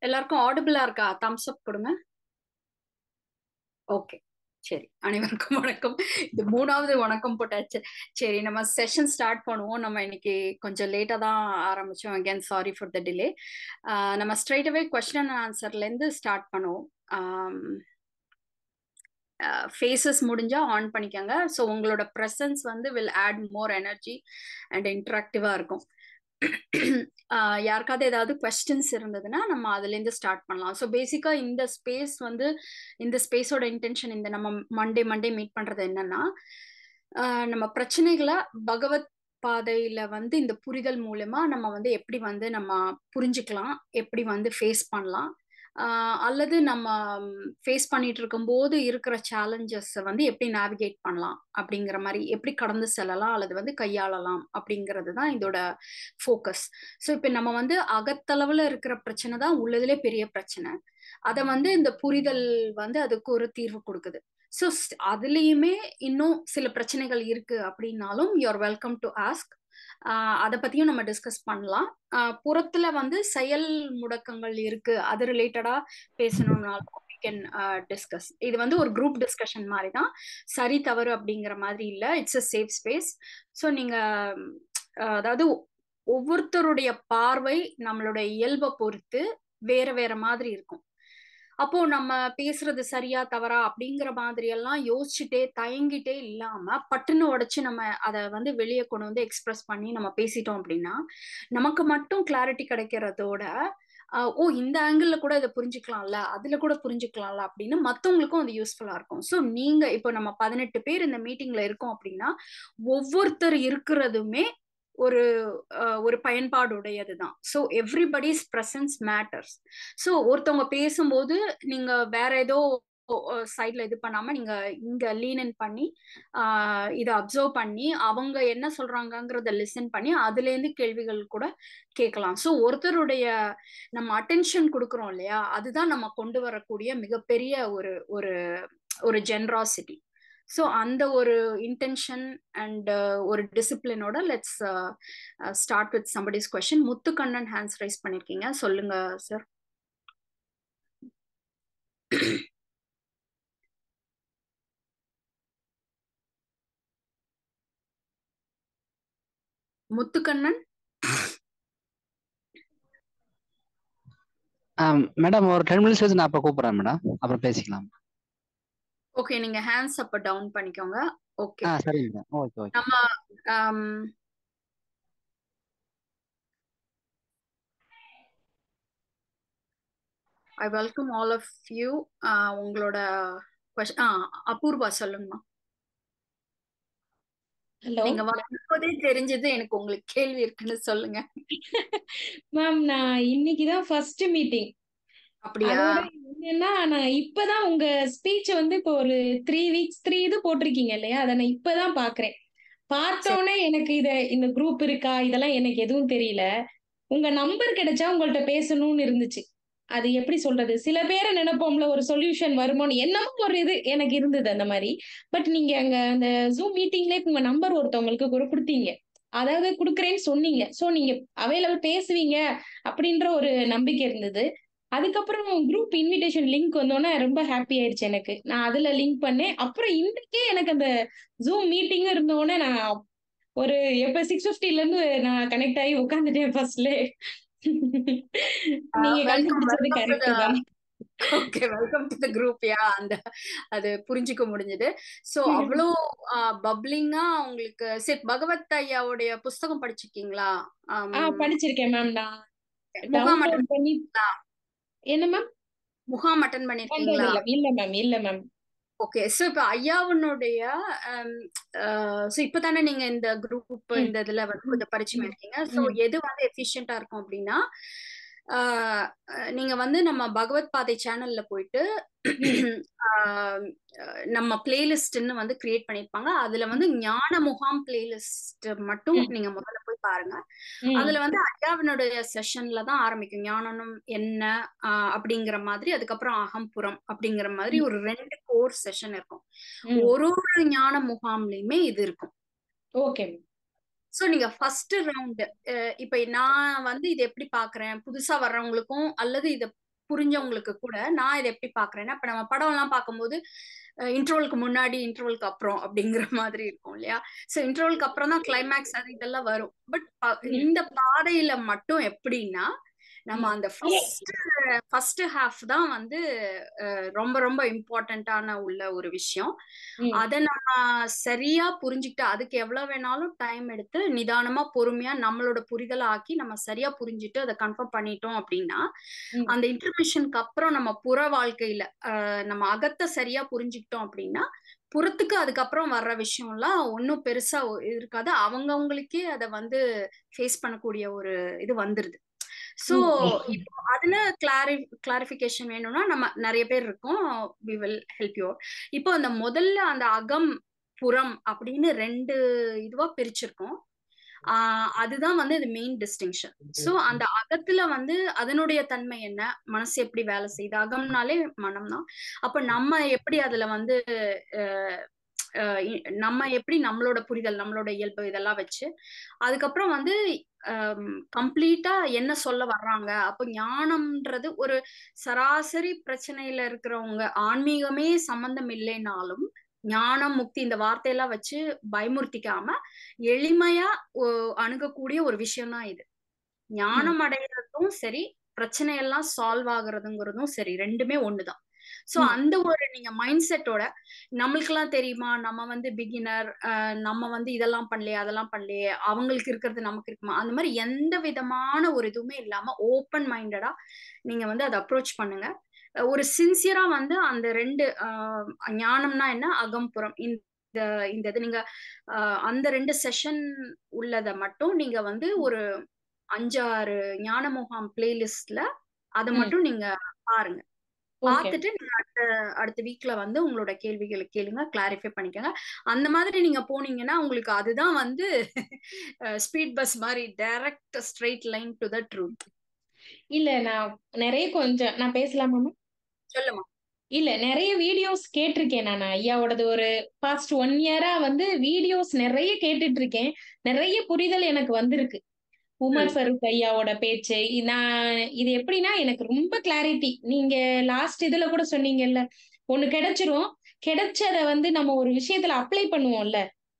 எல்லாருக்கும் ஆடிபிளா இருக்கா தம்ஸ் அப் கொடுங்க ஓகே சரி அனைவருக்கும் வணக்கம் இது மூணாவது வணக்கம் போட்டாச்சு சரி நம்ம செஷன் ஸ்டார்ட் பண்ணுவோம் நம்ம இன்னைக்கு கொஞ்சம் லேட்டாக தான் ஆரம்பிச்சோம் again sorry for the delay நம்ம ஸ்ட்ரைட் அவே கொஸ்டின் அண்ட் ஆன்சர்லேருந்து ஸ்டார்ட் பண்ணுவோம் ஃபேஸஸ் முடிஞ்சா ஆன் பண்ணிக்கோங்க ஸோ உங்களோட ப்ரெசன்ஸ் வந்து will add more energy and இன்ட்ராக்டிவாக இருக்கும் யாருக்காவது ஏதாவது கொஸ்டின்ஸ் இருந்ததுன்னா நம்ம அதுலேருந்து ஸ்டார்ட் பண்ணலாம் ஸோ பேசிக்காக இந்த ஸ்பேஸ் வந்து இந்த ஸ்பேஸோட இன்டென்ஷன் இந்த நம்ம மண்டே மண்டே மீட் பண்ணுறது என்னன்னா நம்ம பிரச்சனைகளை பகவத் பாதையில வந்து இந்த புரிதல் மூலமா நம்ம வந்து எப்படி வந்து நம்ம புரிஞ்சுக்கலாம் எப்படி வந்து ஃபேஸ் பண்ணலாம் அல்லது நம்ம ஃபேஸ் பண்ணிட்டு இருக்கும்போது இருக்கிற சேலஞ்சஸ் வந்து எப்படி நேவிகேட் பண்ணலாம் அப்படிங்கிற மாதிரி எப்படி கடந்து செல்லலாம் அல்லது வந்து கையாளலாம் அப்படிங்கிறது தான் இதோட ஃபோக்கஸ் ஸோ இப்போ நம்ம வந்து அகத்தளவில் இருக்கிற பிரச்சனை தான் உள்ளதுலே பெரிய பிரச்சனை அதை வந்து இந்த புரிதல் வந்து அதுக்கு ஒரு தீர்வு கொடுக்குது ஸோ அதுலேயுமே இன்னும் சில பிரச்சனைகள் இருக்கு அப்படின்னாலும் யூஆர் வெல்கம் டு ஆஸ்க் அதை பத்தியும் நம்ம டிஸ்கஸ் பண்ணலாம் புறத்துல வந்து செயல் முடக்கங்கள் இருக்கு அது ரிலேட்டடா பேசணும்னாலும் வி கேன் டிஸ்கஸ் இது வந்து ஒரு குரூப் டிஸ்கஷன் மாதிரி தான் சரி தவறு அப்படிங்கிற மாதிரி இல்லை it's a safe space so நீங்க அதாவது ஒவ்வொருத்தருடைய பார்வை நம்மளுடைய இயல்பை பொறுத்து வேற வேற மாதிரி இருக்கும் அப்போ நம்ம பேசுறது சரியா தவறா அப்படிங்கிற மாதிரி எல்லாம் யோசிச்சுட்டே தயங்கிட்டே இல்லாம பட்டுன்னு உடைச்சு நம்ம அதை வந்து வெளியே கொண்டு வந்து எக்ஸ்பிரஸ் பண்ணி நம்ம பேசிட்டோம் அப்படின்னா நமக்கு மட்டும் கிளாரிட்டி கிடைக்கிறதோட ஓ இந்த ஆங்கிள் கூட இதை புரிஞ்சுக்கலாம்ல அதுல கூட புரிஞ்சுக்கலாம்ல அப்படின்னு மத்தவங்களுக்கும் அது யூஸ்ஃபுல்லா இருக்கும் ஸோ நீங்க இப்போ நம்ம பதினெட்டு பேர் இந்த மீட்டிங்ல இருக்கோம் அப்படின்னா ஒவ்வொருத்தர் இருக்கிறதுமே ஒரு ஒரு பயன்பாடுடையது தான் so everybody's presence matters so ஒருத்தவங்க பேசும்போது நீங்க வேற ஏதோ சைட்ல இது பண்ணாம நீங்க இங்க லீனன் பண்ணி இதை அப்சர்வ் பண்ணி அவங்க என்ன சொல்றாங்கங்கிறத லிசன் பண்ணி அதுல இருந்து கேள்விகள் கூட கேட்கலாம் ஸோ ஒருத்தருடைய நம்ம அட்டென்ஷன் கொடுக்குறோம் இல்லையா அதுதான் நம்ம கொண்டு வரக்கூடிய மிகப்பெரிய ஒரு ஒரு ஒரு ஜென்ராசிட்டி ஸோ அந்த ஒரு இன்டென்ஷன் அண்ட் ஒரு டிசிப்ளினோட let's start with somebody's question Muthukannan hands raise பண்ணிருக்கீங்க சொல்லுங்க சார் முத்துக்கண்ணன் மேடம் ஒரு டென் மினிட்ஸ் வச்சு நான் அப்ப கூப்பிடுறேன் மேடம் அப்புறம் பேசிக்கலாம் ஓகே நீங்க ஹேண்ட்ஸ் அப்ப டவுன் பண்ணிக்கோங்க ஓகே ஆ சரி மேடம் ஓகே ஓகே நம்ம I welcome all of you உங்களோட ஆ அபூர்வா சொல்லுங்கம்மா நீங்க வரும்போதே தெரிஞ்சது எனக்கு உங்களுக்கு கேள்வி இருக்குன்னு சொல்லுங்க மேம் நான் இன்னைக்குதான் ஃபர்ஸ்ட் மீட்டிங் அப்படியா என்னன்னா நான் இப்பதான் உங்க ஸ்பீச் வந்து இப்போ ஒரு த்ரீ வீக்ஸ் த்ரீ இது போட்டிருக்கீங்க இல்லையா அதை நான் இப்பதான் பாக்குறேன் பார்த்தோன்னே எனக்கு இத இந்த குரூப் இருக்கா இதெல்லாம் எனக்கு எதுவும் தெரியல உங்க நம்பர் கிடைச்சா உங்கள்ட்ட பேசணும்னு இருந்துச்சு அது எப்படி சொல்றது சில பேரை நினைப்போம்ல ஒரு சொல்யூஷன் வருமோன்னு என்னமோ ஒரு இது எனக்கு இருந்தது அந்த மாதிரி பட் நீங்க அங்க அந்த ஜூம் மீட்டிங்ல உங்க நம்பர் ஒருத்தவங்களுக்கு கூட கொடுத்தீங்க அதாவது கொடுக்குறேன்னு சொன்னீங்க ஸோ நீங்க அவைலபிள் பேசுவீங்க அப்படின்ற ஒரு நம்பிக்கை இருந்தது அதுக்கப்புறம் குரூப் இன்விடேஷன் லிங்க் வந்தோன்னே ரொம்ப ஹாப்பி ஆயிடுச்சு எனக்கு நான் அதுல லிங்க் பண்ணேன் அப்புறம் இன்றைக்கே எனக்கு அந்த ஜூம் மீட்டிங் இருந்தோடனே நான் ஒரு எப்ப சிக்ஸ் பிப்டில இருந்து நான் கனெக்ட் ஆகி உட்காந்துட்டேன் ஃபர்ஸ்ட்ல நீங்க கண்டுபிடிச்சது கரெக்ட் தான் okay welcome to the group yeah அந்த அது புரிஞ்சுக்க முடிஞ்சது சோ அவ்வளோ பப்ளிங்கா உங்களுக்கு சரி பகவத் ஐயாவுடைய புஸ்தகம் படிச்சிருக்கீங்களா படிச்சிருக்கேன் மேம் நான் முகாம் அட்டன் பண்ணி என்ன மேம் முகாம் அட்டன் பண்ணிருக்கீங்களா இல்ல மேம் இல்ல மேம் ஓகே சோ இப்ப ஐயாவுனுடைய சோ இப்பதானே நீங்க இந்த குரூப் இந்த இதுல வந்து கொஞ்சம் பரிச்சயம் இருக்கீங்க சோ எது வந்து எஃபிஷியன்டா இருக்கும் அப்படின்னா நீங்க வந்து நம்ம பகவத் பாதை சேனல்ல போயிட்டு நம்ம பிளேலிஸ்ட்னு வந்து கிரியேட் பண்ணிருப்பாங்க அதுல வந்து ஞான முகாம் பிளேலிஸ்ட் மட்டும் நீங்க முதல்ல போய் பாருங்க அதுல வந்து ஐயாவினுடைய செஷன்ல தான் ஆரம்பிக்கும் ஞானம் என்ன அப்படிங்கிற மாதிரி அதுக்கப்புறம் அகம்புறம் அப்படிங்கிற மாதிரி ஒரு ரெண்டு கோர்ஸ் செஷன் இருக்கும் ஒரு ஒரு ஞான முகாம்லயுமே இது இருக்கும் ஓகே ஸோ நீங்க ஃபர்ஸ்ட் ரவுண்டு இப்ப நான் வந்து இது எப்படி பாக்குறேன் புதுசா வர்றவங்களுக்கும் அல்லது இத புரிஞ்சவங்களுக்கு கூட நான் இதை எப்படி பாக்குறேன்னா இப்ப நம்ம படம் எல்லாம் பார்க்கும்போது இன்டர்வலுக்கு முன்னாடி இன்டர்வலுக்கு அப்புறம் அப்படிங்கிற மாதிரி இருக்கும் இல்லையா சோ இன்டர்வலுக்கு அப்புறம் தான் கிளைமேக்ஸ் அது இதெல்லாம் வரும் பட் இந்த பாதையில மட்டும் எப்படின்னா நம்ம அந்த ஃபர்ஸ்ட் ஃபர்ஸ்ட் ஹாஃப் தான் வந்து ரொம்ப ரொம்ப இம்பார்ட்டண்ட்டான உள்ள ஒரு விஷயம் அதை நம்ம சரியா புரிஞ்சுக்கிட்டு அதுக்கு எவ்வளவு வேணாலும் டைம் எடுத்து நிதானமா பொறுமையா நம்மளோட புரிதலை ஆக்கி நம்ம சரியா புரிஞ்சுட்டு அதை கன்ஃபார்ம் பண்ணிட்டோம் அப்படின்னா அந்த இன்டர்மிஷனுக்கு அப்புறம் நம்ம புற வாழ்க்கையில நம்ம அகத்தை சரியா புரிஞ்சுக்கிட்டோம் அப்படின்னா புறத்துக்கு அதுக்கப்புறம் வர்ற விஷயம்லாம் ஒன்றும் பெருசா இருக்காது அவங்கவுங்களுக்கே அதை வந்து ஃபேஸ் பண்ணக்கூடிய ஒரு இது வந்துருது சோ இப்போ அதுல கிளாரி கிளாரிபிகேஷன் வேணும்னா நம்ம நிறைய பேர் இருக்கோம் வி வில் ஹெல்ப் யூ இப்போ அந்த முதல்ல அந்த அகம் புறம் அப்படின்னு ரெண்டு இதுவா பிரிச்சிருக்கோம் ஆஹ் அதுதான் வந்து இது மெயின் டிஸ்டிங்ஷன் சோ அந்த அகத்துல வந்து அதனுடைய தன்மை என்ன மனசு எப்படி வேலை செய்யுது அகம்னாலே மனம் தான் அப்ப நம்ம எப்படி அதுல வந்து நம்ம எப்படி நம்மளோட புரிதல் நம்மளோட இயல்பு இதெல்லாம் வச்சு அதுக்கப்புறம் வந்து கம்ப்ளீட்டா என்ன சொல்ல வர்றாங்க அப்ப ஞானம்ன்றது ஒரு சராசரி பிரச்சனையில இருக்கிறவங்க ஆன்மீகமே சம்பந்தம் இல்லைனாலும் ஞானம் முக்தி இந்த வார்த்தையெல்லாம் வச்சு பயமுறுத்திக்காம எளிமையா அணுகக்கூடிய ஒரு விஷயம் தான் இது ஞானம் அடைகிறதும் சரி பிரச்சனையெல்லாம் சால்வ் ஆகுறதுங்கிறதும் சரி ரெண்டுமே ஒண்ணுதான் சோ அந்த ஒரு நீங்க மைண்ட் செட்டோட நம்மளுக்கெல்லாம் தெரியுமா நம்ம வந்து பிகினர் நம்ம வந்து இதெல்லாம் பண்ணலையே அதெல்லாம் பண்ணலையே அவங்களுக்கு இருக்கிறது நமக்கு இருக்குமா அந்த மாதிரி எந்த விதமான ஒரு இதுவுமே இல்லாம ஓப்பன் மைண்டடா நீங்க வந்து அதை அப்ரோச் பண்ணுங்க ஒரு சின்சியரா வந்து அந்த ரெண்டு ஞானம்னா என்ன அகம்புறம் இந்த இந்த இது நீங்க அந்த ரெண்டு செஷன் உள்ளத மட்டும் நீங்க வந்து ஒரு அஞ்சாறு ஞான முகாம் பிளேலிஸ்ட்ல அதை மட்டும் நீங்க பாருங்க பார்த்துட்டு நீங்க அடுத்த அடுத்த வீக்ல வந்து உங்களோட கேள்விகளை கேளுங்க கிளாரிஃபை பண்ணிக்கோங்க அந்த மாதிரி நீங்க போனீங்கன்னா உங்களுக்கு அதுதான் வந்து ஸ்பீட் பஸ் மாதிரி direct straight line to the truth இல்ல நான் நிறைய கொஞ்சம் நான் பேசலாமா சொல்லுமா இல்ல நிறைய வீடியோஸ் கேட்டிருக்கேன் நான் ஐயாவோடது ஒரு பாஸ்ட் ஒன் இயரா வந்து வீடியோஸ் நிறைய கேட்டுட்டு இருக்கேன் நிறைய புரிதல் எனக்கு வந்திருக்கு உமர் ஃபருக் ஐயாவோட பேச்சு நான் இது எப்படின்னா எனக்கு ரொம்ப கிளாரிட்டி நீங்க லாஸ்ட் இதுல கூட சொன்னீங்கல்ல ஒண்ணு கிடைச்சிரும் கிடைச்சத வந்து நம்ம ஒரு விஷயத்துல அப்ளை பண்ணுவோம்ல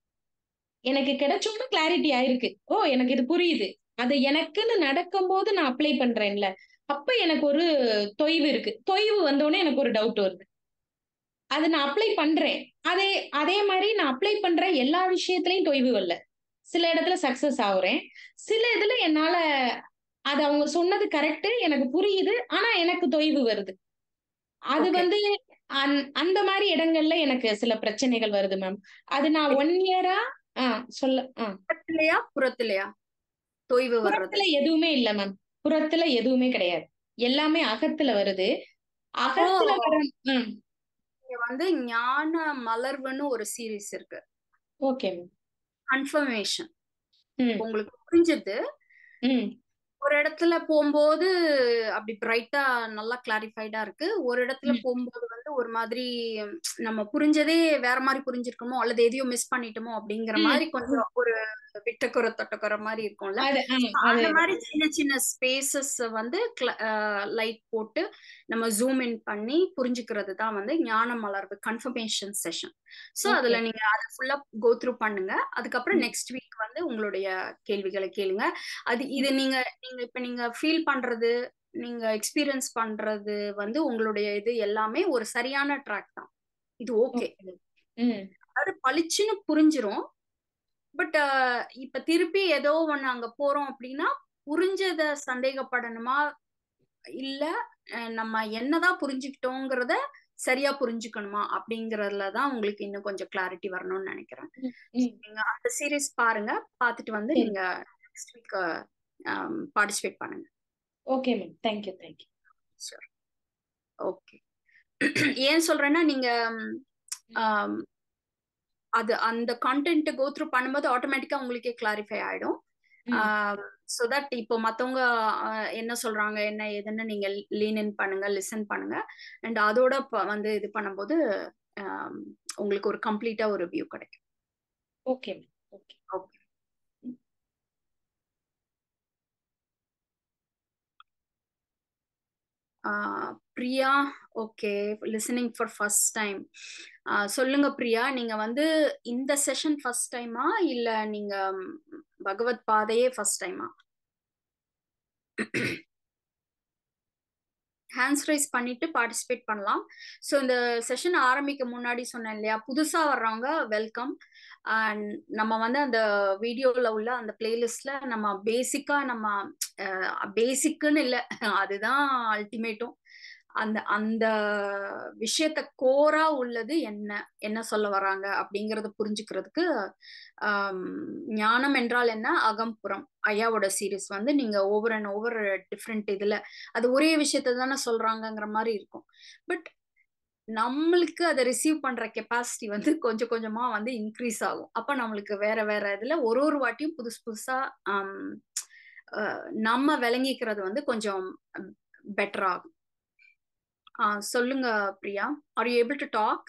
எனக்கு கிடைச்சோன்னு கிளாரிட்டி ஆயிருக்கு ஓ எனக்கு இது புரியுது அது எனக்குன்னு நடக்கும்போது நான் அப்ளை பண்றேன்ல அப்ப எனக்கு ஒரு தொய்வு இருக்கு தொய்வு வந்தோடனே எனக்கு ஒரு டவுட் வருது அது நான் அப்ளை பண்றேன் அதே அதே மாதிரி நான் அப்ளை பண்ற எல்லா விஷயத்திலையும் தொய்வு வரல சில இடத்துல சக்சஸ் ஆகுறேன் சில இதுல என்னால அது அவங்க சொன்னது கரெக்ட் எனக்கு புரியுது ஆனா எனக்கு தொய்வு வருது அது வந்து அந்த மாதிரி இடங்கள்ல எனக்கு சில பிரச்சனைகள் வருது மேம் அது நான் ஒன் இயரா ஆஹ் சொல்ல புறத்திலையா புறத்திலையா தொய்வு புறத்துல எதுவுமே இல்ல மேம் புறத்துல எதுவுமே கிடையாது எல்லாமே அகத்துல வருது அகத்துல வர வந்து ஞான மலர்வுன்னு ஒரு சீரீஸ் இருக்கு ஓகே மேம் கன்ஃபர்மேஷன் உங்களுக்கு புரிஞ்சது ஒரு இடத்துல போகும்போது அப்படி பிரைட்டா நல்லா கிளாரிஃபைடா இருக்கு ஒரு இடத்துல போகும்போது வந்து ஒரு மாதிரி நம்ம புரிஞ்சதே வேற மாதிரி புரிஞ்சிருக்கோமோ அல்லது எதையோ மிஸ் பண்ணிட்டோமோ அப்படிங்கிற மாதிரி கொஞ்சம் ஒரு விட்டக்குறை தொட்டக்குறை மாதிரி இருக்கும்ல அந்த மாதிரி சின்ன சின்ன ஸ்பேசஸ் வந்து லைட் போட்டு நம்ம ஜூம் இன் பண்ணி புரிஞ்சுக்கிறது தான் வந்து ஞான மலர்வு கன்ஃபர்மேஷன் செஷன் சோ அதுல நீங்க அதை ஃபுல்லா கோ த்ரூ பண்ணுங்க அதுக்கப்புறம் நெக்ஸ்ட் வீக் வந்து உங்களுடைய கேள்விகளை கேளுங்க அது இது நீங்க நீங்க இப்ப நீங்க ஃபீல் பண்றது நீங்க எக்ஸ்பீரியன்ஸ் பண்றது வந்து உங்களுடைய இது எல்லாமே ஒரு சரியான ட்ராக் தான் இது ஓகே அது பளிச்சுன்னு புரிஞ்சிரும் பட் இப்ப திருப்பி ஏதோ ஒண்ணு அங்க போறோம் அப்படின்னா புரிஞ்சத சந்தேகப்படணுமா இல்ல நம்ம என்னதான் புரிஞ்சுக்கிட்டோங்கிறத சரியா புரிஞ்சுக்கணுமா அப்படிங்கறதுல தான் உங்களுக்கு இன்னும் கொஞ்சம் கிளாரிட்டி வரணும்னு நினைக்கிறேன் நீங்க அந்த சீரீஸ் பாருங்க பார்த்துட்டு வந்து நீங்க நெக்ஸ்ட் வீக் பார்ட்டிசிபேட் பண்ணுங்க okay ma'am thank you thank you sure okay ஏன் சொல்றேன்னா நீங்க அது அந்த கண்டென்ட் கோ த்ரூ பண்ணும்போது ஆட்டோமேட்டிக்கா உங்களுக்கே கிளாரிஃபை ஆயிடும் ஸோ தட் இப்போ மற்றவங்க என்ன சொல்றாங்க என்ன ஏதுன்னு நீங்க லீன் இன் பண்ணுங்க லிசன் பண்ணுங்க அண்ட் அதோட வந்து இது பண்ணும்போது உங்களுக்கு ஒரு கம்ப்ளீட்டா ஒரு வியூ கிடைக்கும் okay okay okay Priya okay listening for first time சொல்லுங்க பிரியா நீங்க வந்து இந்த செஷன் ஃபர்ஸ்ட் டைமா இல்ல நீங்க பகவத் பாதையே ஃபர்ஸ்ட் டைமா ஹேண்ட்ஸ் ரைஸ் பண்ணிட்டு பார்ட்டிசிபேட் பண்ணலாம் ஸோ இந்த செஷன் ஆரம்பிக்க முன்னாடி சொன்னேன் இல்லையா புதுசா வர்றவங்க வெல்கம் அண்ட் நம்ம வந்து அந்த வீடியோல உள்ள அந்த பிளேலிஸ்ட்ல நம்ம பேசிக்கா நம்ம பேசிக்குன்னு இல்லை அதுதான் அல்டிமேட்டும் அந்த அந்த விஷயத்த கோரா உள்ளது என்ன என்ன சொல்ல வராங்க அப்படிங்கறத புரிஞ்சுக்கிறதுக்கு ஞானம் என்றால் என்ன அகம்புறம் ஐயாவோட சீரீஸ் வந்து நீங்க ஓவர் அண்ட் ஓவர் டிஃப்ரெண்ட் இதுல அது ஒரே விஷயத்த தானே சொல்றாங்கங்கிற மாதிரி இருக்கும் பட் நம்மளுக்கு அதை ரிசீவ் பண்ற கெப்பாசிட்டி வந்து கொஞ்சம் கொஞ்சமா வந்து இன்க்ரீஸ் ஆகும் அப்ப நம்மளுக்கு வேற வேற இதுல ஒரு ஒரு வாட்டியும் புதுசு புதுசா நம்ம விளங்கிக்கிறது வந்து கொஞ்சம் பெட்டர் ஆகும் சொல்லுங்க Priya are you able to talk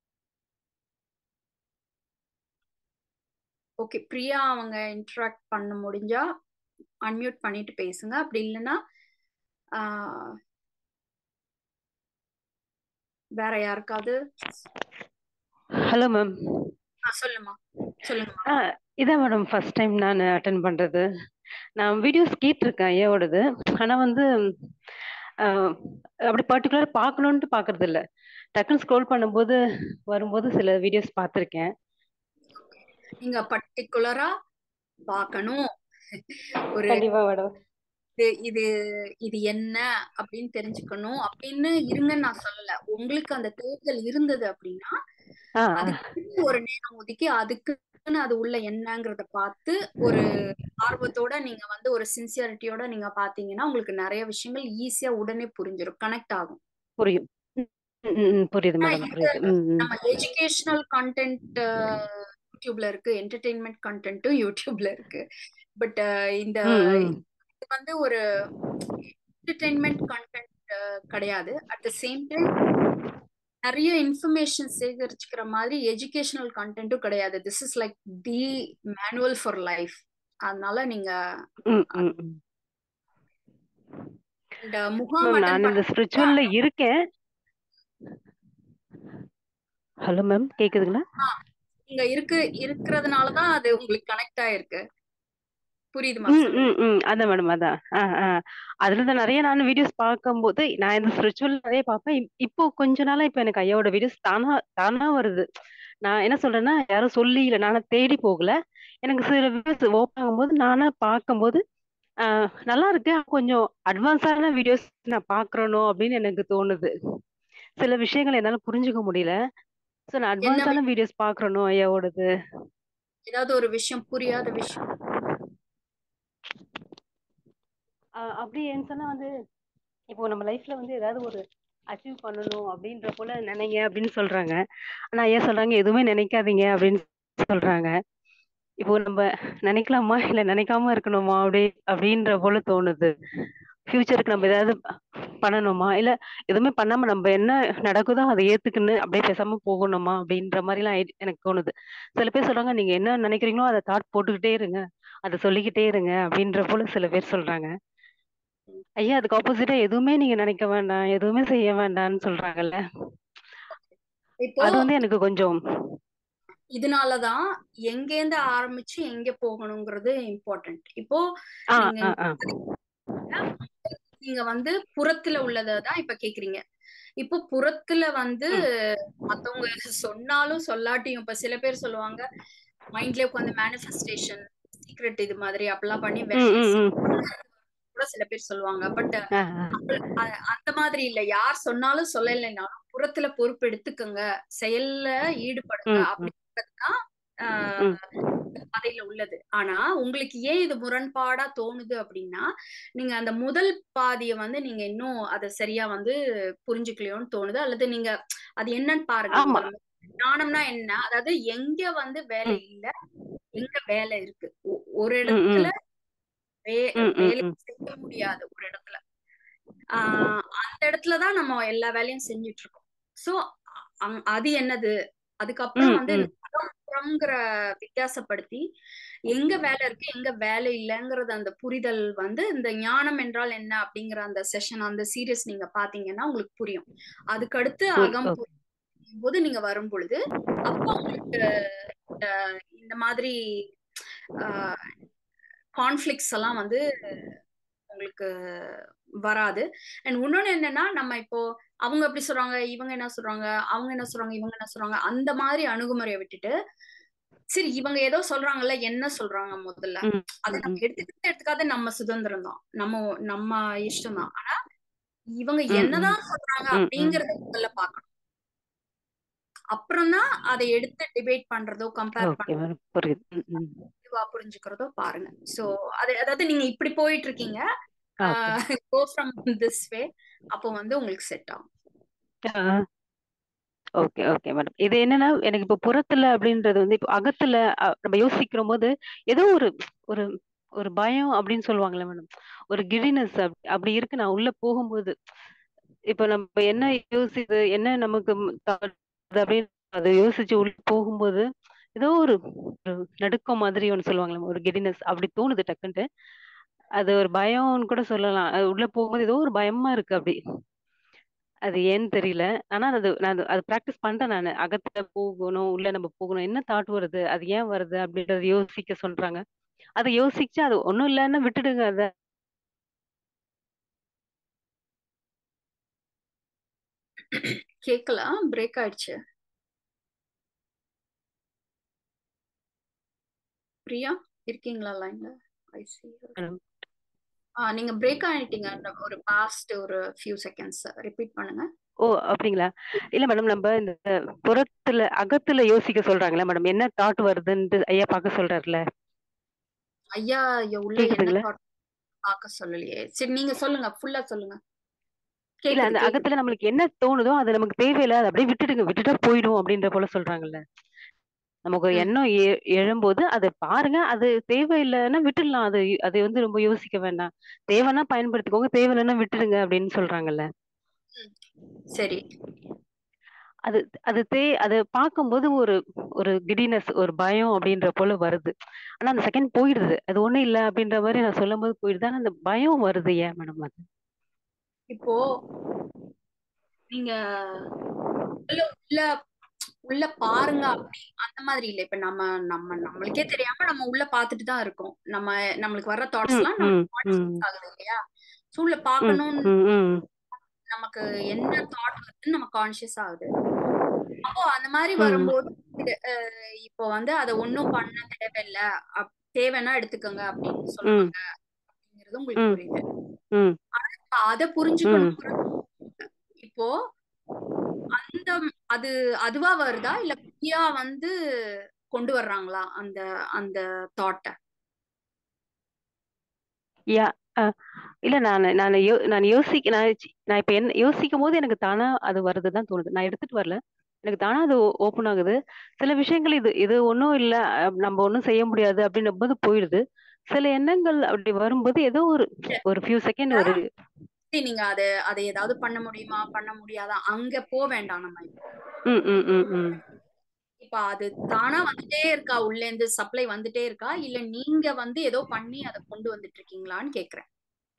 okay Priya அவங்க இன்ட்ராக்ட் பண்ண முடிஞ்சா அன்மியூட் பண்ணிட்டு பேசுங்க அப்படி இல்லைன்னா வேற யாருக்காவது ஹலோ மேம் சொல்லுமா சொல்லுங்க இதான் மேடம் ஃபர்ஸ்ட் டைம் நான் அட்டன் பண்றது நான் வீடியோஸ் கேட்டிருக்கேன் ஐயாவோடது ஆனா வந்து அப்படி பர்டிகுலர் பார்க்கணுன்ட்டு பாக்குறது இல்ல டக்குன்னு ஸ்க்ரோல் பண்ணும்போது வரும்போது சில வீடியோஸ் பார்த்துருக்கேன் நீங்க பர்டிகுலரா பார்க்கணும் ஒரு கண்டிப்பா மேடம் இது இது என்ன அப்படின்னு தெரிஞ்சுக்கணும் அப்படின்னு இருங்கன்னு நான் சொல்லல உங்களுக்கு அந்த தேர்தல் இருந்தது அப்படின்னா அதுக்கு ஒரு நேரம் ஒதுக்கி அதுக்குன்னு அது உள்ள என்னங்கறத பார்த்து ஒரு ஆர்வத்தோட நீங்க வந்து ஒரு சின்சியாரிட்டியோட நீங்க பாத்தீங்கன்னா உங்களுக்கு நிறைய விஷயங்கள் ஈஸியா உடனே புரிஞ்சிடும் கனெக்ட் ஆகும் புரியும் புரியுது மேடம் புரியுது நம்ம எஜுகேஷனல் கண்டென்ட் யூடியூப்ல இருக்கு என்டர்டெயின்மெண்ட் கண்டென்ட்டும் யூடியூப்ல இருக்கு பட் இந்த இது வந்து ஒரு என்டர்டெயின்மெண்ட் கண்டென்ட் கிடையாது அட் த சேம் டைம் நிறைய இன்ஃபர்மேஷன் சேகரிச்சுக்கிற மாதிரி எஜுகேஷனல் கண்டென்ட்டும் கிடையாது this is like the manual for life அதனால நீங்க இந்த முகாம் நான் இந்த ஸ்பிரிச்சுவல்ல இருக்கேன் ஹலோ மேம் கேக்குதுங்களா நீங்க இருக்கு இருக்கிறதுனாலதான் அது உங்களுக்கு கனெக்ட் ஆயிருக்கு புரியுதுமா அதான் மேடம் அதான் அதுல தான் நிறைய நான் வீடியோஸ் பார்க்கும்போது நான் இந்த ஸ்பிரிச்சுவல் நிறைய பார்ப்பேன் இப்போ கொஞ்ச நாளா இப்ப எனக்கு ஐயாவோட வீடியோஸ் தானா தானா வருது நான் என்ன சொல்றேன்னா யாரும் சொல்லி இல்லை நானும் தேடி போகல எனக்கு சில வீடியோஸ் ஓப்பன் ஆகும்போது நானா பார்க்கும்போது ஆஹ் நல்லா இருக்கு கொஞ்சம் அட்வான்ஸான வீடியோஸ் நான் பாக்குறனோ அப்படின்னு எனக்கு தோணுது சில விஷயங்கள் என்னால புரிஞ்சுக்க முடியல சோ நான் அட்வான்ஸான வீடியோஸ் பாக்குறனோ ஐயாவோடது ஏதாவது ஒரு விஷயம் புரியாத விஷயம் அப்படி சொன்னா வந்து இப்போ நம்ம லைஃப்ல வந்து ஏதாவது ஒரு அச்சீவ் பண்ணணும் அப்படின்ற போல நினைங்க அப்படின்னு சொல்றாங்க ஆனா ஏன் சொல்றாங்க எதுவுமே நினைக்காதீங்க அப்படின்னு சொல்றாங்க இப்போ நம்ம நினைக்கலாமா இல்ல நினைக்காம இருக்கணுமா அப்படி அப்படின்ற போல தோணுது ஃபியூச்சருக்கு நம்ம ஏதாவது பண்ணணுமா இல்ல எதுவுமே பண்ணாம நம்ம என்ன நடக்குதோ அதை ஏத்துக்குன்னு அப்படியே பேசாம போகணுமா அப்படின்ற மாதிரி எல்லாம் எனக்கு தோணுது சில பேர் சொல்றாங்க நீங்க என்ன நினைக்கிறீங்களோ அதை தாட் போட்டுக்கிட்டே இருங்க அதை சொல்லிக்கிட்டே இருங்க அப்படின்ற போல சில பேர் சொல்றாங்க ஐயா அதுக்கு ஆப்போசிட்டா எதுவுமே நீங்க நினைக்க வேண்டாம் எதுவுமே செய்ய வேண்டாம்னு சொல்றாங்கல்ல அது வந்து எனக்கு கொஞ்சம் இதனாலதான் எங்கேருந்து ஆரம்பிச்சு எங்க போகணுங்கிறது இம்பார்ட்டன்ட் இப்போ நீங்க வந்து புறத்துல உள்ளதான் இப்ப கேக்குறீங்க இப்போ புறத்துல வந்து மத்தவங்க சொன்னாலும் சொல்லாட்டியும் இப்ப சில பேர் சொல்லுவாங்க மைண்ட்லயே உட்காந்து மேனிஃபெஸ்டேஷன் சீக்ரெட் இது மாதிரி அப்படிலாம் பண்ணி கூட சில பேர் சொல்லுவாங்க பட் அந்த மாதிரி இல்ல யார் சொன்னாலும் சொல்லலைனாலும் புறத்துல பொறுப்பு எடுத்துக்கோங்க செயல்ல ஈடுபடுங்க அப்படின்றதுதான் பாதையில உள்ளது ஆனா உங்களுக்கு ஏன் இது முரண்பாடா தோணுது அப்படின்னா நீங்க அந்த முதல் பாதிய வந்து நீங்க இன்னும் அதை சரியா வந்து புரிஞ்சுக்கலையோன்னு தோணுது அல்லது நீங்க அது என்னன்னு பாருங்க ஞானம்னா என்ன அதாவது எங்க வந்து வேலை இல்ல எங்க வேலை இருக்கு ஒரு இடத்துல வேலை செய்ய முடியாது ஒரு இடத்துல ஆஹ் அந்த இடத்துலதான் நம்ம எல்லா வேலையும் செஞ்சுட்டு இருக்கோம் சோ அது என்னது அதுக்கப்புறம் வந்து பண்றோம்ங்கிற வித்தியாசப்படுத்தி எங்க வேலை இருக்கு எங்க வேலை இல்லைங்கிறது அந்த புரிதல் வந்து இந்த ஞானம் என்றால் என்ன அப்படிங்கிற அந்த செஷன் அந்த சீரியஸ் நீங்க பாத்தீங்கன்னா உங்களுக்கு புரியும் அதுக்கடுத்து புரி- அகம் ஓகே புரியும் போது நீங்க வரும் பொழுது அப்போ உங்களுக்கு அஹ், இந்த மாதிரி கான்ஃபிளிக்ஸ் எல்லாம் வந்து உங்களுக்கு வராது அண்ட் இன்னொன்னு என்னன்னா நம்ம இப்போ அவங்க எப்படி சொல்றாங்க இவங்க என்ன சொல்றாங்க அவங்க என்ன சொல்றாங்க இவங்க என்ன சொல்றாங்க அந்த மாதிரி அணுகுமுறையை விட்டுட்டு சரி இவங்க ஏதோ சொல்றாங்கல்ல என்ன சொல்றாங்க முதல்ல ம் அதை ம் நம்ம ம் எடுத்துக்கிட்டு எடுத்துக்காத நம்ம சுதந்திரம் தான் நம்ம நம்ம இஷ்டம் தான் ஆனா இவங்க ம் ம் என்னதான் சொல்றாங்க ம் ம் அப்படிங்கறத முதல்ல பார்க்கணும் அப்புறம் தான் அதை எடுத்து டிபேட் பண்றதோ கம்பேர் ஓகே பண்றதோ மேடம் புரியுது ம் ம் இதுவா புரிஞ்சுக்கிறதோ பாருங்க சோ அது அதாவது நீங்க இப்படி போயிட்டு இருக்கீங்க okay go from this way அப்போ வந்து உங்களுக்கு செட் ஆகும் ஓகே ஓகே மேடம் இது என்னன்னா எனக்கு இப்போ புறத்துல அப்படின்றது வந்து இப்போ அகத்துல அ, நம்ம யோசிக்கிற போது ஏதோ ஒரு ஒரு ஒரு பயம் அப்படின்னு சொல்லுவாங்கல்ல மேடம் ஒரு கிடினஸ் அப்படி இருக்கு நான் உள்ள போகும்போது இப்ப நம்ம என்ன யோசிது என்ன நமக்கு ம் தோணுது அப்படின்னு அதை யோசிச்சு உள்ள போகும்போது ஏதோ ஒரு ஒரு நடுக்கம் மாதிரி ஒன்று சொல்லுவாங்களே ஒரு கிடினஸ் அப்படி தோணுது டக்குன்ட்டு அது ஒரு பயம்னு கூட சொல்லலாம் அது உள்ள போகும்போது ஏதோ ஒரு பயமா இருக்கு அப்படி அது ஏன்னு தெரியல ஆனா அது நான் அது அது ப்ராக்டிஸ் பண்றேன் நான் அகத்துல போகணும் உள்ள நம்ம போகணும் என்ன தாட் வருது அது ஏன் வருது அப்படின்றத யோசிக்க சொல்றாங்க அதை யோசிச்சு அது ஒண்ணும் இல்லைன்னு விட்டுடுங்க அத கேட்கலாம் பிரேக் ஆயிடுச்சு பிரியா இருக்கீங்களா லைன்ல ஐ சி மேடம் ஆ நீங்க பிரேக் ஆயிட்டீங்க அந்த ஒரு பாஸ்ட் ஒரு ஃபியூ செகண்ட்ஸ் ரிப்பீட் பண்ணுங்க ஓ அப்படிங்களா இல்ல மேடம் நம்ம இந்த புறத்துல அகத்துல யோசிக்க சொல்றாங்களே மேடம் என்ன தாட் வருதுன்ட்டு ஐயா பார்க்க சொல்றாருல ஐயா ஐயா உள்ள என்ன கேக்குதுங்களா thought பார்க்க சொல்லலையே சரி நீங்க சொல்லுங்க ஃபுல்லா சொல்லுங்க இல்ல கேக்குது அந்த கேக்குது அகத்துல நம்மளுக்கு என்ன தோணுதோ அது நமக்கு தேவையில்ல அதை அப்படியே விட்டுடுங்க விட்டுட்டா போயிடும் அப்படின்ற போல சொல்றாங்கல்ல நமக்கு ஒரு ம் எண்ணம் எ- எழும்போது அதை பாருங்க அது தேவையில்லைன்னா விட்டுடலாம் அது அது வந்து ரொம்ப யோசிக்க வேண்டாம் தேவைன்னா பயன்படுத்திக்கோங்க தேவையில்லைன்னா விட்டுடுங்க அப்படின்னு சொல்றாங்கல்ல ம். சரி அது அது தே அதை பார்க்கும்போது ஒரு ஒரு கிடினஸ் ஒரு பயம் அப்படின்ற போல வருது ஆனா அந்த செகண்ட் போயிடுது அது ஒண்ணும் இல்ல அப்படின்ற மாதிரி நான் சொல்லும் போது போயிடுது ஆனா அந்த பயம் வருது ஏன் மேடம் அது இப்போ நீங்க உள்ள உள்ள உள்ள பாருங்க அப்படி அந்த மாதிரி இல்ல இப்ப நம்ம நம்ம நம்மளுக்கே தெரியாம நம்ம உள்ள பாத்துட்டு தான் இருக்கோம் நம்ம நம்மளுக்கு வர்ற தாட்ஸ் ம் எல்லாம் ம் நம்ம ம் கான்சியஸ் ஆகுது இல்லையா சோ உள்ள ம் பாக்கணும்னு ம் ம் நமக்கு என்ன தாட் வருதுன்னு நம்ம கான்சியஸ் ஆகுது அப்போ அந்த மாதிரி ம் வரும்போது இது, அஹ், இப்போ வந்து அதை ஒண்ணும் பண்ண தேவையில்ல அப்- தேவைன்னா எடுத்துக்கோங்க அப்படின்னு ம் சொல்றாங்க அப்படிங்கிறது உங்களுக்கு ம் புரியுது ம் இப்ப அதை ம் புரிஞ்சுக்கணுங்கிறது இப்போ அந்த அது அதுவா வருதா இல்ல பிரியா வந்து கொண்டு வர்றாங்களா அந்த அந்த தாட்டை யா அஹ், இல்ல நான் நான் யோ நான் யோசிக்க நான் சி- நான் இப்ப என்ன யோசிக்கும் போது எனக்கு தானா அது வருதுதான் தோணுது நான் எடுத்துட்டு வரல எனக்கு தானா அது ஓப்பன் ஆகுது சில விஷயங்கள் இது இது ஒன்றும் இல்ல அஹ், நம்ம ஒன்றும் செய்ய முடியாது அப்படின்னும் போது போயிடுது சில எண்ணங்கள் அப்படி வரும்போது ஏதோ ஒரு ஒரு ஃபியூ செகண்ட் ஒரு சரி, நீங்க அதை அதை ஏதாவது பண்ண முடியுமா பண்ண முடியாதா அங்க போ வேண்டாம் நம்ம இப்போ ம் ம் ம் ம் இப்ப அது தானா வந்துட்டே இருக்கா உள்ள இருந்து சப்ளை வந்துட்டே இருக்கா இல்ல நீங்க வந்து ஏதோ பண்ணி அதை கொண்டு வந்துட்டு இருக்கீங்களான்னு கேக்குறேன்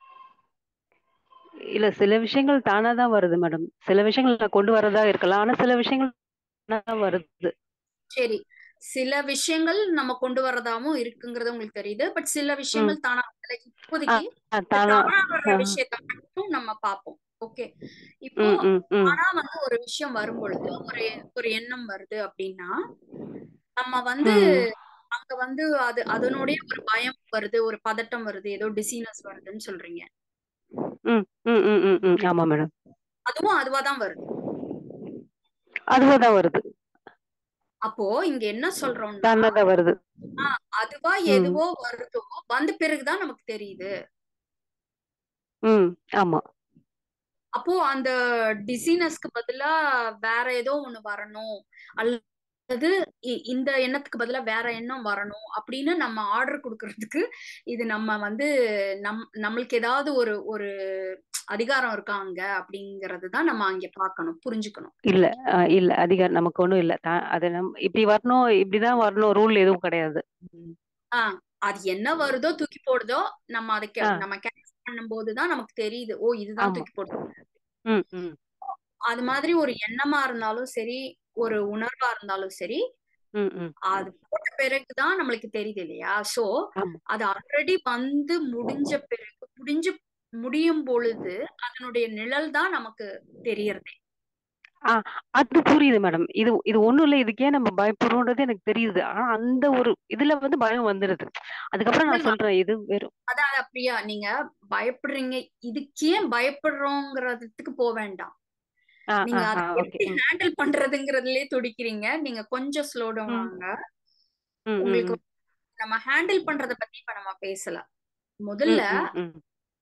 இல்ல சில விஷயங்கள் தானா தான் வருது மேடம் சில விஷயங்கள் நான் கொண்டு வரதா இருக்கலாம் ஆனா சில விஷயங்கள் தானா தான் வருது சரி சில விஷயங்கள் நம்ம கொண்டு வரதாவும் இருக்குங்கிறது உங்களுக்கு தெரியுது பட் சில ம் விஷயங்கள் தானா வரல. ஆ இப்போதைக்கு ஆ, இந்த தானா தானா வர்ற ஆ, விஷயத்த மட்டும் நம்ம பார்ப்போம் ஓகே இப்போ ம் ம் ம் தானா வந்து ஒரு விஷயம் வரும் பொழுது ஒரு ஒரு எண்ணம் வருது அப்படின்னா நம்ம வந்து ம் அங்க வந்து அது அதனுடைய ஒரு பயம் வருது ஒரு பதட்டம் வருது ஏதோ டிசீனஸ் வருதுன்னு சொல்றீங்க ம் ம் ம் ம் ம் ஆமா மேடம் அதுவும் அதுவா தான் வருது அதுவா தான் வருது அப்போ இங்க என்ன சொல்றோம்னா தானா தான் வருது ஆஹ் அதுவா ம் எதுவோ வருதோ வந்த பிறகுதான் நமக்கு தெரியுது ம் ஆமா அப்போ அந்த டிசீனஸ்க்கு பதிலா வேற ஏதோ ஒண்ணு வரணும் அல்லது இ- இந்த எண்ணத்துக்கு பதிலா வேற எண்ணம் வரணும் அப்படின்னு நம்ம ஆர்டர் கொடுக்கறதுக்கு இது நம்ம வந்து நம் நம்மளுக்கு ஏதாவது ஒரு ஒரு அதிகாரம் இருக்கா அங்க அப்படிங்கறது தான் நம்ம அங்க பார்க்கணும் புரிஞ்சுக்கணும் இல்ல அஹ் இல்ல அதிகாரம் நமக்கு ஒண்ணும் இல்ல தா- அது நம் இப்படி வரணும் இப்படிதான் வரணும் ரூல் எதுவும் கிடையாது ம். ஆஹ் அது என்ன வருதோ தூக்கி போடுதோ நம்ம அதுக்கு ஆ நம்ம கேன்சல் பண்ணும்போது தான் நமக்கு தெரியுது ஓ இதுதான் ஆமா தூக்கி போடுது ம் ம் அது மாதிரி ஒரு எண்ணமா இருந்தாலும் சரி ஒரு உணர்வா இருந்தாலும் சரி ம் ம் அது போட்ட பிறகுதான் நம்மளுக்கு தெரியுது இல்லையா சோ ஆமா அது ஆல்ரெடி வந்து முடிஞ்ச பிறகு முடிஞ்சு முடியும் பொழுது அதனுடைய நிழல் தான் நமக்கு தெரியறதே ஆ அது புரியுது மேடம் இது இது ஒண்ணும் இல்ல இதுக்கே நம்ம பயப்படுறோன்றது எனக்கு தெரியுது ஆனா அந்த ஒரு இதுல வந்து பயம் வந்துடுது அதுக்கப்புறம் நான் இல்ல சொல்றேன் இது வெறும் அதான் அதான் பிரியா நீங்க பயப்படுறீங்க இதுக்கே பயப்படுறோங்கிறதுக்கு போக வேண்டாம் ஆ ஆ நீங்க அதை ஆ ஓகே எப்படி ம் ஹேண்டில் பண்றதுங்கிறதுலயே துடிக்கிறீங்க நீங்க கொஞ்சம் ஸ்லோ டவுன் ம் வாங்க ம் ம் உங்களுக்கு ம் நம்ம ஹேண்டில் பண்றத பத்தி இப்ப நம்ம பேசல ம் முதல்ல ம் ம்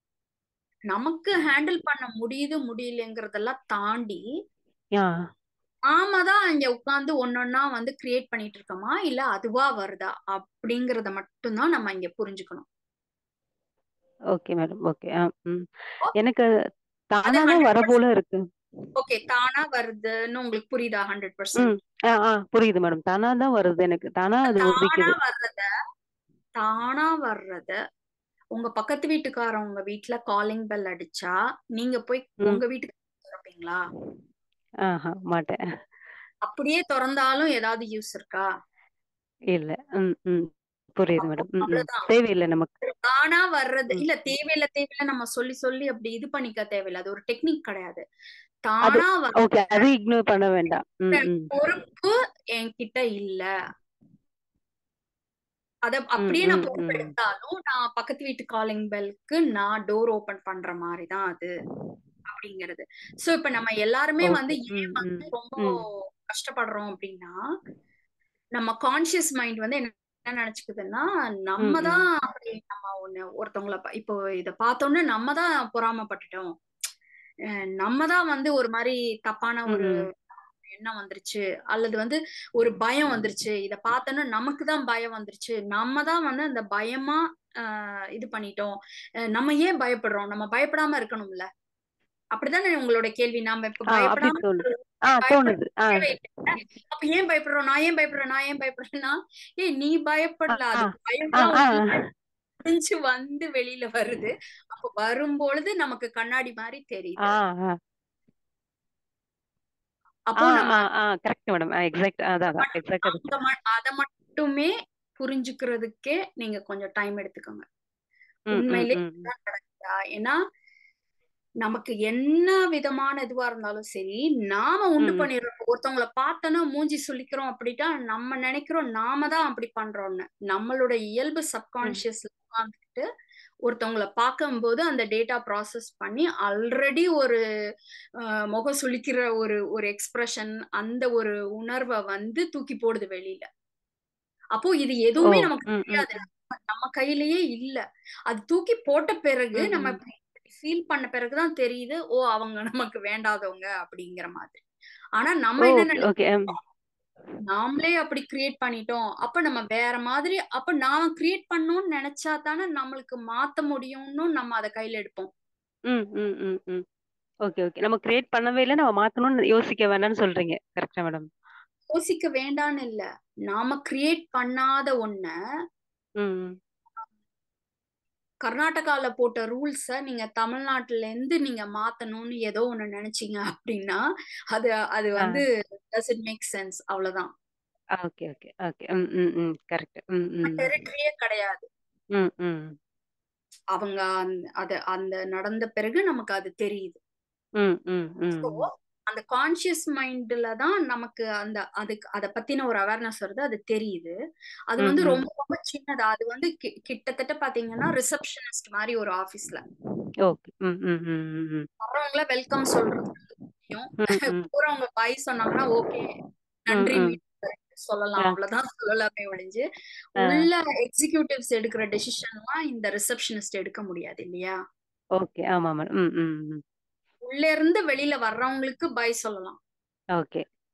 நமக்கு ஹேண்டில் பண்ண முடியுது முடியலங்கிறதெல்லாம் தாண்டி ஆ நாம தான் இங்க உட்கார்ந்து ஒன்னொன்னா வந்து கிரியேட் பண்ணிட்டு இருக்கோமா இல்ல அதுவா வருதா அப்படிங்கறத மட்டும்தான் நம்ம இங்க புரிஞ்சுக்கணும் ஓகே மேடம் ஓகே ஆ ம் ஓ, எனக்கு அது தானா தான் ஹண்ட்ரட் வர போல பர்சன்ட் இருக்கு ஓகே தானா வருதுன்னு உங்களுக்கு புரியுதா ஹண்ட்ரட் பர்சன்ட் ம் ஆ ஆ புரியுது மேடம் தானா தான் வருது எனக்கு தானா அது தானா உதிக்குது வர்றத தானா வர்றத உங்க பக்கத்து வீட்டுக்காரவங்க வீட்ல காலிங் பெல் அடிச்சா நீங்க போய் ம் உங்க வீட்டுக்கு திறப்பீங்களா ஆஹா மாட்டேன் அப்படியே திறந்தாலும் ஏதாவது யூஸ் இருக்கா இல்ல ம் ம் புரியுது அப்போ மேடம் ம் ம் அவ்வளவுதான் தேவையில்லை நமக்கு தானா வர்றது ம் இல்ல தேவையில்ல தேவையில்ல நம்ம சொல்லி சொல்லி அப்படி இது பண்ணிக்க தேவையில்ல அது ஒரு டெக்னிக் கிடையாது அது தானா வர ஓகே அது இக்னோர் பண்ண வேண்டாம் ம் ம் பொறுப்பு என்கிட்ட இல்ல அத ம் அப்படியே நான் ம் பொறுப்பு ம் எடுத்தாலும் நான் பக்கத்து வீட்டு காலிங் பெல்க்கு நான் டோர் ஓபன் பண்ற மாதிரி தான் அது அப்படிங்கிறது சோ இப்ப நம்ம எல்லாருமே வந்து ஓகே ஏன் ம் வந்து ம் ரொம்ப ம் கஷ்டப்படுறோம் அப்படின்னா நம்ம கான்சியஸ் மைண்ட் வந்து என்ன என்ன நினைச்சுக்குதுன்னா நம்ம ம் ம் தான் அப்படி நம்ம ஒண்ணு ஒருத்தவங்கள ப- இப்போ இத பார்த்தோன்னே நம்ம தான் பொறாமைப்பட்டுட்டோம் அஹ் நம்ம தான் வந்து ஒரு மாதிரி தப்பான ம் ஒரு ம் எண்ணம் வந்துருச்சு அல்லது வந்து ஒரு பயம் வந்துருச்சு இத பார்த்தோன்னா நமக்கு தான் பயம் வந்துருச்சு நம்ம தான் வந்து அந்த பயமா ஆஹ் இது பண்ணிட்டோம் அஹ் நம்ம ஏன் பயப்படுறோம் நம்ம பயப்படாம இருக்கணும்ல அப்படிதானே உங்களோட கேள்வி நாம இப்ப ஆ அப்படி பயப்படாம தோணுது ஆ பயப்பட தோணுது ஆ தேவையில்லை அப்ப ஏன் பயப்படுறோம் நான் ஏன் பயப்படுறேன் நான் ஏன் பயப்படுறேன்னா ஏய் நீ ஆ பயப்படல ஆ அது ஆ பயம்லாம் ஆ உள்ள முடிஞ்சு வந்து வெளியில வருது அப்ப வரும்பொழுது நமக்கு கண்ணாடி மாதிரி ஆ தெரியுது ஆ அப்போ ஆ நம்ம ஆ ஆ கரெக்ட் மேடம் எக்ஸாக்ட் அதான் அதான் எக்ஸாக்ட் அது அங்க ம- அத மட்டுமே புரிஞ்சுக்கிறதுக்கே நீங்க கொஞ்சம் டைம் எடுத்துக்கோங்க ம் ம் உண்மையிலே ம் ம். இதுதான் நடக்குதா ஏன்னா நமக்கு என்ன விதமான இதுவா இருந்தாலும் சரி நாம உண்டு ம் ம். பண்ணிடுறோம் ஒருத்தவங்கள பார்த்தோன்னா மூஞ்சி சுளிக்கிறோம் அப்படின்னா நம்ம நினைக்கிறோம் நாம தான் அப்படி பண்றோம்னு நம்மளோட இயல்பு ம் சப்கான்சியஸ்ல உட்காந்துக்கிட்டு ஒருத்தவங்கள பார்க்கும்போது அந்த டேட்டா ப்ராசஸ் பண்ணி ஆல்ரெடி ஒரு அஹ், முகம் சுளிக்கிற ஒரு ஒரு எக்ஸ்பிரஷன் அந்த ஒரு உணர்வை வந்து தூக்கி போடுது வெளியில அப்போ இது ஓ எதுவுமே நமக்கு ம் ம் தெரியாது நம்ம நம்ம கையிலயே இல்ல அது தூக்கி போட்ட பிறகு ம் நம்ம ம் ஃபீல் பண்ண பிறகுதான் தெரியுது ஓ அவங்க நமக்கு வேண்டாதவங்க அப்படிங்கிற மாதிரி ஆனா நம்ம ஓ என்ன ஓகே ஓகே ம் நினைக்கிறோம் நாமளே அப்படி கிரியேட் பண்ணிட்டோம் அப்ப நம்ம வேற மாதிரி அப்ப நாம கிரியேட் பண்ணணும்னு நினைச்சா தானே நம்மளுக்கு மாத்த முடியும்னு நம்ம அதை கையில எடுப்போம் ம் ம் ம் ம் ஓகே ஓகே நம்ம கிரியேட் பண்ணவே இல்லை நம்ம மாத்தணும்னு யோசிக்க வேண்டாம்னு சொல்றீங்க கரெக்டா மேடம் யோசிக்க வேண்டான்னு இல்ல நாம கிரியேட் பண்ணாத ஒண்ண ம் ம். கர்நாடகால போட்ட ரூல்ஸ நீங்க தமிழ்நாட்டுல இருந்து நீங்க மாத்தணும்னு ஏதோ ஒண்ணு நினைச்சீங்க அப்படின்னா அது அது ஆ வந்து டஸ் இட் மேக் சென்ஸ் அவ்வளவுதான் ஓகே ஓகே ஓகே ம் ம் ம் கரெக்ட் ம் ம் டெரிட்டரியே கிடையாது ம் ம் அவங்க அந்த- அது அந்த நடந்த பிறகு நமக்கு அது தெரியுது ம் ம் ம் ஸோ அந்த கான்சியஸ் மைண்ட்ல தான் நமக்கு அந்த அதுக்கு அதை பத்தின ஒரு அவேர்னஸ் வருது அது தெரியுது அது ம் வந்து ம் ரொம்ப ரொம்ப சின்னது அது வந்து கி- கிட்டத்தட்ட பாத்தீங்கன்னா ரிசப்ஷனிஸ்ட் மாதிரி ஒரு ஆபீஸ்ல ஓகே ம் ம் ம் ம் ம் வர்றவங்கள வெல்கம் சொல்றது தெரியும் ம் ம் போறவங்க பாய் சொன்னாங்கன்னா ஓகே ம் நன்றி ம் மீட் சொல்லலாம் ஆ அவ்வளவுதான் சொல்லலாமே ஒழிஞ்சு ஆ உள்ள எக்ஸிகியூட்டிவ்ஸ் எடுக்கிற டெசிஷன்லாம் இந்த ரிசப்ஷனிஸ்ட் எடுக்க முடியாது இல்லையா ஓகே ஆமா மேடம் ம் ம் ம் உள்ள இருந்து வெளியில வர்றவங்களுக்கு பை சொல்லலாம் ஓகே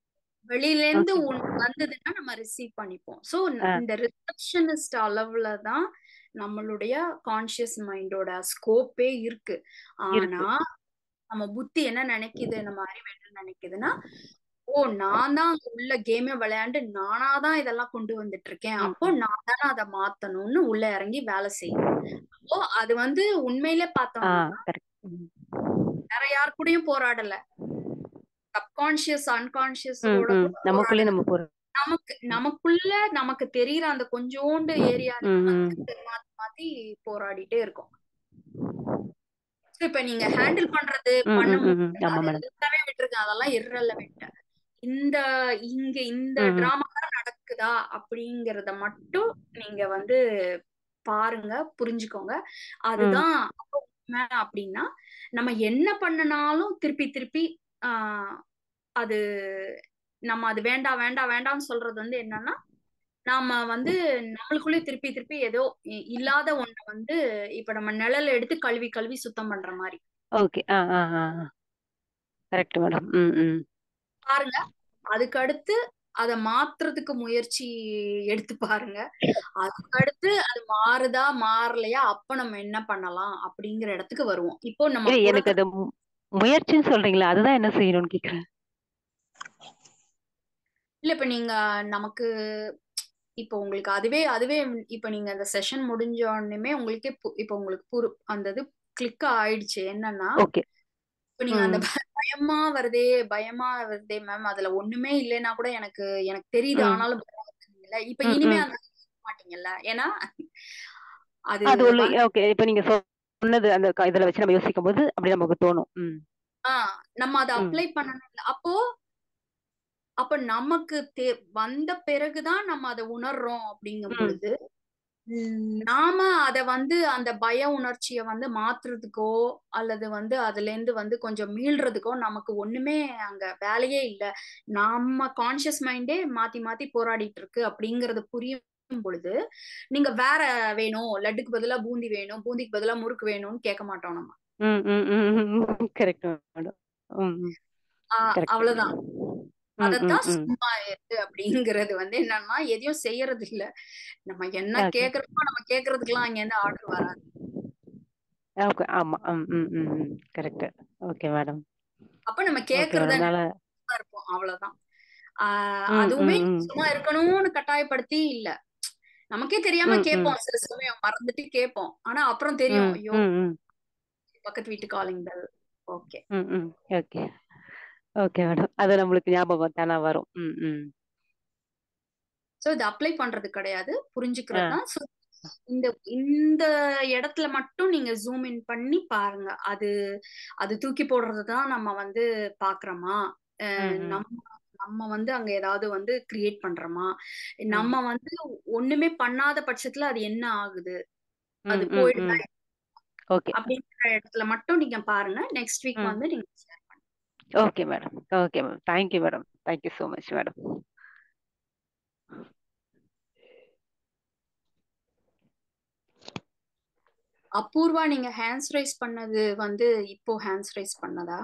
வெளியில இருந்து ஓகே ஒண்ணு வந்ததுன்னா நம்ம ரிசீவ் பண்ணிப்போம் சோ ஆ இந்த ரிசப்ஷனிஸ்ட் அளவுல தான் நம்மளுடைய கான்சியஸ் மைண்டோட ஸ்கோப்பே இருக்கு இருக்கு ஆனா நம்ம புத்தி என்ன நினைக்குது நம்ம அறிவு என்ன நினைக்குதுன்னா ஓ நான் தான் அங்க உள்ள கேமே விளையாண்டு நானா தான் இதெல்லாம் கொண்டு வந்துட்டு இருக்கேன் ம் அப்போ ம் நான் தானே அதை மாத்தணும்னு உள்ள இறங்கி வேலை செய்யுது அப்போ அது வந்து உண்மையிலே ஆ பார்த்தோம்னா கரெக்ட் ம் வேற யார் கூடயும் போராடல சப்கான்சியஸ் ம் அன்கான்சியஸோட ம் கூட நமக்குள்ளே போராடல நம்ம போறோம் நமக்கு நமக்குள்ள நமக்கு தெரியுற அந்த கொஞ்சோண்டு ஏரியால ம் ம் வந்து மாத்தி மாத்தி போராடிட்டே இருக்கோம் So, இப்ப நீங்க ஹேண்டில் பண்றது ம் பண்ண ம் ம் ம் முடியாது ஆமா அது மேடம் எல்லாமே விட்டுருங்க அதெல்லாம் irrelevant இந்த இங்க இந்த ம் ம் டிராமா நடக்குதா அப்படிங்கறத மட்டும் நீங்க வந்து பாருங்க புரிஞ்சுக்கோங்க ம் அதுதான் அப்போ உண்மை அப்படின்னா நம்ம என்ன பண்ணனாலும் திருப்பி திருப்பி ஆஹ் அது நம்ம அது வேண்டாம் வேண்டாம் வேண்டாம்னு சொல்றது வந்து என்னன்னா நாம வந்து நம்மளுக்குள்ளே திருப்பி திருப்பி ஏதோ இ- இல்லாத ஒண்ண வந்து இப்ப நம்ம நிழல் எடுத்து கழுவி கழுவி சுத்தம் பண்ற மாதிரி ஓகே ஆ ஆ ஆ கரெக்ட் மேடம் ம் ம் பாருங்க அதுக்கு அடுத்து அதை மாத்துறதுக்கு முயற்சி எடுத்து பாருங்க அதுக்கு அடுத்து அது மாறுதா மாறலையா அப்ப நம்ம என்ன பண்ணலாம் அப்படிங்கிற இடத்துக்கு வருவோம் இப்போ நம்ம ஏய் எனக்கு புறத்துல அது மு- முயற்சின்னு சொல்றீங்களா அதுதான் என்ன செய்யணும்னு கேக்குறேன் இல்ல இப்ப நீங்க நமக்கு இப்போ உங்களுக்கு அதுவே அதுவே இப்ப நீங்க அந்த செஷன் முடிஞ்ச உடனே உங்களுக்கே பு- இப்போ உங்களுக்கு புரு அந்த இது கிளிக் ஆயிடுச்சு என்னன்னா ஓகே இப்ப நீங்க அந்த ம் ப- பயமா வருதே பயமா வருதே மேம் அதுல ஒண்ணுமே இல்லைன்னா கூட எனக்கு எனக்கு தெரியுது ம் ஆனாலும் பயம் வருதுங்கல்ல இப்ப ம் இனிமே ம் அந்த மாட்டீங்கல்ல ஏன்னா அது அது ஒண்ணு வந்து ஓகே இப்ப நீங்க சொன்னது அந்த க- இதுல வச்சு நம்ம யோசிக்கும் போது அப்படி நமக்கு தோணும் ம் ஆஹ் நம்ம அதை ம் அப்ளை பண்ணணும் இல்ல. அப்போ அப்ப நமக்கு தே வந்த பிறகுதான் நம்ம அதை உணர்றோம் அப்படிங்கும் ம் பொழுது உம் நாம அத வந்து அந்த பய உணர்ச்சிய வந்து மாத்துறதுக்கோ அல்லது வந்து அதுல இருந்து வந்து கொஞ்சம் மீள்றதுக்கோ நமக்கு ஒண்ணுமே அங்க வேலையே இல்ல நம்ம கான்சியஸ் மைண்டே மாத்தி மாத்தி போராடிட்டு இருக்கு அப்படிங்கறது புரியும் பொழுது நீங்க வேற வேணும் லட்டுக்கு பதிலா பூந்தி வேணும் பூந்திக்கு பதிலா முறுக்கு வேணும்னு கேட்க மாட்டோம் நம்ம ம் ம் ம் கரெக்ட் மேடம் ம் ம் ஆஹ் கரெக்ட் அவ்வளவுதான் ம் ம் அதத்தான் ம் சும்மா இருக்கு அப்படிங்கிறது வந்து என்னன்னா எதையும் செய்யறது இல்ல நம்ம என்ன ஓகே கேக்குறோமோ நம்ம கேக்குறதுக்கெல்லாம் அங்க இருந்து ஆர்டர் வராது ஓகே ஆமா ம் ம் ம் ம் கரெக்ட் ஓகே மேடம் அப்ப நம்ம ஓகே கேக்குறத மேடம் நல்ல நினைச்சுதான் இருப்போம் அவ்வளவுதான் ஆஹ் ம் அதுவுமே ம் ம் சும்மா இருக்கணும்னு கட்டாயப்படுத்தி இல்ல நமக்கே தெரியாம ம் ம் கேட்போம் சில சமயம் மறந்துட்டு கேட்போம் ஆனா அப்புறம் தெரியும் ம் ஐயோ ம் ம் பக்கத்து வீட்டு காலிங் பெல் ஓகே ம் ம் ஓகே ஓகே மேடம் அது நம்மளுக்கு ஞாபகம் தானே வரும் ம் ம் சோ இது அப்ளை பண்றது கிடையாது ஆ புரிஞ்சுக்கிறது தான் So, இந்த இந்த இடத்துல மட்டும் நீங்க ஜூம் இன் பண்ணி பாருங்க அது அது தூக்கி போடுறது தான் நம்ம வந்து பாக்குறோமா ம் அஹ் ம் நம்ம நம்ம வந்து அங்க ஏதாவது வந்து கிரியேட் பண்றோமா ம் நம்ம வந்து ஒண்ணுமே பண்ணாத பட்சத்துல அது என்ன ஆகுது அது ம் ம் போயிடுதா ம் ஓகே அப்படிங்கிற இடத்துல மட்டும் நீங்க பாருங்க நெக்ஸ்ட் வீக் ம் வந்து நீங்க share பண்ணுங்க okay madam okay ma'am thank you madam thank you so much madam Apoorva நீங்க ஹேண்ட்ஸ் ரைஸ் பண்ணது வந்து இப்போ ஹேண்ட்ஸ் ரைஸ் பண்ணதா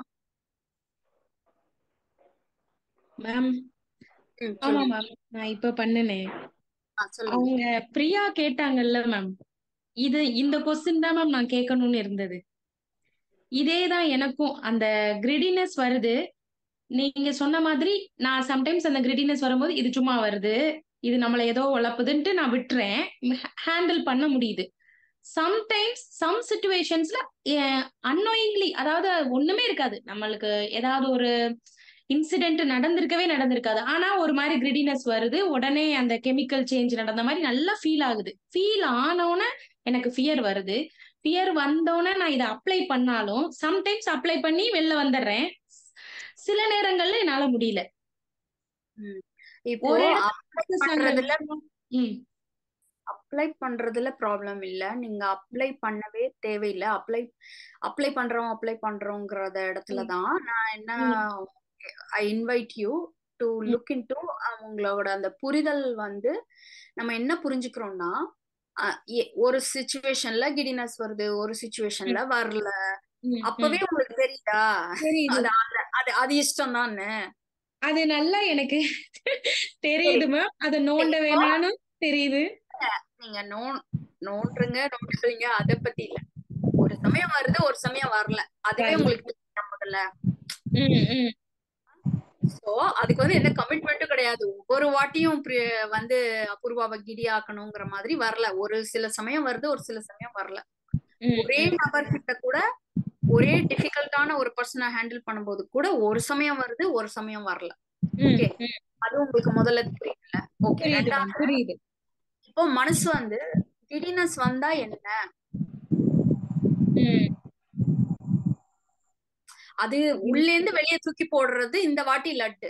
மேம் ம் ஆமா சொல்லுங்க மேம் நான் இப்ப பண்ணுனேன் ஆ, சொல்லுங்க அவங்க பிரியா கேட்டாங்கல்ல மேம் இது இந்த கொஸ்டின் தான் மேம் நான் கேட்கணும்னு இருந்தது இதே தான் எனக்கும் அந்த கிரிடினஸ் வருது நீங்க சொன்ன மாதிரி நான் சம்டைம்ஸ் அந்த கிரிடினஸ் வரும்போது இது சும்மா வருது இது நம்மள ஏதோ உழப்புதுன்ட்டு நான் விட்டுறேன் ஹேண்டில் பண்ண முடியுது சம்டைம்ஸ் சம் சுச்சுவேஷன்ஸ்ல அன்னோயிங்லி அதாவது ஒண்ணுமே இருக்காது நம்மளுக்கு ஏதாவது ஒரு இன்சிடென்ட் நடந்திருக்கவே நடந்திருக்காது ஆனா ஒரு மாதிரி கிரிடினஸ் வருது உடனே அந்த கெமிக்கல் சேஞ்ச் நடந்த மாதிரி நல்லா ஃபீல் ஆகுது ஃபீல் ஆனோடனே எனக்கு ஃபியர் வருது ஃபியர் வந்தோடனே நான் இதை அப்ளை பண்ணாலும் சம்டைம்ஸ் அப்ளை பண்ணி வெளில வந்துடுறேன் சில நேரங்கள்ல என்னால முடியல ம். இப்போ ஒரு அப்ளை இடத்துல பண்றதுல ம் அப்ளை பண்றதுல ப்ராப்ளம் இல்ல நீங்க அப்ளை பண்ணவே தேவையில்லை அப்ளை அப்ளை பண்றோம் அப்ளை பண்றோங்கிறத இடத்துல ம், தான் நான் என்ன ம், I invite you to hmm, look in உங்களோட அந்த புரிதல் வந்து நம்ம என்ன புரிஞ்சுக்கிறோம்னா அஹ், எ- ஒரு சுச்சுவேஷன்ல கிடினஸ் வருது ஒரு சுச்சுவேஷன்ல ம், வரல ம், ம். அப்பவே உங்களுக்கு தெரியுதா தெரியுது அது அந்த- அது அது இஷ்டம் தானே அது நல்லா எனக்கு தெரியுது மேம் அத நோண்ட இப்போ வேணாம்னு தெரியுது நீங்க நோ நோண்டுறீங்க நோண்டுறீங்க அத பத்தி இல்ல ஒரு சமயம் வருது ஒரு சமயம் வரல அதுவே வரல. உங்களுக்கு தெரியுதா முதல்ல ம் ம் சோ அதுக்கு வந்து எந்த கமிட்மெண்ட்டும் கிடையாது ஒவ்வொரு வாட்டியும் பிரி- வந்து அபூர்வாவை கிடி ஆக்கணுங்கிற மாதிரி வரல ஒரு சில சமயம் வருது ஒரு சில சமயம் வரல ம் ஒரே ம் நபர் கிட்ட கூட ஒரே டிஃபிகல்ட்டான ஒரு பர்சனை ஹேண்டில் பண்ணும்போது கூட ஒரு சமயம் வருது ஒரு சமயம் வரல ம் ஓகே ம் அது உங்களுக்கு முதல்ல தெரியல ஓகே புரியுது ரெண்டாவது மேம் புரியுது இப்போ மனசு வந்து கிடினஸ் வந்தா என்ன ம் அது உள்ளேந்து வெளியே தூக்கி போடுறது இந்த வாட்டி லட்டு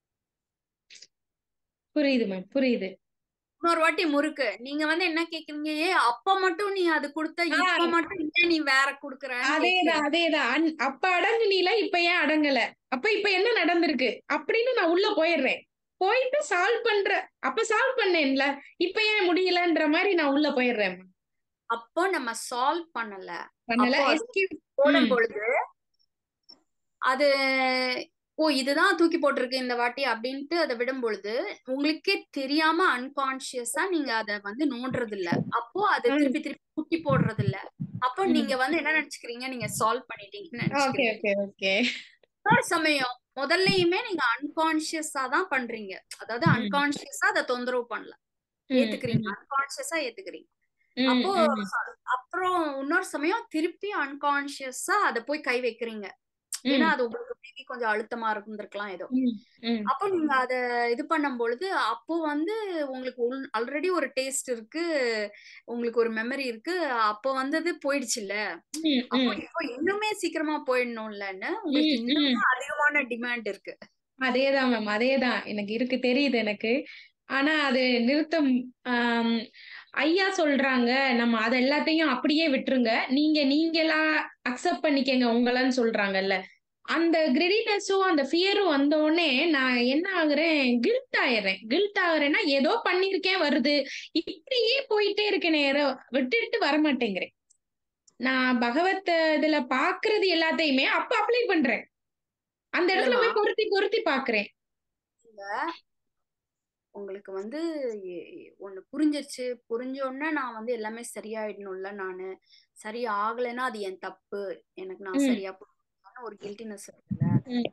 புரியுது மேம் புரியுது இன்னொரு வாட்டி முறுக்கு நீங்க வந்து என்ன கேக்குறீங்க ஏ அப்ப மட்டும் நீ அது கொடுத்த ஆ இப்ப மட்டும் ஏன் நீ வேற குடுக்கறன்னு அதேதான் கேக்குறீங்க அதேதான் அன்- அப்ப அடங்குனீல இப்ப ஏன் அடங்கல அப்ப இப்ப என்ன நடந்திருக்கு அப்படின்னு நான் உள்ள போயிடுறேன் போயிட்டு சால்வ் பண்ற அப்ப சால்வ் பண்ணேன்ல இப்ப ஏன் முடியலன்ற மாதிரி நான் உள்ள போயிடுறேன் ma'am. அப்போ நம்ம சால்வ் பண்ணல பண்ணல அப்போ அது எஸ்கேப் போடும் ம் பொழுது அது ஓ இதுதான் தூக்கி போட்டிருக்கு இந்த வாட்டி அப்படின்ட்டு அதை விடும் பொழுது உங்களுக்கே தெரியாம அன்கான்சியஸா நீங்க அதை வந்து நோண்டுறது இல்ல அப்போ அதை ம் திருப்பி திருப்பி தூக்கி போடுறது இல்ல அப்போ ம் நீங்க வந்து என்ன நினைச்சுக்கிறீங்க நீங்க சால்வ் பண்ணிட்டீங்கன்னு ஓகே நினைச்சுக்கிறீங்க ஓகே ஓகே இன்னொரு சமயம் முதல்லயுமே நீங்க அன்கான்சியஸா தான் பண்றீங்க அதாவது ம் அன்கான்சியஸா அதை தொந்தரவு பண்ணல ம் ஏத்துக்கிறீங்க ம் அன்கான்சியஸா ஏத்துக்கிறீங்க ம் அப்போ ம் ச- அப்புறம் இன்னொரு சமயம் திருப்பி அன்கான்சியஸா அதை போய் கை வைக்கிறீங்க ஏன்னா ம் அது உங்களுக்கு மேபி கொஞ்சம் அழுத்தமா இருந்திருக்கலாம் ஏதோ ம் ம் அப்போ நீங்க அத இது பண்ணும் பொழுது அப்போ வந்து உங்களுக்கு ஆல்ரெடி ஒரு டேஸ்ட் இருக்கு உங்களுக்கு ஒரு மெமரி இருக்கு அப்போ வந்தது போயிடுச்சுல்ல ம் அப்போ ம் இப்போ இன்னுமே சீக்கிரமா போயிடணும்லன்னு ம் உங்களுக்கு ம் இன்னுமே அதிகமான டிமாண்ட் இருக்கு அதேதான் மேம் அதேதான் எனக்கு இருக்கு தெரியுது எனக்கு ஆனா அது நிறுத்தம் ஆம், ஐயா சொல்றாங்க நம்ம அது எல்லாத்தையும் அப்படியே விட்டுருங்க நீங்க நீங்களா அக்செப்ட் பண்ணிக்கங்க உங்களன்னு சொல்றாங்கல்ல அந்த கிரெடினஸும் அந்த ஃபியரும் வந்த உடனே நான் என்ன ஆகுறேன் கில்ட் ஆயிடுறேன் கில்ட் ஆகுறேன்னா ஏதோ பண்ணிருக்கேன் வருது இப்படியே போயிட்டே இருக்கேன் நேரம் விட்டுட்டு வர மாட்டேங்கிறேன் நான் பகவத் இதுல பாக்குறது எல்லாத்தையுமே அப்ப அப்ளை பண்றேன் அந்த இடத்துல இல்லம்மா போய் பொருத்தி பொருத்தி பாக்குறேன் நீங்க உங்களுக்கு வந்து எ- எ- ஒண்ணு புரிஞ்சிருச்சு புரிஞ்ச உடனே நான் வந்து எல்லாமே சரியாயிடணும்ல நானு சரி ஆகலைன்னா அது என் தப்பு எனக்கு நான் ம் சரியா புரிஞ்சுக்கணும்னு ஒரு கில்ட்டினஸ் இருக்குல்ல ம்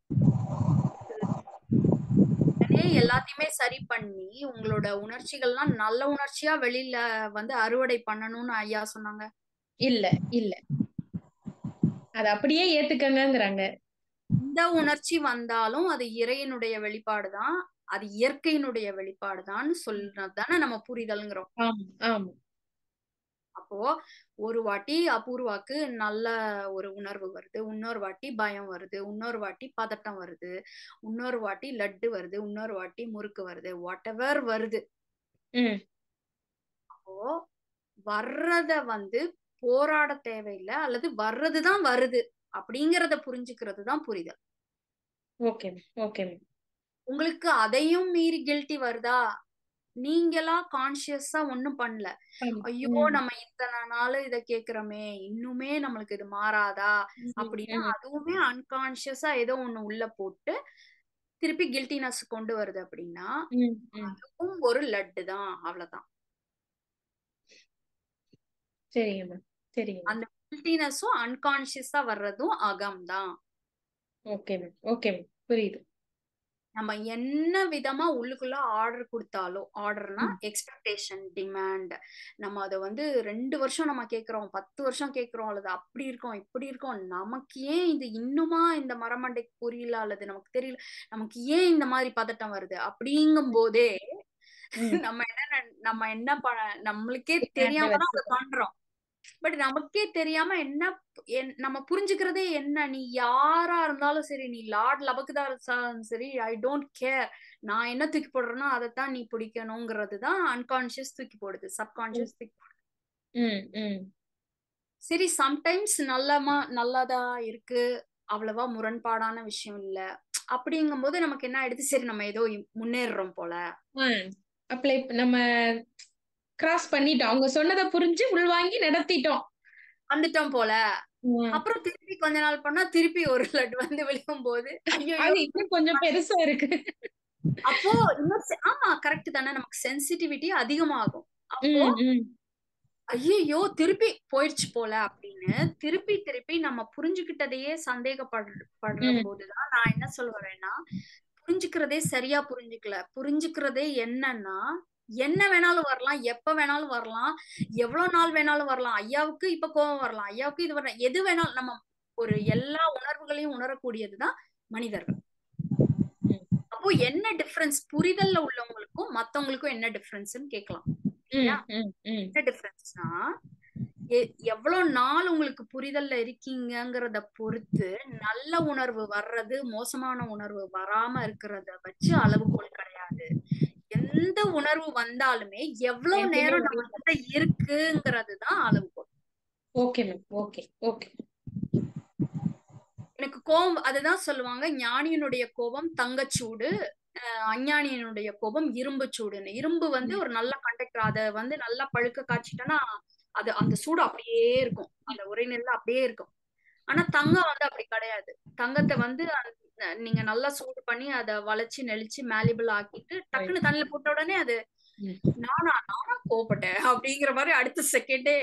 உடனே எல்லாத்தையுமே சரி பண்ணி உங்களோட உணர்ச்சிகள்லாம் நல்ல உணர்ச்சியா வெளியில வந்து அறுவடை பண்ணணும்னு ஐயா சொன்னாங்க இல்ல இல்ல அத அப்படியே ஏத்துக்கங்கங்கறாங்க இந்த உணர்ச்சி வந்தாலும் அது இறைவனுடைய வெளிப்பாடுதான் அது இயற்கையினுடைய வெளிப்பாடுதான்னு சொல்றது தானே நம்ம புரிதல்ங்கிறோம் ஆமா ஆமா அப்போ ஒரு வாட்டி அபூர்வாக்கு நல்ல ஒரு உணர்வு வருது இன்னொரு வாட்டி பயம் வருது இன்னொரு வாட்டி பதட்டம் வருது இன்னொரு வாட்டி லட்டு வருது இன்னொரு வாட்டி முறுக்கு வருது வாட் எவர் வருது ம் அப்போ வர்றத வந்து போராட தேவையில்லை அல்லது வர்றதுதான் வருது அப்படிங்கறத புரிஞ்சுக்கிறது தான் புரிதல் ஓகே ஓகே உங்களுக்கு அதையும் மீறி கில்ட்டி வருதா நீங்களா கான்சியஸா ஒண்ணும் பண்ணல ஐயோ நம்ம இத்தனை நாள் இத கேக்குறோமே இன்னுமே நம்மளுக்கு இது மாறாதா அப்படின்னா அதுவுமே அன்கான்சியஸா ஏதோ ஒண்ணு உள்ள போட்டு திருப்பி கில்ட்டினஸ் கொண்டு வருது அப்படின்னா அதுவும் ஒரு லட்டு தான் அவ்வளவுதான் சரிங்க மேம் சரிங்க அந்த கில்ட்டினஸும் அன்கான்சியஸா வர்றதும் அகம் தான் ஓகே மேம் ஓகே மேம் புரியுது நம்ம என்ன விதமா உள்ளுக்குள்ள ஆர்டர் கொடுத்தாலும் ஆர்டர்னா எக்ஸ்பெக்டேஷன் டிமாண்ட் நம்ம அதை வந்து ரெண்டு வருஷம் நம்ம கேட்கிறோம் பத்து வருஷம் கேட்கிறோம் அல்லது அப்படி இருக்கோம் இப்படி இருக்கோம் நமக்கு ஏன் இது இன்னுமா இந்த மரமண்டைக்கு புரியல அல்லது நமக்கு தெரியல நமக்கு ஏன் இந்த மாதிரி பதட்டம் வருது அப்படிங்கும் போதே நம்ம என்ன நம்ம என்ன பண்ண நம்மளுக்கே தெரியாம தான் அதை பண்றோம் பட் நமக்கே தெரியாம என்ன நம்ம புரிஞ்சுக்கிறதே என்ன நீ யாரா இருந்தாலும் சரி நீ லார்ட் லபக்குதா இருந்தாலும் சரி ஐ டோன்ட் கேர் நான் என்ன தூக்கி போடுறேனோ அதைத்தான் நீ பிடிக்கணுங்கிறது தான் அன்கான்சியஸ் தூக்கி போடுது சப்கான்சியஸ் தூக்கி போடுது சரி சம்டைம்ஸ் நல்லமா நல்லதா இருக்கு அவ்வளவா முரண்பாடான விஷயம் இல்ல அப்படிங்கும் போது நமக்கு என்ன ஆயிடுது சரி நம்ம ஏதோ முன்னேறுறோம் போல அப்ளை நம்ம கிராஸ் பண்ணிட்டோம் அவங்க சொன்னதை புரிஞ்சு உள்வாங்கி நடத்திட்டோம் வந்துட்டோம் போல உம். அப்புறம் திருப்பி கொஞ்ச நாள் பண்ணா திருப்பி ஒரு லட்டு வந்து விழுகும் போது ஐயோ அது இன்னும் கொஞ்சம் பெருசா இருக்கு அப்போ இன்னும் செ- ஆமா கரெக்ட் தானே நமக்கு சென்சிட்டிவிட்டி அதிகமாகும் அப்போ உம் உம் ஐயோ திருப்பி போயிடுச்சு போல அப்படின்னு திருப்பி திருப்பி நம்ம புரிஞ்சுக்கிட்டதையே சந்தேகப்படுற படுற உம் போதுதான் நான் என்ன சொல்ல வரேன்னா புரிஞ்சுக்கிறதே சரியா புரிஞ்சுக்கல புரிஞ்சுக்கிறதே என்னன்னா என்ன வேணாலும் வரலாம் எப்ப வேணாலும் வரலாம் எவ்வளவு நாள் வேணாலும் வரலாம் ஐயாவுக்கு இப்ப கோபம் வரலாம் ஐயாவுக்கு இது வரலாம் எது வேணாலும் நம்ம ஒரு எல்லா உணர்வுகளையும் உணரக்கூடியதுதான் மனிதர்கள் உம் அப்போ என்ன டிஃபரன்ஸ் புரிதல்ல உள்ளவங்களுக்கும் மத்தவங்களுக்கும் என்ன டிஃபரன்ஸ்னு கேட்கலாம் இல்லையா உம் உம் என்ன டிஃபரன்ஸ்னா எவ்வளவு நாள் உங்களுக்கு புரிதல்ல இருக்கீங்கங்கிறத பொறுத்து நல்ல உணர்வு வர்றது மோசமான உணர்வு வராம இருக்கிறத வச்சு அளவுகோல் கிடையாது எந்த உணர்வு வந்தாலுமே எவ்வளவு எப்பயுமே நேரம் ஒரே நம்ம கிட்ட இருக்குங்கிறது தான் அளவுகோல் ஓகே மேம் ஓகே ஓகே எனக்கு கோபம் அதுதான் சொல்லுவாங்க ஞானியினுடைய கோபம் தங்கச்சூடு அஹ் அஞ்ஞானியினுடைய கோபம் இரும்பு சூடுன்னு இரும்பு வந்து ஒரு நல்ல கண்டக்டர் அதை வந்து நல்லா பழுக்க காய்ச்சிட்டோன்னா அது அந்த சூடு அப்படியே இருக்கும் அந்த உரை நெல் அப்படியே இருக்கும் ஆனா தங்கம் வந்து அப்படி கிடையாது தங்கத்தை வந்து அந்த- நீங்க நல்லா சூடு பண்ணி அதை வளைச்சு நெளிச்சு மேலிபிள் ஆக்கிட்டு டக்குன்னு தண்ணியில போட்ட உடனே அது ம். நானா நானா கோவப்பட்டேன் அப்படிங்கிற மாதிரி அடுத்த செகண்டே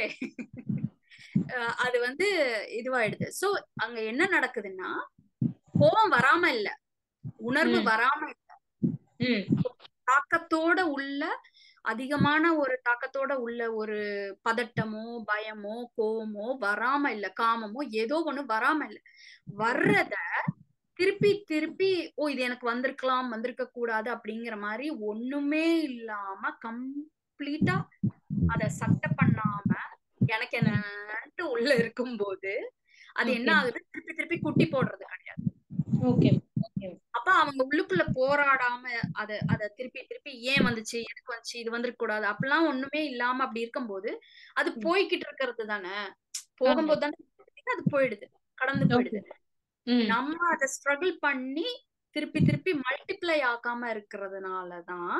அது வந்து இதுவாயிடுது சோ அங்க என்ன நடக்குதுன்னா கோபம் வராம இல்ல உணர்வு ம். வராம இல்ல ம் தாக்கத்தோட உள்ள அதிகமான ஒரு தாக்கத்தோட உள்ள ஒரு பதட்டமோ பயமோ கோவமோ வராம இல்ல காமமோ ஏதோ ஒண்ணு வராம இல்ல வர்றத திருப்பி திருப்பி ஓ இது எனக்கு வந்திருக்கலாம் வந்திருக்க கூடாது அப்படிங்கிற மாதிரி ஒண்ணுமே இல்லாம கம்ப்ளீட்டா அத சட்டை பண்ணாம எனக்கு என்னன்ட்டு உள்ள இருக்கும்போது அது என்ன Okay. ஆகுது திருப்பி திருப்பி குட்டி போடுறது கிடையாது ஓகே ஓகே அப்ப அவங்க உள்ளுக்குள்ள போராடாம அத அத திருப்பி திருப்பி ஏன் வந்துச்சு எதுக்கு வந்துச்சு இது வந்திருக்க கூடாது அப்படிலாம் ஒண்ணுமே இல்லாம அப்படி இருக்கும்போது அது ம். போய்கிட்டு இருக்கிறது தானே போகும்போது தானே அது போயிடுது கடந்து போயிடுது ம் நம்ம அத ஸ்ட்ரகிள் பண்ணி திருப்பி திருப்பி மல்டிப்ளை ஆக்காம இருக்கிறதுனாலதான்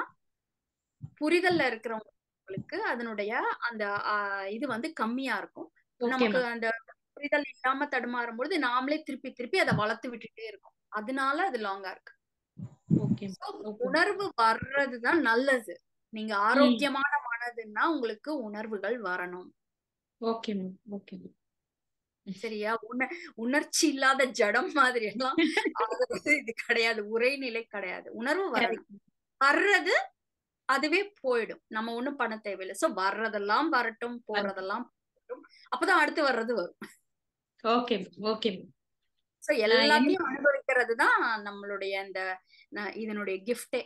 புரிதல்ல இருக்கிறவங்களுக்கு அதனுடைய அந்த ஆஹ், இது வந்து கம்மியா இருக்கும் ஓகே நமக்கு அந்த புரிதல் இல்லாம தடுமாறும் பொழுது நாமளே திருப்பி திருப்பி அதை வளர்த்து விட்டுட்டே இருக்கோம் அதனால அது லாங்கா இருக்கு ஓகே So, ஓகே உணர்வு வர்றதுதான் நல்லது நீங்க ஆரோக்கியமான மனதுன்னா உங்களுக்கு உணர்வுகள் வரணும் ஓகே மேம் ஓகே மேம் சரியா உண உணர்ச்சி இல்லாத ஜடம் மாதிரி எல்லாம் அது வந்து இது கிடையாது உரைநிலை கிடையாது உணர்வு வரணும் வர்றது அதுவே போயிடும் நம்ம ஒண்ணும் பண்ண தேவையில்லை சோ வர்றதெல்லாம் வரட்டும் போறதெல்லாம் போகட்டும் அப்பதான் அடுத்து வர்றது வரும் ஓகே ஓகே மேம் சோ எல்லாத்தையும் அனுபவிக்கிறது தான் நம்மளுடைய அந்த ந- இதனுடைய கிஃப்டே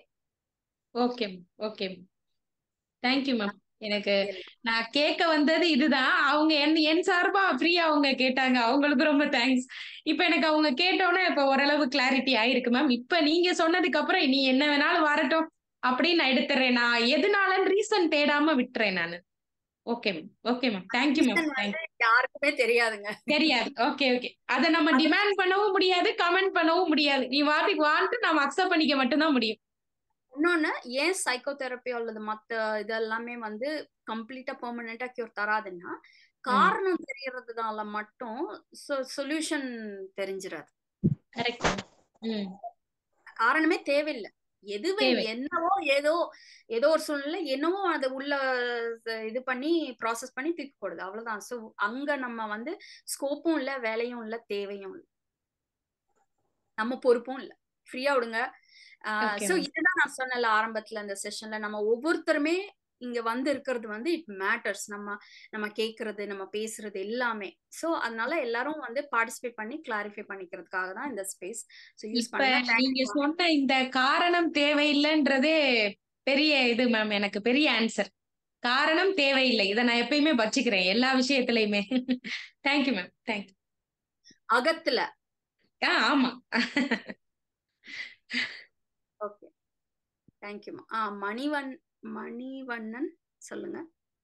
okay ma'am okay ma'am thank you ma'am எனக்கு நான் கேட்க வந்தது இதுதான் அவங்க என் என் சார்பா ஃப்ரீயா அவங்க கேட்டாங்க அவங்களுக்கு ரொம்ப தேங்க்ஸ் இப்ப எனக்கு அவங்க கேட்டோன்னே இப்ப ஓரளவு கிளாரிட்டி ஆயிருக்கு மேம் இப்ப நீங்க சொன்னதுக்கு அப்புறம் நீ என்ன வேணாலும் வரட்டும் அப்படின்னு நான் எடுத்துறேன் நான் எதுனாலன்னு ரீசன் தேடாம விட்டுறேன் நானு okay ma'am okay ma'am thank you ma'am thank you யாருக்குமே தெரியாதுங்க தெரியாது ஓகே ஓகே அத நம்ம டிமாண்ட் பண்ணவும் முடியாது கமெண்ட் பண்ணவும் முடியாது நீ வாட்டுக்கு வான்ட்டு நம்ம அக்செப்ட் பண்ணிக்க மட்டும்தான் முடியும் இன்னொன்னு ஏன் சைக்கோ தெரப்பி அல்லது மத்த இதெல்லாமே வந்து கம்ப்ளீட்டா பெர்மனண்டா கியூர் தராதுன்னா காரணம் தெரியறதுனால மட்டும் சொல்யூஷன் தெரிஞ்சிடாது கரெக்ட் ம் காரணமே தேவையில்லை எதுவே தேவை. என்னவோ ஏதோ ஏதோ ஒரு சூழ்நிலை என்னவோ அதை உள்ள அஹ், இது பண்ணி ப்ராசஸ் பண்ணி தூக்கி போடுது அவ்வளவுதான் சோ அங்க நம்ம வந்து ஸ்கோப்பும் இல்ல வேலையும் இல்ல தேவையும் இல்ல நம்ம பொறுப்பும் இல்ல ஃப்ரீயா விடுங்க Okay, சோ ma'am. இதுதான் நான் சொன்னல ஆரம்பத்துல இந்த செஷன்ல நம்ம ஒவ்வொருத்தருமே இங்க வந்து இருக்கிறது வந்து இட் மேட்டர்ஸ் நம்ம நம்ம கேக்குறது நம்ம பேசுறது எல்லாமே சோ அதனால எல்லாரும் வந்து பார்ட்டிசிபேட் பண்ணி கிளாரிஃபை பண்ணிக்கிறதுக்காக தான் இந்த ஸ்பேஸ் சோ யூஸ் இப்ப பண்ணுங்க நீங்க Thank you. சொன்ன இந்த காரணம் தேவையில்லைன்றதே பெரிய இது மேம் எனக்கு பெரிய ஆன்சர் காரணம் தேவையில்லை இதை நான் எப்பயுமே வச்சுக்கிறேன் எல்லா விஷயத்திலயுமே தேங்க்யூ மேம் தேங்க்யூ அகத்துல ஆ ஆமா ஓகே தேங்க்யூ ஆ மணிவன் மணிவண்ணன் சொல்லுங்க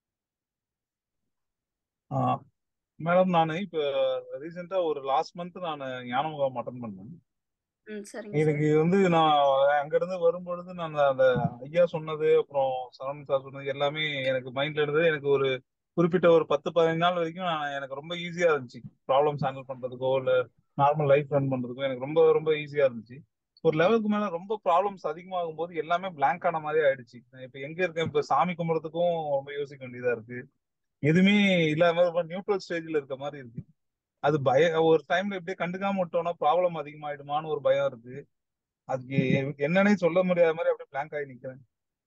மேடம் நான் இப்ப ரீசெண்டா ஒரு லாஸ்ட் மந்த் நான் ஞான முகாம் அட்டன் பண்ணேன் ம் சரிங்க சார் எனக்கு வந்து நான் அங்க இருந்து வரும்பொழுது நான் அந்த ஐயா சொன்னது அப்புறம் சரவணன் சார் சொன்னது எல்லாமே எனக்கு மைண்ட்ல இருந்தது எனக்கு ஒரு குறிப்பிட்ட ஒரு பத்து பதினஞ்சு நாள் வரைக்கும் நான் எனக்கு ரொம்ப ஈஸியா இருந்துச்சு ப்ராப்ளம்ஸ் ஹேண்டில் பண்றதுக்கோ இல்ல நார்மல் லைஃப் ரன் பண்றதுக்கோ எனக்கு ரொம்ப ரொம்ப ஈஸியா இருந்துச்சு ஒரு லெவலுக்கு மேல ரொம்ப ப்ராப்ளம்ஸ் அதிகமாகும் போது எல்லாமே blank ஆன மாதிரி ஆயிடுச்சு நான் இப்ப எங்க இருக்கேன் இப்ப சாமி கும்பிட்றதுக்கும் ரொம்ப யோசிக்க வேண்டியதா இருக்கு எதுவுமே இல்லாம ரொம்ப நியூட்ரல் ஸ்டேஜ்ல இருக்க மாதிரி இருக்கு அது பய ஒரு டைம்ல இப்படியே கண்டுக்காம விட்டோம்னா ப்ராப்ளம் அதிகமாயிடுமான்னு ஒரு பயம் இருக்கு அதுக்கு என்னன்னே சொல்ல முடியாத மாதிரி அப்படியே blank ஆகி நிக்கிறேன்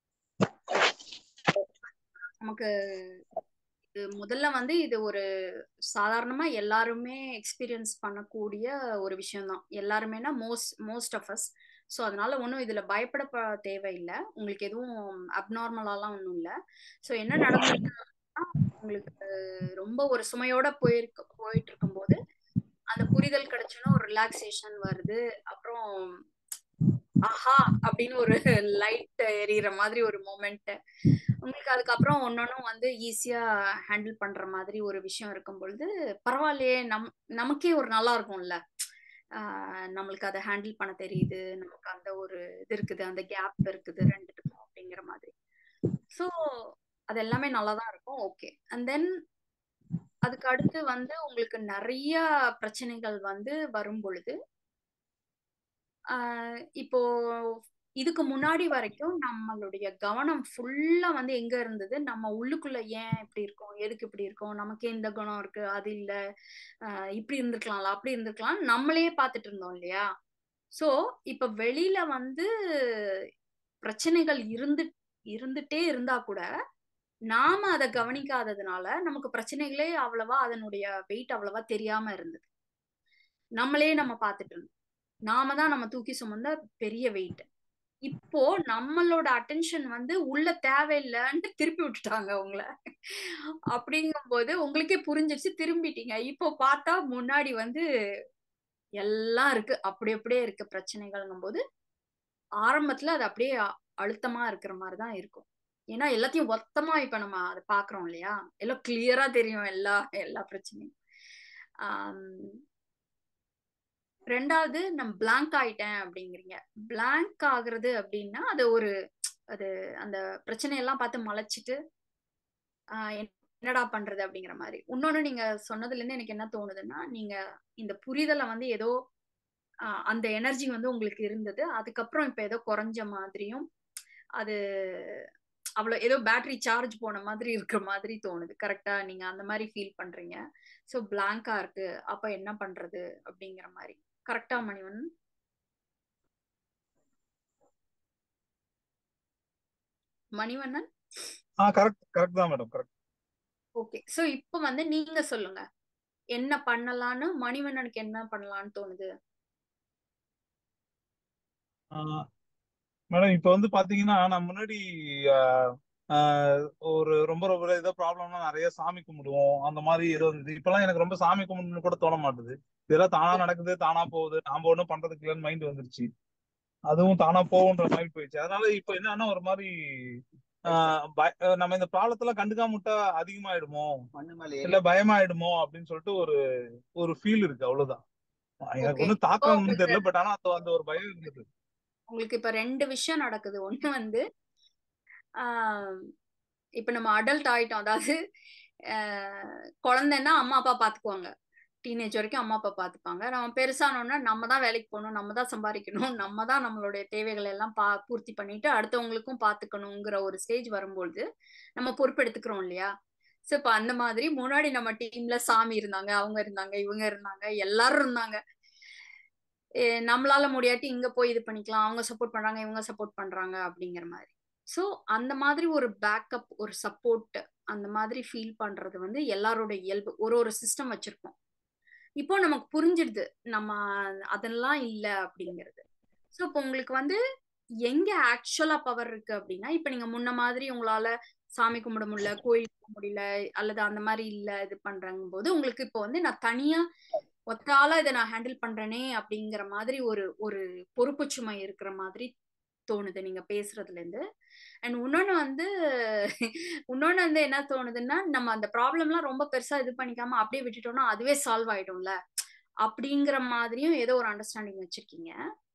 நமக்கு இது முதல்ல வந்து இது ஒரு சாதாரணமா எல்லாருமே எக்ஸ்பீரியன்ஸ் பண்ணக்கூடிய ஒரு விஷயம்தான் எல்லாருமேனா most most of us so அதனால ஒன்றும் இதுல பயப்பட ப- தேவையில்லை உங்களுக்கு எதுவும் அப்நார்மலாலாம் ஒன்றும் இல்லை ஸோ என்ன நடந்திருக்குன்னா உங்களுக்கு ரொம்ப ஒரு சுமையோட போயிருக்க போயிட்டு இருக்கும்போது அந்த புரிதல் கிடைச்சுன்னா ஒரு ரிலாக்ஸேஷன் வருது அப்புறம் ஆஹா அப்படின்னு ஒரு லைட் எரியிற மாதிரி ஒரு மூமெண்ட் உங்களுக்கு அதுக்கப்புறம் ஒன்னொன்னும் வந்து ஈஸியா ஹேண்டில் பண்ற மாதிரி ஒரு விஷயம் இருக்கும் பொழுது பரவாயில்லையே நம் நமக்கே ஒரு நல்லா இருக்கும்ல ஆஹ் நம்மளுக்கு அதை ஹேண்டில் பண்ண தெரியுது நமக்கு அந்த ஒரு இது இருக்குது அந்த கேப் இருக்குது ரெண்டுத்துக்கும் அப்படிங்கிற மாதிரி ஸோ அது எல்லாமே நல்லா தான் இருக்கும் ஓகே அண்ட் தென் அதுக்கு அடுத்து வந்து உங்களுக்கு நிறைய பிரச்சனைகள் வந்து வரும் பொழுது ஆஹ் இப்போ இதுக்கு முன்னாடி வரைக்கும் நம்மளுடைய கவனம் ஃபுல்லா வந்து எங்க இருந்தது நம்ம உள்ளுக்குள்ள ஏன் இப்படி இருக்கோம் எதுக்கு இப்படி இருக்கோம் நமக்கு இந்த குணம் இருக்கு அது இல்ல ஆஹ் இப்படி இருந்திருக்கலாம்ல அப்படி இருந்திருக்கலாம் நம்மளே பார்த்துட்டு இருந்தோம் இல்லையா சோ இப்ப வெளியில வந்து பிரச்சனைகள் இருந்து இருந்துட்டே இருந்தா கூட நாம அதை கவனிக்காததுனால நமக்கு பிரச்சனைகளே அவ்வளவா அதனுடைய வெயிட் அவ்வளவா தெரியாம இருந்தது நம்மளே நம்ம பார்த்துட்டு இருந்தோம் நாம தான் நம்ம தூக்கி சுமந்த பெரிய வெயிட் இப்போ நம்மளோட அட்டென்ஷன் வந்து உள்ள தேவையில்லைன்ட்டு திருப்பி விட்டுட்டாங்க உங்களை அப்படிங்கும்போது உங்களுக்கே புரிஞ்சிருச்சு திரும்பிட்டீங்க இப்போ பார்த்தா முன்னாடி வந்து எல்லாம் இருக்கு அப்படி அப்படியே இருக்கு பிரச்சனைகள்ங்கும் போது ஆரம்பத்துல அது அப்படியே அ- அழுத்தமா இருக்கிற மாதிரி தான் இருக்கும் ஏன்னா எல்லாத்தையும் மொத்தமா இப்ப நம்ம அதை பாக்குறோம் இல்லையா எல்லாம் கிளியரா தெரியும் எல்லா எல்லா பிரச்சனையும் ஆம், ரெண்டாவது நான் blank ஆயிட்டேன் அப்படிங்கிறீங்க blank ஆகுறது அப்படின்னா அது ஒரு அது அந்த பிரச்சனையெல்லாம் பார்த்து மலைச்சிட்டு ஆஹ் என்னடா பண்றது அப்படிங்கிற மாதிரி இன்னொன்னு நீங்க சொன்னதுல இருந்து எனக்கு என்ன தோணுதுன்னா நீங்க இந்த புரிதலை வந்து ஏதோ ஆஹ் அந்த எனர்ஜி வந்து உங்களுக்கு இருந்தது அதுக்கப்புறம் இப்ப ஏதோ குறைஞ்ச மாதிரியும் அது அவ்வளவு ஏதோ பேட்டரி சார்ஜ் போன மாதிரி இருக்கிற மாதிரி தோணுது கரெக்டா நீங்க அந்த மாதிரி ஃபீல் பண்றீங்க ஸோ பிளாங்கா இருக்கு அப்ப என்ன பண்றது அப்படிங்கிற மாதிரி கரெக்டா மணிவன் மணிவண்ணன் ஆ கரெக்ட் கரெக்ட் தான் மேடம் கரெக்ட் ஓகே ஸோ இப்போ வந்து நீங்க சொல்லுங்க என்ன பண்ணலான்னு மணிவண்ணனுக்கு என்ன பண்ணலான்னு தோணுது மேடம் இப்ப வந்து பாத்தீங்கன்னா நான் முன்னாடி ஆஹ், ஆஹ், ஒரு ரொம்ப ரொம்ப ஏதோ ப்ராப்ளம்னா நிறைய சாமி கும்பிடுவோம் அந்த மாதிரி ஏதோ இருந்தது இப்பெல்லாம் எனக்கு ரொம்ப சாமி கும்பிடணும்னு கூட தோண மாட்டுது இதெல்லாம் தானா நடக்குது தானா போகுது நாம ஒண்ணும் பண்றதுக்கு இல்லைன்னு மைண்ட் வந்துருச்சு அதுவும் தானா போகுன்ற மாதிரி போயிடுச்சு அதனால இப்ப என்னன்னா ஒரு மாதிரி ஆஹ், பய- ஆஹ், நம்ம இந்த ப்ராப்ளத்தெல்லாம் கண்டுக்காம விட்டா அதிகமாயிடுமோ இல்ல பயமாயிடுமோ அப்படின்னு சொல்லிட்டு ஒரு ஒரு ஃபீல் இருக்கு அவ்வளவுதான் எனக்கு ஓகே ஒண்ணும் இப்போ தாக்கம் ஒண்ணும் உங்களுக்கு தெரியல பட் ஆனா அந்த அந்த ஒரு பயம் இருந்தது உங்களுக்கு இப்ப ரெண்டு விஷயம் நடக்குது ஒண்ணு வந்து ஆஹ் இப்ப நம்ம அடல்ட் ஆயிட்டோம் அதாவது ஆஹ் குழந்தைன்னா அம்மா அப்பா பாத்துக்குவாங்க டீனேஜ் வரைக்கும் அம்மா அப்பா பாத்துப்பாங்க நம்ம பெருசானோன்னா நம்ம தான் வேலைக்கு போகணும் நம்ம தான் சம்பாதிக்கணும் நம்ம தான் நம்மளுடைய தேவைகளை எல்லாம் பா பூர்த்தி பண்ணிட்டு அடுத்தவங்களுக்கும் பாத்துக்கணுங்கிற ஒரு ஸ்டேஜ் வரும்பொழுது நம்ம பொறுப்பு எடுத்துக்கிறோம் இல்லையா சோ இப்ப அந்த மாதிரி முன்னாடி நம்ம டீம்ல சாமி இருந்தாங்க அவங்க இருந்தாங்க இவங்க இருந்தாங்க எல்லாரும் இருந்தாங்க ஏ, நம்மளால முடியாட்டி இங்க போய் இது பண்ணிக்கலாம் அவங்க சப்போர்ட் பண்றாங்க இவங்க சப்போர்ட் பண்றாங்க அப்படிங்கிற மாதிரி சோ அந்த மாதிரி ஒரு பேக்கப் ஒரு சப்போர்ட் அந்த மாதிரி ஃபீல் பண்றது வந்து எல்லாரோட இயல்பு ஒரு ஒரு சிஸ்டம் வச்சிருப்போம் இப்போ நமக்கு புரிஞ்சிடுது நம்ம அதெல்லாம் இல்ல அப்படிங்கிறது சோ இப்போ உங்களுக்கு வந்து எங்க ஆக்சுவலா பவர் இருக்கு அப்படின்னா இப்ப நீங்க முன்ன மாதிரி உங்களால சாமி கும்பிட முடியல கோயில் போக முடியல அல்லது அந்த மாதிரி இல்ல இது பண்றாங்க போது உங்களுக்கு இப்போ வந்து நான் தனியா ஒத்தாளா இதை நான் ஹேண்டில் பண்றேனே அப்படிங்கிற மாதிரி ஒரு ஒரு பொறுப்பு சுமை இருக்கிற மாதிரி தோணுது நீங்க பேசுறதுல இருந்து அண்ட் இன்னொன்னு வந்து இன்னொன்னு வந்து என்ன தோணுதுன்னா நம்ம அந்த ப்ராப்ளம்லாம் ரொம்ப பெருசா இது பண்ணிக்காம அப்படியே விட்டுட்டோம்னா அதுவே சால்வ் ஆயிடும்ல அப்படிங்கிற மாதிரியும் ஏதோ ஒரு அண்டர்ஸ்டாண்டிங் வச்சிருக்கீங்க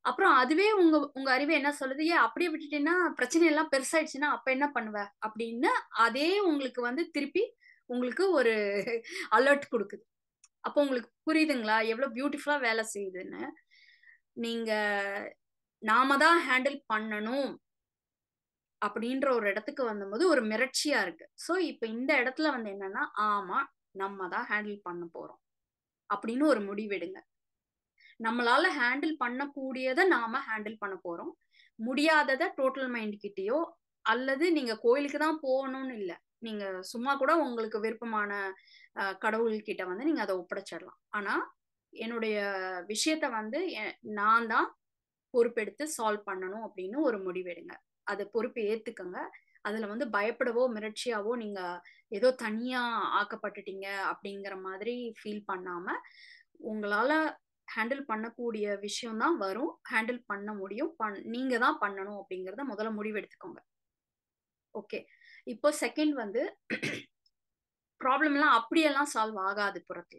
அப்புறம் அதுவே உங்க உங்க அறிவு என்ன சொல்லுது ஏன் அப்படியே விட்டுட்டீங்கன்னா பிரச்சனை எல்லாம் பெருசாயிடுச்சுன்னா அப்ப என்ன பண்ணுவ அப்படின்னு அதே உங்களுக்கு வந்து திருப்பி உங்களுக்கு ஒரு அலர்ட் கொடுக்குது அப்போ உங்களுக்கு புரியுதுங்களா எவ்வளவு பியூட்டிஃபுல்லா வேலை செய்யுதுன்னு நீங்க நாம தான் ஹேண்டில் பண்ணணும் அப்படின்ற ஒரு இடத்துக்கு வந்தபோது ஒரு மிரட்சியா இருக்கு ஸோ இப்போ இந்த இடத்துல வந்து என்னன்னா ஆமா நம்ம தான் ஹேண்டில் பண்ண போறோம் அப்படின்னு ஒரு முடிவெடுங்க நம்மளால ஹேண்டில் பண்ணக்கூடியதை நாம ஹேண்டில் பண்ண போறோம் முடியாததை டோட்டல் மைண்ட் கிட்டயோ அல்லது நீங்க கோயிலுக்கு தான் போகணும்னு இல்லை நீங்க சும்மா கூட உங்களுக்கு விருப்பமான கடவுள்கிட்ட வந்து நீங்க அதை ஒப்படைச்சிடலாம் ஆனா என்னுடைய விஷயத்த வந்து நான் தான் பொறுப்பெடுத்து சால்வ் பண்ணணும் அப்படின்னு ஒரு முடிவெடுங்க அதை பொறுப்பு ஏத்துக்கங்க அதுல வந்து பயப்படவோ மிரட்சியாவோ நீங்க ஏதோ தனியா ஆக்கப்பட்டுட்டீங்க அப்படிங்கிற மாதிரி ஃபீல் பண்ணாம உங்களால ஹேண்டில் பண்ணக்கூடிய விஷயம் தான் வரும் ஹேண்டில் பண்ண முடியும் பண் நீங்க தான் பண்ணணும் அப்படிங்கிறத முதல்ல முடிவெடுத்துக்கோங்க ஓகே இப்போ செகண்ட் வந்து ப்ராப்ளம் எல்லாம் அப்படியெல்லாம் சால்வ் ஆகாது புறத்துல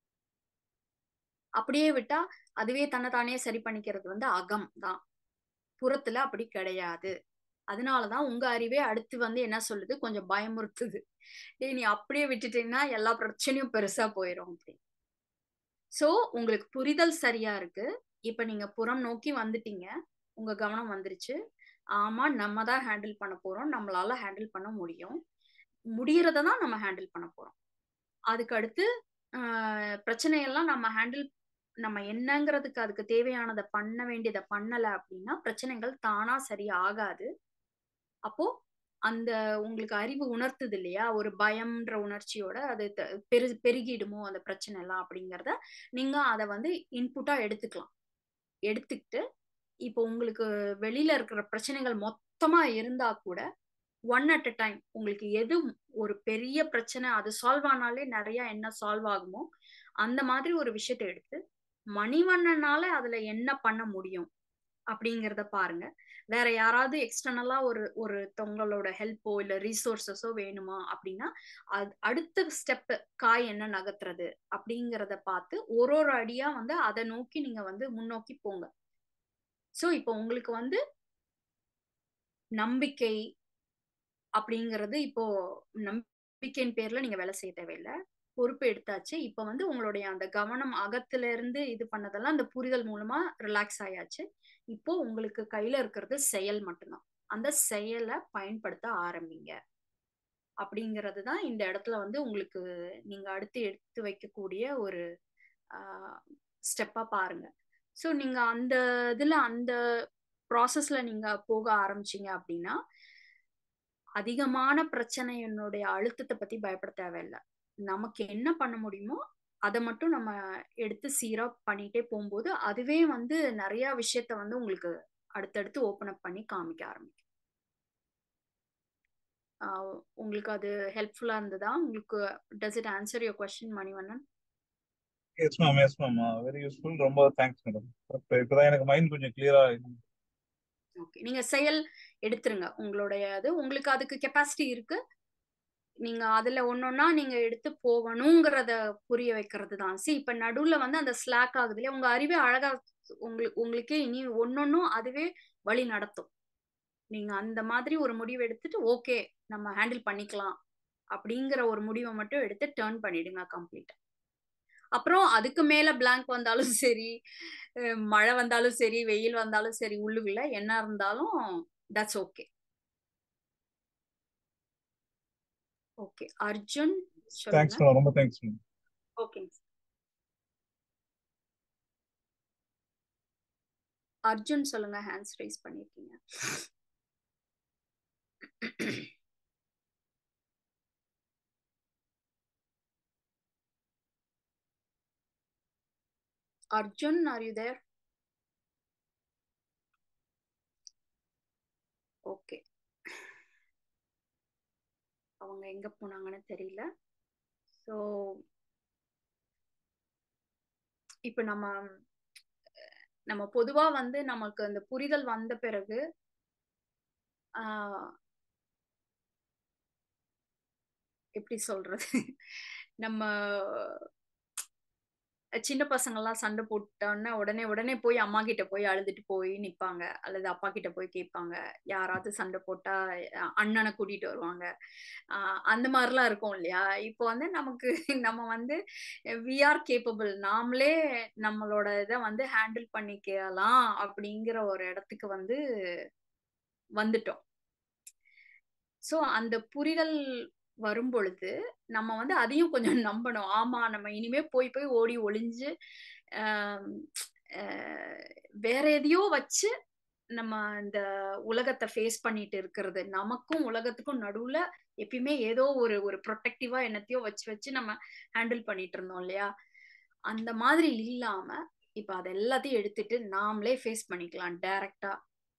அப்படியே விட்டா அதுவே தன்னைத்தானே சரி பண்ணிக்கிறது வந்து அகம் தான் புறத்துல அப்படி கிடையாது அதனாலதான் உங்க அறிவே அடுத்து வந்து என்ன சொல்லுது கொஞ்சம் பயமுறுத்துது டேய் நீ அப்படியே விட்டுட்டீங்கன்னா எல்லா பிரச்சனையும் பெருசா போயிடும் அப்படி சோ உங்களுக்கு புரிதல் சரியா இருக்கு இப்ப நீங்க புறம் நோக்கி வந்துட்டீங்க உங்க கவனம் வந்துருச்சு ஆமா நம்ம தான் ஹேண்டில் பண்ண போறோம் நம்மளால ஹேண்டில் பண்ண முடியும் முடியறத தான் நம்ம ஹேண்டில் பண்ண போறோம் அதுக்கு அடுத்து பிரச்சனையெல்லாம் நம்ம ஹேண்டில் நம்ம என்னங்கிறதுக்கு அதுக்கு தேவையானதை பண்ண வேண்டியதை பண்ணல அப்படின்னா பிரச்சனைகள் தானா சரி ஆகாது அப்போ அந்த உங்களுக்கு அறிவு உணர்த்துது இல்லையா ஒரு பயம்ன்ற உணர்ச்சியோட அது பெரு பெருகிடுமோ அந்த பிரச்சனை எல்லாம் அப்படிங்கிறத நீங்க அதை வந்து இன்புட்டா எடுத்துக்கலாம் எடுத்துக்கிட்டு இப்போ உங்களுக்கு வெளியில இருக்கிற பிரச்சனைகள் மொத்தமா இருந்தா கூட ஒன் அட் அ டைம் உங்களுக்கு எது ஒரு பெரிய பிரச்சனை அது சால்வ் ஆனாலே நிறைய என்ன சால்வ் ஆகுமோ அந்த மாதிரி ஒரு விஷயத்தை எடுத்து மணிவண்ணனால அதுல என்ன பண்ண முடியும் அப்படிங்கிறத பாருங்க வேற யாராவது எக்ஸ்டர்னலா ஒரு ஒரு தொங்களோட ஹெல்ப்போ இல்ல ரீசோர்சஸோ வேணுமா அப்படின்னா அது அடுத்த ஸ்டெப் காய் என்ன நகர்த்துறது அப்படிங்கிறத பார்த்து ஒரு ஒரு அடியா வந்து அதை நோக்கி நீங்க வந்து முன்னோக்கி போங்க சோ இப்போ உங்களுக்கு வந்து நம்பிக்கை அப்படிங்கிறது இப்போ நம்பிக்கையின் பேர்ல நீங்க வேலை செய்ய தேவையில்லை பொறுப்பு எடுத்தாச்சு இப்ப வந்து உங்களுடைய அந்த கவனம் அகத்துல இருந்து இது பண்ணதெல்லாம் அந்த புரிதல் மூலமா ரிலாக்ஸ் ஆயாச்சு இப்போ உங்களுக்கு கையில இருக்கிறது செயல் மட்டும்தான் அந்த செயலை பயன்படுத்த ஆரம்பிங்க அப்படிங்கிறது தான் இந்த இடத்துல வந்து உங்களுக்கு நீங்க அடுத்து எடுத்து வைக்கக்கூடிய ஒரு ஸ்டெப்பா பாருங்க ஸோ நீங்க அந்த இதுல அந்த ப்ராசஸ்ல நீங்க போக ஆரம்பிச்சீங்க அப்படின்னா அதிகமான பிரச்சனையினுடைய அழுத்தத்தை பத்தி பயப்பட தேவையில்லை நமக்கு என்ன பண்ண முடியுமோ அதை மட்டும் நம்ம எடுத்து சீரா பண்ணிட்டே போகும்போது அதுவே வந்து நிறைய விஷயத்த வந்து உங்களுக்கு அடுத்தடுத்து ஓப்பன் அப் பண்ணி காமிக்க ஆரம்பிக்கும் உங்களுக்கு அது ஹெல்ப்ஃபுல்லா இருந்ததா உங்களுக்கு does it answer your question Manivannan yes ma'am yes ma'am very useful ரொம்ப தேங்க்ஸ் மேடம் இப்பதான் எனக்கு மைண்ட் கொஞ்சம் கிளியரா ஓகே நீங்க செயல் எடுத்துருங்க உங்களுடைய இது உங்களுக்கு அதுக்கு கெப்பாசிட்டி இருக்கு நீங்க அதுல ஒன்னொன்னா நீங்க எடுத்து போகணுங்கிறத புரிய வைக்கிறது தான் சி இப்ப நடுவுல வந்து அந்த ஸ்லாக் ஆகுது இல்லையா உங்க அறிவே அழகா உங்களுக்கு உங்களுக்கே இனி ஒன்னொன்னும் அதுவே வழி நடத்தும் நீங்க அந்த மாதிரி ஒரு முடிவு எடுத்துட்டு ஓகே நம்ம ஹேண்டில் பண்ணிக்கலாம் அப்படிங்கிற ஒரு முடிவை மட்டும் எடுத்து டேர்ன் பண்ணிடுங்க கம்ப்ளீட்டா அப்புறம் அதுக்கு மேல பிளாங்க் வந்தாலும் சரி மழை வந்தாலும் சரி வெயில் வந்தாலும் சரி உள்ளுக்குள்ள என்ன இருந்தாலும் that's okay okay Arjun thanks madam ரொம்ப தேங்க்ஸ் மேடம் ஓகேங்க அர்ஜுன் சொல்லுங்க ஹேண்ட்ஸ் ரைஸ் பண்ணிருக்கீங்க Arjun, are you there? Okay அவங்க எங்க போனாங்கன்னு தெரியல ஸோ இப்போ நம்ம நம்ம பொதுவா வந்து நமக்கு அந்த புரிதல் வந்த பிறகு ஆஹ் எப்படி சொல்றது நம்ம சின்ன பசங்கள்லாம் சண்டை போட்டான்னா உடனே உடனே போய் அம்மா கிட்ட போய் அழுதுட்டு போய் நிப்பாங்க அல்லது அப்பா கிட்ட போய் கேட்பாங்க யாராவது சண்டை போட்டா அஹ் அண்ணனை கூட்டிட்டு வருவாங்க ஆஹ் அந்த மாதிரிலாம் இருக்கும் இல்லையா இப்போ வந்து நமக்கு நம்ம வந்து வி ஆர் கேப்பபிள் நாமளே நம்மளோட இதை வந்து ஹேண்டில் பண்ணிக்கலாம் அப்படிங்கிற ஒரு இடத்துக்கு வந்து வந்துட்டோம் ஸோ அந்த புரிதல் வரும் பொழுது நம்ம வந்து அதையும் கொஞ்சம் நம்பணும் ஆமா நம்ம இனிமே போய் போய் ஓடி ஒளிஞ்சு ஆம், அஹ், வேற எதையோ வச்சு நம்ம இந்த உலகத்தை ஃபேஸ் பண்ணிட்டு இருக்கிறது நமக்கும் உலகத்துக்கும் நடுவுல எப்பயுமே ஏதோ ஒரு ஒரு ப்ரொடெக்டிவா என்னத்தையோ வச்சு வச்சு நம்ம ஹேண்டில் பண்ணிட்டு இருந்தோம் இல்லையா அந்த மாதிரி இல்லாம இப்ப அது எல்லாத்தையும் எடுத்துட்டு நாமளே ஃபேஸ் பண்ணிக்கலாம் டைரக்டா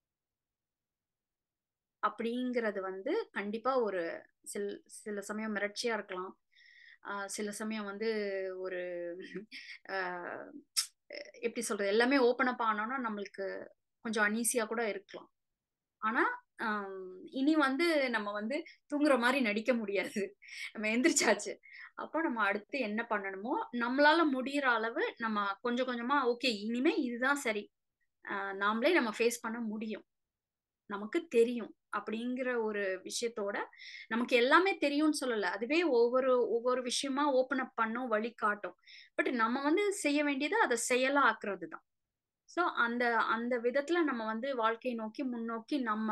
அப்படிங்கிறது வந்து கண்டிப்பா ஒரு சில சில சமயம் மிரட்சியா இருக்கலாம் ஆஹ் சில சமயம் வந்து ஒரு ஆஹ் எப்படி சொல்றது எல்லாமே ஓப்பன் அப் ஆனோம்னா நம்மளுக்கு கொஞ்சம் அனீசியா கூட இருக்கலாம் ஆனா ஆம், இனி வந்து நம்ம வந்து தூங்குற மாதிரி நடிக்க முடியாது நம்ம எந்திரிச்சாச்சு அப்போ நம்ம அடுத்து என்ன பண்ணணுமோ நம்மளால முடியிற அளவு நம்ம கொஞ்சம் கொஞ்சமா ஓகே இனிமே இதுதான் சரி ஆஹ் நாமளே நம்ம ஃபேஸ் பண்ண முடியும் நமக்கு தெரியும் அப்படிங்கிற ஒரு விஷயத்தோட நமக்கு எல்லாமே தெரியும்னு சொல்லல அதுவே ஒவ்வொரு ஒவ்வொரு விஷயமா ஓப்பன் அப் பண்ணும் வழி காட்டும் பட் நம்ம வந்து செய்ய வேண்டியது அதை செயலா ஆக்குறது தான் ஸோ அந்த அந்த விதத்துல நம்ம வந்து வாழ்க்கையை நோக்கி முன்னோக்கி நம்ம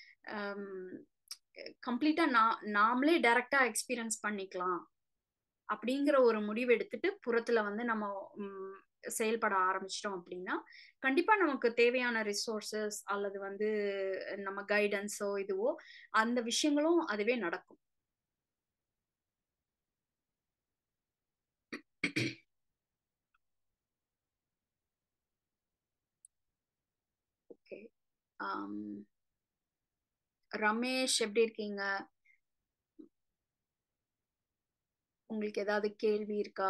கம்ப்ளீட்டா நா- நாமளே டைரக்டா எக்ஸ்பீரியன்ஸ் பண்ணிக்கலாம் அப்படிங்கிற ஒரு முடிவு எடுத்துட்டு புறத்துல வந்து நம்ம ம், செயல்பட ஆரம்பிச்சிட்டோம் அப்படின்னா கண்டிப்பா நமக்கு தேவையான ரிசோர்சஸ் அல்லது வந்து நம்ம கைடன்ஸோ இதுவோ அந்த விஷயங்களும் அதுவே நடக்கும் ஓகே ரமேஷ் எப்படி இருக்கீங்க உங்களுக்கு ஏதாவது கேள்வி இருக்கா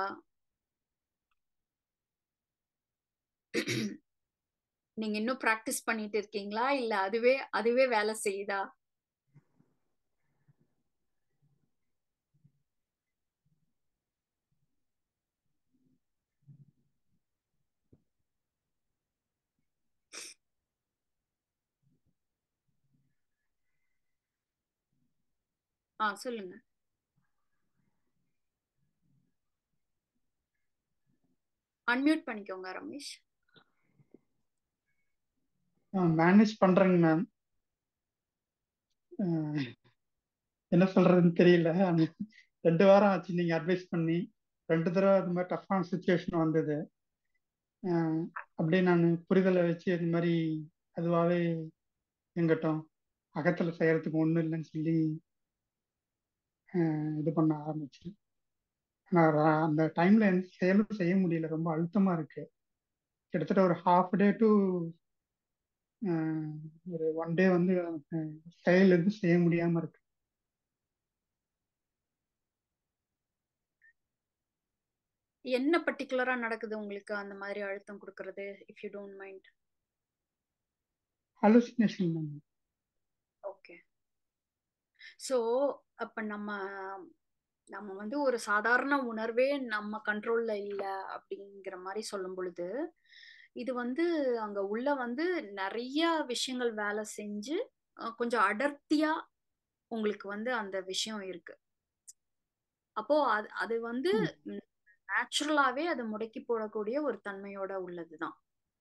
நீங்க இன்னும் பிராக்டிஸ் பண்ணிட்டு இருக்கீங்களா இல்ல அதுவே அதுவே வேலை செய்யுதா ஆ சொல்லுங்க அன்மியூட் பண்ணிக்கோங்க ரமேஷ் மேனேஜ் பண்றேங்க மேம் என்ன சொல்றதுன்னு தெரியல ஆனா, ரெண்டு வாரம் ஆச்சு நீங்க அட்வைஸ் பண்ணி ரெண்டு தடவை அது மாதிரி டஃப்பான சுச்சுவேஷன் வந்தது அஹ், அப்படியே நான் புரிதலை வச்சு இது மாதிரி அதுவாகவே எங்கட்டும் அகத்துல செய்யறதுக்கு ஒன்றும் இல்லைன்னு சொல்லி அஹ், இது பண்ண ஆரம்பிச்சேன் ஆனால் ர- அந்த டைம்ல எந்த செயலும் செய்ய முடியல ரொம்ப அழுத்தமா இருக்கு கிட்டத்தட்ட ஒரு ஹாஃப் டே டு ஒரு ஒன் டே வந்து அஹ், செயல் எதுவும் செய்ய முடியாம இருக்கு என்ன பர்டிகுலரா நடக்குது உங்களுக்கு அந்த மாதிரி அழுத்தம் கொடுக்கறது if you don't mind hallucination ma'am okay so அப்ப நம்ம நம்ம வந்து ஒரு சாதாரண உணர்வே நம்ம கண்ட்ரோல்ல இல்ல அப்படிங்கிற மாதிரி சொல்லும் பொழுது இது வந்து அங்க உள்ள வந்து நிறைய விஷயங்கள் வேலை செஞ்சு அஹ், கொஞ்சம் அடர்த்தியா உங்களுக்கு வந்து அந்த விஷயம் இருக்கு அப்போ அது அது வந்து நேச்சுரலாவே அதை முடக்கி போடக்கூடிய ஒரு தன்மையோட உள்ளதுதான்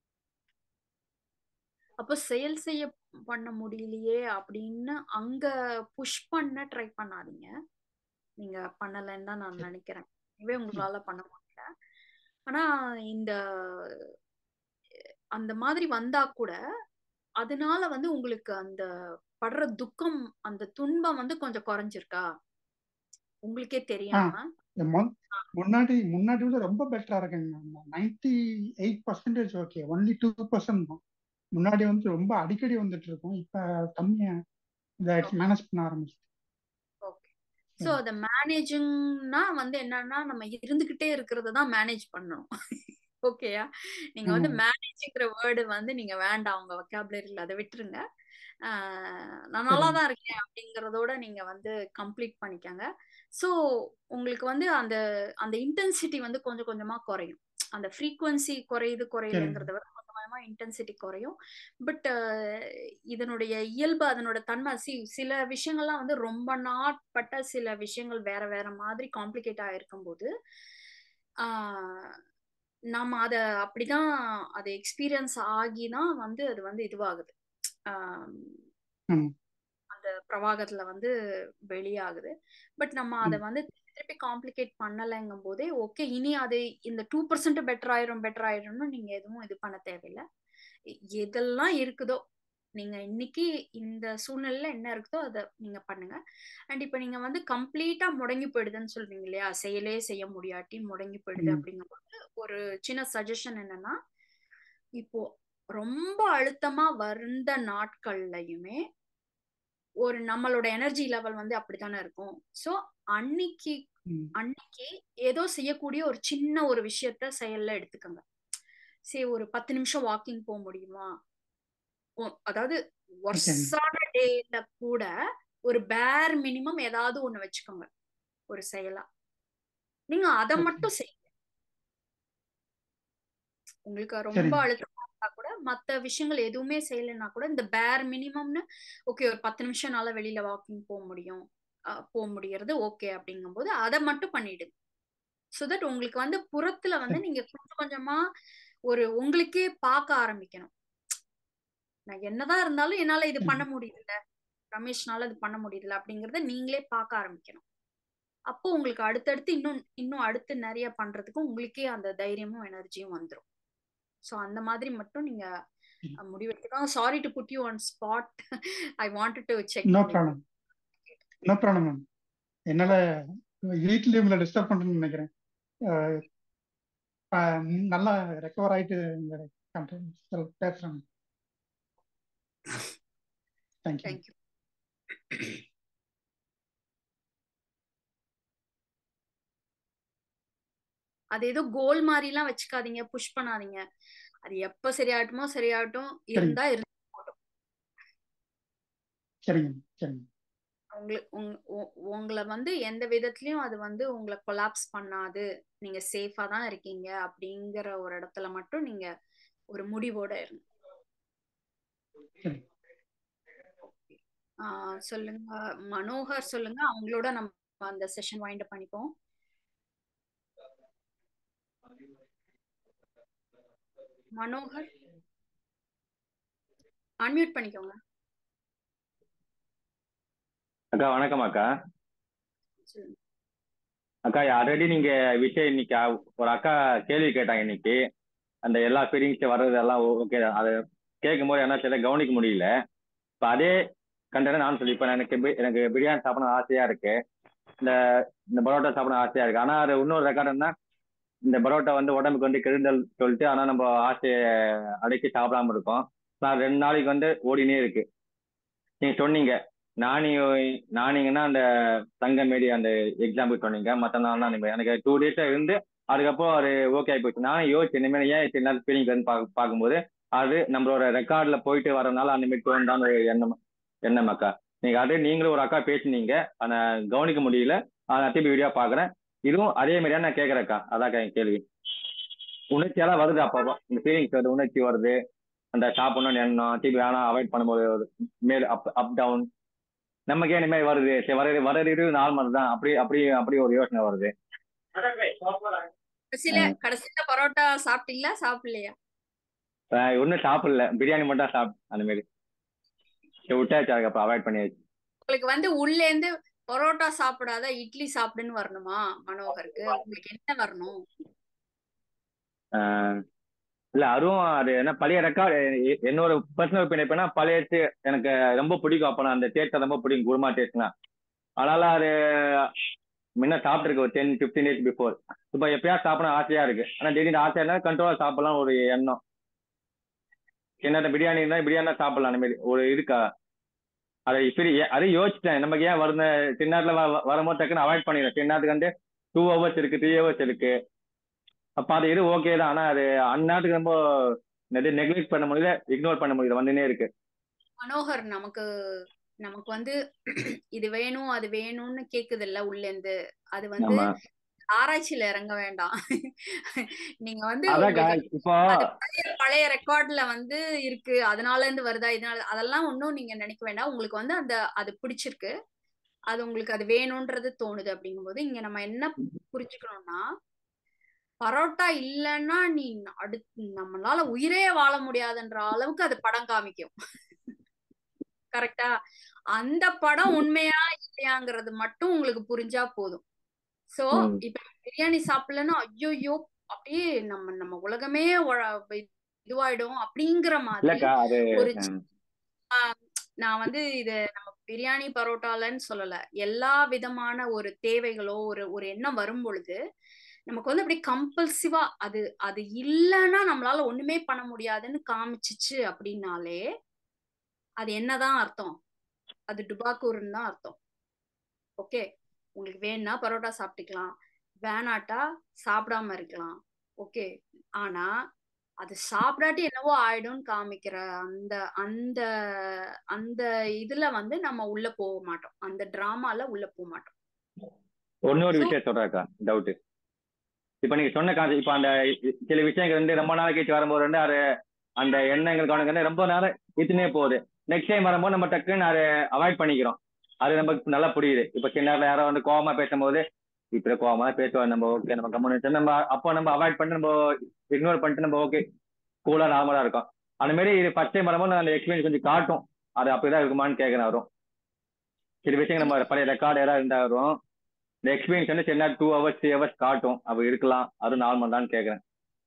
அப்போ செயல் செய்ய பண்ண முடியலையே அப்படின்னு அங்க புஷ் பண்ண ட்ரை பண்ணாதீங்க நீங்க பண்ணலைன்னு தான் நான் நினைக்கிறேன் இதுவே உங்களால பண்ண முடியல ஆனா இந்த அந்த மாதிரி வந்தா கூட அதனால வந்து உங்களுக்கு அந்த படுற துக்கம் அந்த துன்பம் வந்து கொஞ்சம் குறைஞ்சிருக்கா உங்களுக்கே ஆ தெரியாம இந்த மொ- முன்னாடி முன்னாடி விட ரொம்ப பெட்டரா இருக்குங்க ninety eight percentage okay only two percent தான் முன்னாடி வந்து ரொம்ப அடிக்கடி வந்துட்டு இருக்கும் இப்ப கம்மியா இதாயிடுச்சு மேனேஜ் பண்ண ஆரம்பிச்சு ஓகே ஸோ அதை மேனேஜிங்னா வந்து என்னன்னா நம்ம இருந்துகிட்டே இருக்கிறத தான் மேனேஜ் பண்ணணும் ஓகேயா நீங்க வந்து ஆமாங்க மேனேஜ்ங்கிற வேர்டு வந்து நீங்க வேண்டாம் உங்க வெக்காபுலரியில் அதை விட்டுருங்க ஆஹ் நான் நல்லா சரிங்க தான் இருக்கேன் அப்படிங்கறதோட நீங்க வந்து கம்ப்ளீட் பண்ணிக்கங்க ஸோ உங்களுக்கு வந்து அந்த அந்த இன்டென்சிட்டி வந்து கொஞ்சம் கொஞ்சமா குறையும் அந்த ஃப்ரீக்குவன்சி குறையுது குறையலங்கிறத விட கொஞ்சம் கொஞ்சமா இன்டென்சிட்டி குறையும் பட் இதனுடைய இயல்பு அதனோட தன்மை சி சில விஷயங்கள்லாம் வந்து ரொம்ப நாட்பட்ட சில விஷயங்கள் வேற வேற மாதிரி காம்ப்ளிகேட் ஆயிருக்கும் போது ஆஹ் நம்ம அதை அப்படிதான் அதை எக்ஸ்பீரியன்ஸ் ஆகி தான் வந்து அது வந்து இதுவாகுது ஆஹ் ம் அந்த பிரவாகத்துல வந்து வெளியாகுது பட் நம்ம அதை ம் வந்து திருப்பி காம்ப்ளிகேட் பண்ணலைங்கும் போதே ஓகே இனி அது இந்த டூ பர்சன்ட் பெட்டர் ஆயிரும் பெட்டர் ஆயிரும்னு நீங்க எதுவும் இது பண்ண தேவையில்லை எ- எதெல்லாம் இருக்குதோ நீங்க இன்னைக்கு இந்த சூழ்நிலையில என்ன இருக்குதோ அதை நீங்க பண்ணுங்க அண்ட் இப்ப நீங்க வந்து கம்ப்ளீட்டா முடங்கி போயிடுதுன்னு சொல்றீங்க இல்லையா செயலே செய்ய முடியாட்டி முடங்கி போயிடுது ம் அப்படிங்கும்போது ஒரு சின்ன சஜஷன் என்னன்னா இப்போ ரொம்ப அழுத்தமா வந்த நாட்கள்லயுமே ஒரு நம்மளோட எனர்ஜி லெவல் வந்து அப்படித்தானே இருக்கும் சோ அன்னைக்கு ம் அன்னைக்கு ஏதோ செய்யக்கூடிய ஒரு சின்ன ஒரு விஷயத்த செயல்ல எடுத்துக்கோங்க சரி ஒரு பத்து நிமிஷம் வாக்கிங் போக முடியுமா ஒ- அதாவது ஓகேங்க ஒர்ஸான டேல கூட ஒரு பேர் மினிமம் ஏதாவது ஒண்ணு வச்சுக்கோங்க ஒரு செயலா நீங்க அதை ஓகே மட்டும் செய்யுங்க உங்களுக்கு ரொம்ப சரிங்க அழுத்தமா இருந்தா கூட மத்த விஷயங்கள் எதுவுமே செய்யலைன்னா கூட இந்த பேர் மினிமம்னு ஓகே ஒரு பத்து நிமிஷம்னால வெளியில வாக்கிங் போக முடியும் அஹ் போக முடியறது ஓகே அப்படிங்கும்போது அதை மட்டும் பண்ணிடுங்க ஸோ தட் உங்களுக்கு வந்து புறத்துல வந்து சரி நீங்க கொஞ்சம் கொஞ்சமா ஒரு உங்களுக்கே பார்க்க ஆரம்பிக்கணும் நான் என்னதான் இருந்தாலும் என்னால இது பண்ண ம் முடியல ரமேஷ்னால இது பண்ண முடியல அப்படிங்கறத நீங்களே பார்க்க ஆரம்பிக்கணும் அப்போ உங்களுக்கு அடுத்தடுத்து இன்னும் இன்னும் அடுத்து நிறைய பண்றதுக்கு உங்களுக்கே அந்த தைரியமும் எனர்ஜியும் வந்துடும் ஸோ அந்த மாதிரி மட்டும் நீங்க சரி அஹ், முடிவெடுத்துக்கோங்க sorry to put you on spot I wanted to check no in with problem no problem ma'am என்னால வீட்லயே உங்களை டிஸ்டர்ப் பண்றேன்னு நினைக்கிறேன் அஹ் அஹ் நல்லா ரெக்கவர் ஆயிட்டு இந்த content பேசுறேன் தேங்க்யூ தேங்க்யூ அது ஏதோ கோல் மாதிரிலாம் வச்சுக்காதீங்க புஷ் பண்ணாதீங்க அது எப்ப சரியாகட்டுமோ சரியாகட்டும் சரிங்க இருந்தா இருந்து போகட்டும் சரிங்க சரிங்க உங்களுக்கு உங் உ- உங்களை வந்து எந்த விதத்துலயும் அது வந்து உங்களை கொலாப்ஸ் பண்ணாது நீங்க சேஃபா தான் இருக்கீங்க அப்படிங்கிற ஒரு இடத்துல மட்டும் நீங்க ஒரு முடிவோட இருங்க சரி ஆஹ் சொல்லுங்க மனோகர் சொல்லுங்க அவங்களோட நம்ம அந்த செஷன் வைண்ட் அப் பண்ணிப்போம் மனோகர் அன்மியூட் பண்ணிக்கோங்க அக்கா வணக்கம் அக்கா சொல்லுங்க அக்கா ஆல்ரெடி நீங்க விஷயம் இன்னைக்கு அ- ஒரு அக்கா கேள்வி கேட்டாங்க இன்னைக்கு அந்த எல்லா ஃபீலிங்ஸ் வர்றதெல்லாம் ஓகே அதை கேட்கும் போது என்ன செய்ய கவனிக்க முடியல இப்போ அதே கண்டன நான் சொல்லி இப்போ எனக்கு பி- எனக்கு பிரியாணி சாப்பிடணும் ஆசையா இருக்கு இந்த இந்த பரோட்டா சாப்பிடணும் ஆசையா இருக்கு ஆனா அது இன்னொரு ரெக்கார்ட் என்ன இந்த பரோட்டா வந்து உடம்புக்கு வந்து கெடுதல் சொல்லிட்டு ஆனா நம்ம ஆசையை அடக்கி சாப்பிடாம இருக்கோம் நான் ரெண்டு நாளைக்கு வந்து ஓடினே இருக்கு நீங்க சொன்னீங்க நானி நானிங்கன்னா அந்த தங்கமேடி அந்த எக்ஸாம்பிள் சொன்னீங்க மற்ற நாள் தான் எனக்கு டூ டேஸா இருந்து அதுக்கப்புறம் அது ஓகே ஆகி போச்சு நானும் யோசிச்சு இனிமேல் ஏன் சில நேரம் ஃபீலிங் வந்து பார்க்க பார்க்கும்போது அது நம்மளோட ரெக்கார்ட்ல போயிட்டு வரனால அந்த மாதிரி தோணுதான் ஒரு எண்ணம் எண்ணம் அக்கா நீங்க அதே நீங்களும் ஒரு அக்கா பேசுனீங்க ஆனா கவனிக்க முடியல அதை திருப்பி வீடியோ பாக்குறேன் இதுவும் அதே மாதிரியா நான் கேட்கறேன்க்கா அதாக்கா என் கேள்வி உணர்ச்சியெல்லாம் வருது அப்பப்போ இந்த ஃபீலிங்ஸ் வருது உணர்ச்சி வருது அந்த சாப்பிடணும்னு எண்ணம் திருப்பி வேணாம் அவாய்ட் பண்ணும்போது ஒரு மேல் அப் அப் டவுன் நமக்கே இந்த மாதிரி வருது சரி வர வர்றது நார்மல் தான் அப்படி அப்படி அப்படி ஒரு யோசனை வருது கடைசியில கடைசியில பரோட்டா சாப்பிட்டீங்களா சாப்பிடலையா ஆஹ் ஒன்றும் சாப்பிடல பிரியாணி மட்டும் தான் சாப்பிட்டேன் அந்த மாதிரி சரி விட்டாச்சு அதுக்கப்புறம் அவாய்ட் பண்ணியாச்சு உங்களுக்கு வந்து உள்ள இருந்து பரோட்டா சாப்பிடாத இட்லி சாப்பிடுன்னு வரணுமா மனோகருக்கு உங்களுக்கு என்ன வரணும் ஆஹ் இல்ல அதுவும் அது என்ன பழைய ரெக்கார்டு என்னோட பர்சனல் ஒப்பீனியன் எப்படின்னா பழைய tea எனக்கு ரொம்ப பிடிக்கும் அப்ப நான் அந்த டேஸ்ட் ரொம்ப பிடிக்கும் குருமா டேஸ்ட்னா அதனால அது முன்ன சாப்பிட்டுருக்கு ஒரு டென் ஃபிஃப்டீன் டேஸ் பிஃபோர் இப்போ எப்பயா சாப்பிட ஆசையா இருக்கு ஆனா திடீர்னு ஆசையா இருந்தா கண்ட்ரோலா சாப்பிடலாம் ஒரு எண்ணம் என்ன பிரியாணி இருந்தா பிரியாணி தான் சாப்பிடலாம் அந்த மாதிரி ஒரு இருக்கா அதை இப்படி அதை யோசிச்சிட்டேன் நமக்கு ஏன் வருந்த சின்ன நேரத்துல வ- வரும்போது டக்குன்னு அவாய்ட் பண்ணிடுறேன் சின்ன நேரத்துக்கு வந்து டூ ஹவர்ஸ் இருக்கு த்ரீ ஹவர்ஸ் இருக்கு அப்ப அது இது ஓகே தான் ஆனா அது அந்நேரத்துக்கு ரொம்ப நெக்லெக்ட் பண்ண முடியல இக்னோர் பண்ண முடியல வந்துனே இருக்கு மனோகர் நமக்கு நமக்கு வந்து இது வேணும் அது வேணும்னு கேக்குது இல்ல உள்ள இருந்து அது வந்து ஆமா ஆராய்ச்சியில இறங்க வேண்டாம் நீங்க வந்து அதான்க்கா உங்களுக்கு இப்போ அது பழைய பழைய ரெக்கார்ட்ல வந்து இருக்கு அதனால இருந்து வருதா இதனால அதெல்லாம் ஒன்றும் நீங்க நினைக்க வேண்டாம் உங்களுக்கு வந்து அந்த அது பிடிச்சிருக்கு அது உங்களுக்கு அது வேணும்ன்றது தோணுது அப்படிங்கும்போது இங்க நம்ம என்ன புரிஞ்சுக்கணும்னா பரோட்டா இல்லைன்னா நீ அடுத்து நம்மளால உயிரே வாழ முடியாதுன்ற அளவுக்கு அது படம் காமிக்கும் கரெக்டா அந்த படம் உண்மையா இல்லையாங்கிறது மட்டும் உங்களுக்கு புரிஞ்சா போதும் சோ ம். இப்ப பிரியாணி சாப்பிடலன்னா ஐயோ அப்படியே நம்ம நம்ம உலகமே உழ- இதுவாயிடும் அப்படிங்கிற மாதிரி இல்லக்கா அது ஒரு ம், நான் வந்து இது நம்ம பிரியாணி பரோட்டாலன்னு சொல்லல எல்லா விதமான ஒரு தேவைகளோ ஒரு ஒரு எண்ணம் வரும் பொழுது நமக்கு வந்து அப்படி கம்பல்சிவா அது அது இல்லைன்னா நம்மளால ஒண்ணுமே பண்ண முடியாதுன்னு காமிச்சிச்சு அப்படின்னாலே அது என்னதான் அர்த்தம் அது டுபாக்கூர்னு தான் அர்த்தம் ஓகே உங்களுக்கு வேணும்னா பரோட்டா சாப்பிட்டுக்கலாம் வேணாட்டா சாப்பிடாம இருக்கலாம் ஓகே ஆனா அது சாப்பிடாட்டி என்னவோ ஆயிடும்னு காமிக்கிற அந்த அந்த அந்த இதுல வந்து நம்ம உள்ள போக மாட்டோம் அந்த டிராமால உள்ள போக மாட்டோம் இன்னொரு So- விஷயம் சொல்றேன்க்கா டவுட் இப்ப நீங்க சொன்ன கான்செப்ட் இப்ப அந்த சில விஷயங்கள் வந்து ரொம்ப நாள் கழிச்சு வரும்போது வந்து அது அந்த எண்ணங்கள் கவனங்கள் வந்து ரொம்ப நேரம் இழுத்துனே போகுது நெக்ஸ்ட் டைம் வரும்போது நம்ம டக்குன்னு அதை அவாய்ட் பண்ணிக்கிறோம் அது நமக்கு நல்லா புரியுது இப்ப சின்ன நேரத்துல யாரோ வந்து கோவமா பேசும்போது இப்படி கோவமா தான் பேசுவார் நம்ம ஓகே நம்ம கம்முன்னு நம்ம அப்போ நம்ம அவாய்ட் பண்ணிட்டு நம்ம இக்னோர் பண்ணிட்டு நம்ம ஓகே கூலா நார்மலா இருக்கும் அந்த மாதிரி இது ஃபர்ஸ்ட் டைம் வரும்போது அந்த எக்ஸ்பீரியன்ஸ் கொஞ்சம் காட்டும் அது அப்படிதான் இருக்குமான்னு கேட்கறேன் வரும் சில விஷயங்கள் நம்ம பழைய ரெக்கார்டு ஏதாவது இருந்தா வரும் இந்த எக்ஸ்பீரியன்ஸ் வந்து சின்ன டூ ஹவர்ஸ் த்ரீ ஹவர்ஸ் காட்டும் அப்ப இருக்கலாம் அது நார்மல் தான் கேட்கறேன்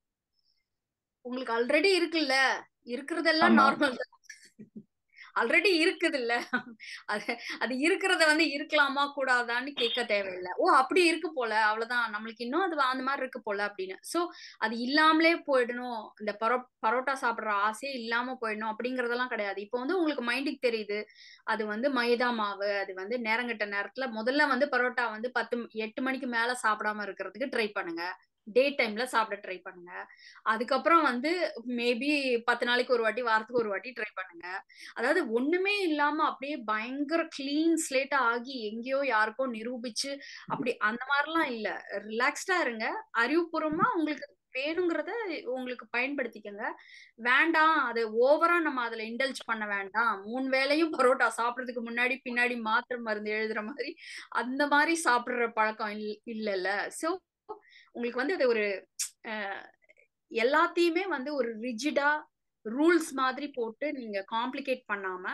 உங்களுக்கு ஆல்ரெடி இருக்குல்ல இருக்கிறதெல்லாம் ஆமா. நார்மல் தான் ஆல்ரெடி இருக்குது இல்ல அது அது இருக்கிறத வந்து இருக்கலாமா கூடாதான்னு கேட்க தேவையில்லை ஓ அப்படி இருக்கு போல அவ்வளவுதான் நம்மளுக்கு இன்னும் அது அந்த மாதிரி இருக்கு போல அப்படின்னு சோ அது இல்லாமலே போயிடணும் இந்த பரோ பரோட்டா சாப்பிடுற ஆசையே இல்லாம போயிடணும் அப்படிங்கறதெல்லாம் கிடையாது இப்போ வந்து உங்களுக்கு மைண்டுக்கு தெரியுது அது வந்து மைதா மாவு அது வந்து நேரங்கட்ட நேரத்துல முதல்ல வந்து பரோட்டா வந்து பத்து எட்டு மணிக்கு மேல சாப்பிடாம இருக்கிறதுக்கு ட்ரை பண்ணுங்க டே டைம்ல சாப்பிட ட்ரை பண்ணுங்க அதுக்கப்புறம் வந்து மேபி பத்து நாளைக்கு ஒரு வாட்டி வாரத்துக்கு ஒரு வாட்டி ட்ரை பண்ணுங்க அதாவது ஒண்ணுமே இல்லாம அப்படியே பயங்கர கிளீன் ஸ்லேட்டா ஆகி எங்கேயோ யாருக்கோ நிரூபிச்சு அப்படி அந்த மாதிரிலாம் இல்ல ரிலாக்ஸ்டா இருங்க அறிவுபூர்வமா உங்களுக்கு வேணுங்கிறத உங்களுக்கு பயன்படுத்திக்கங்க வேண்டாம் அது ஓவரா நம்ம அதுல இண்டல்ஜ் பண்ண வேண்டாம் மூணு வேளையும் பரோட்டா சாப்பிடறதுக்கு முன்னாடி பின்னாடி மாத்திரை மருந்து எழுதுற மாதிரி அந்த மாதிரி சாப்பிடுற பழக்கம் இல் இல்லைல்ல சோ உங்களுக்கு வந்து அது ஒரு அஹ், எல்லாத்தையுமே வந்து ஒரு ரிஜிடா ரூல்ஸ் மாதிரி போட்டு நீங்க காம்ப்ளிகேட் பண்ணாம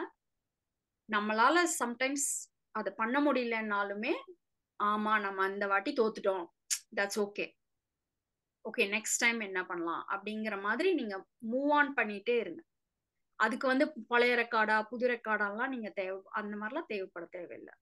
நம்மளால சம்டைம்ஸ் அதை பண்ண முடியலன்னாலுமே ஆமா நம்ம அந்த வாட்டி தோத்துட்டோம் that's okay okay next time என்ன பண்ணலாம் அப்படிங்கிற மாதிரி நீங்க மூவ் ஆன் பண்ணிட்டே இருங்க அதுக்கு வந்து பழைய ரெக்கார்டா புது ரெக்கார்டாலாம் நீங்க தேவை அந்த மாதிரிலாம் தேவைப்பட தேவையில்லை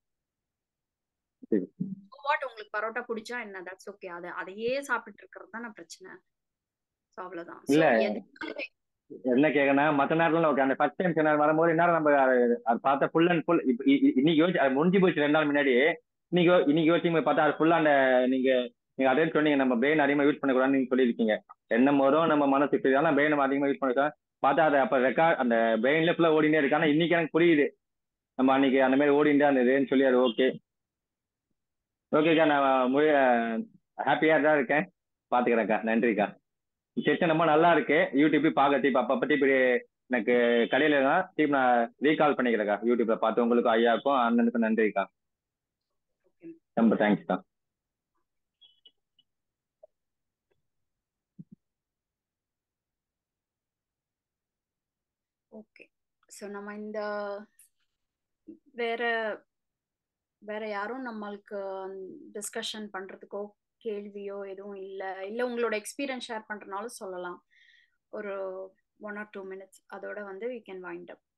சரி. வாட் உங்களுக்கு பரோட்டா பிடிச்சா என்ன தட்ஸ் ஓகே அது அதையே சாப்பிட்டு இருக்கிறது தானே பிரச்சனை ஸோ அவ்வளவுதான் So, இல்ல. எதுக்குமே என்ன கேட்கணும் மத்த நேரத்துல ஓகே அந்த ஃபர்ஸ்ட் டைம் சின்ன வரும்போது என்ன நம்ம அது அது பார்த்தா ஃபுல் அண்ட் ஃபுல் இன்னைக்கு யோசிச்சு அது முடிஞ்சு போச்சு ரெண்டு நாள் முன்னாடி இன்னைக்கு யோ- இன்னைக்கு யோசிச்சு போய் பார்த்தா அது ஃபுல்லா அந்த நீங்க நீங்க அதே சொன்னீங்க நம்ம பிரெயின் அதிகமா யூஸ் பண்ணக்கூடாதுன்னு நீங்க சொல்லியிருக்கீங்க எண்ணம் வரும் நம்ம மனசு தெரியாத பிரெயின் நம்ம அதிகமா யூஸ் பண்ண பார்த்தா அது அப்ப ரெக்கார்ட் அந்த பிரெயின்ல ஃபுல்லா ஓடினே இருக்கு ஆனா இன்னைக்கு எனக்கு புரியுது நம்ம அன்னைக்கு அந்த மாதிரி ஓடிண்டே இருந்ததுன்னு சொல்லி அது ஓகே ஓகேக்கா நான் முழு ஹாப்பியா தான் இருக்கேன் பாத்துக்கிறேன்க்கா நன்றிக்கா செஷன் ரொம்ப நல்லா இருக்கு யூடியூப் பார்க்க இப்ப அப்ப பத்தி இப்படி எனக்கு கடையில தான் திருப்பி நான் ரீகால் பண்ணிக்கிறேன்க்கா யூடியூப்ல பார்த்து உங்களுக்கு ஐயாவுக்கும் அண்ணனுக்கும் நன்றிக்கா ரொம்ப தேங்க்ஸ்க்கா ஓகே ஸோ நம்ம இந்த வேற வேற யாரும் நம்மளுக்கு டிஸ்கஷன் பண்றதுக்கோ கேள்வியோ எதுவும் இல்லை இல்லை உங்களோட எக்ஸ்பீரியன்ஸ் ஷேர் பண்றதுனாலும் சொல்லலாம் ஒரு ஒன் ஆர் டூ மினிட்ஸ் அதோட வந்து வி கேன் வைண்ட் அப்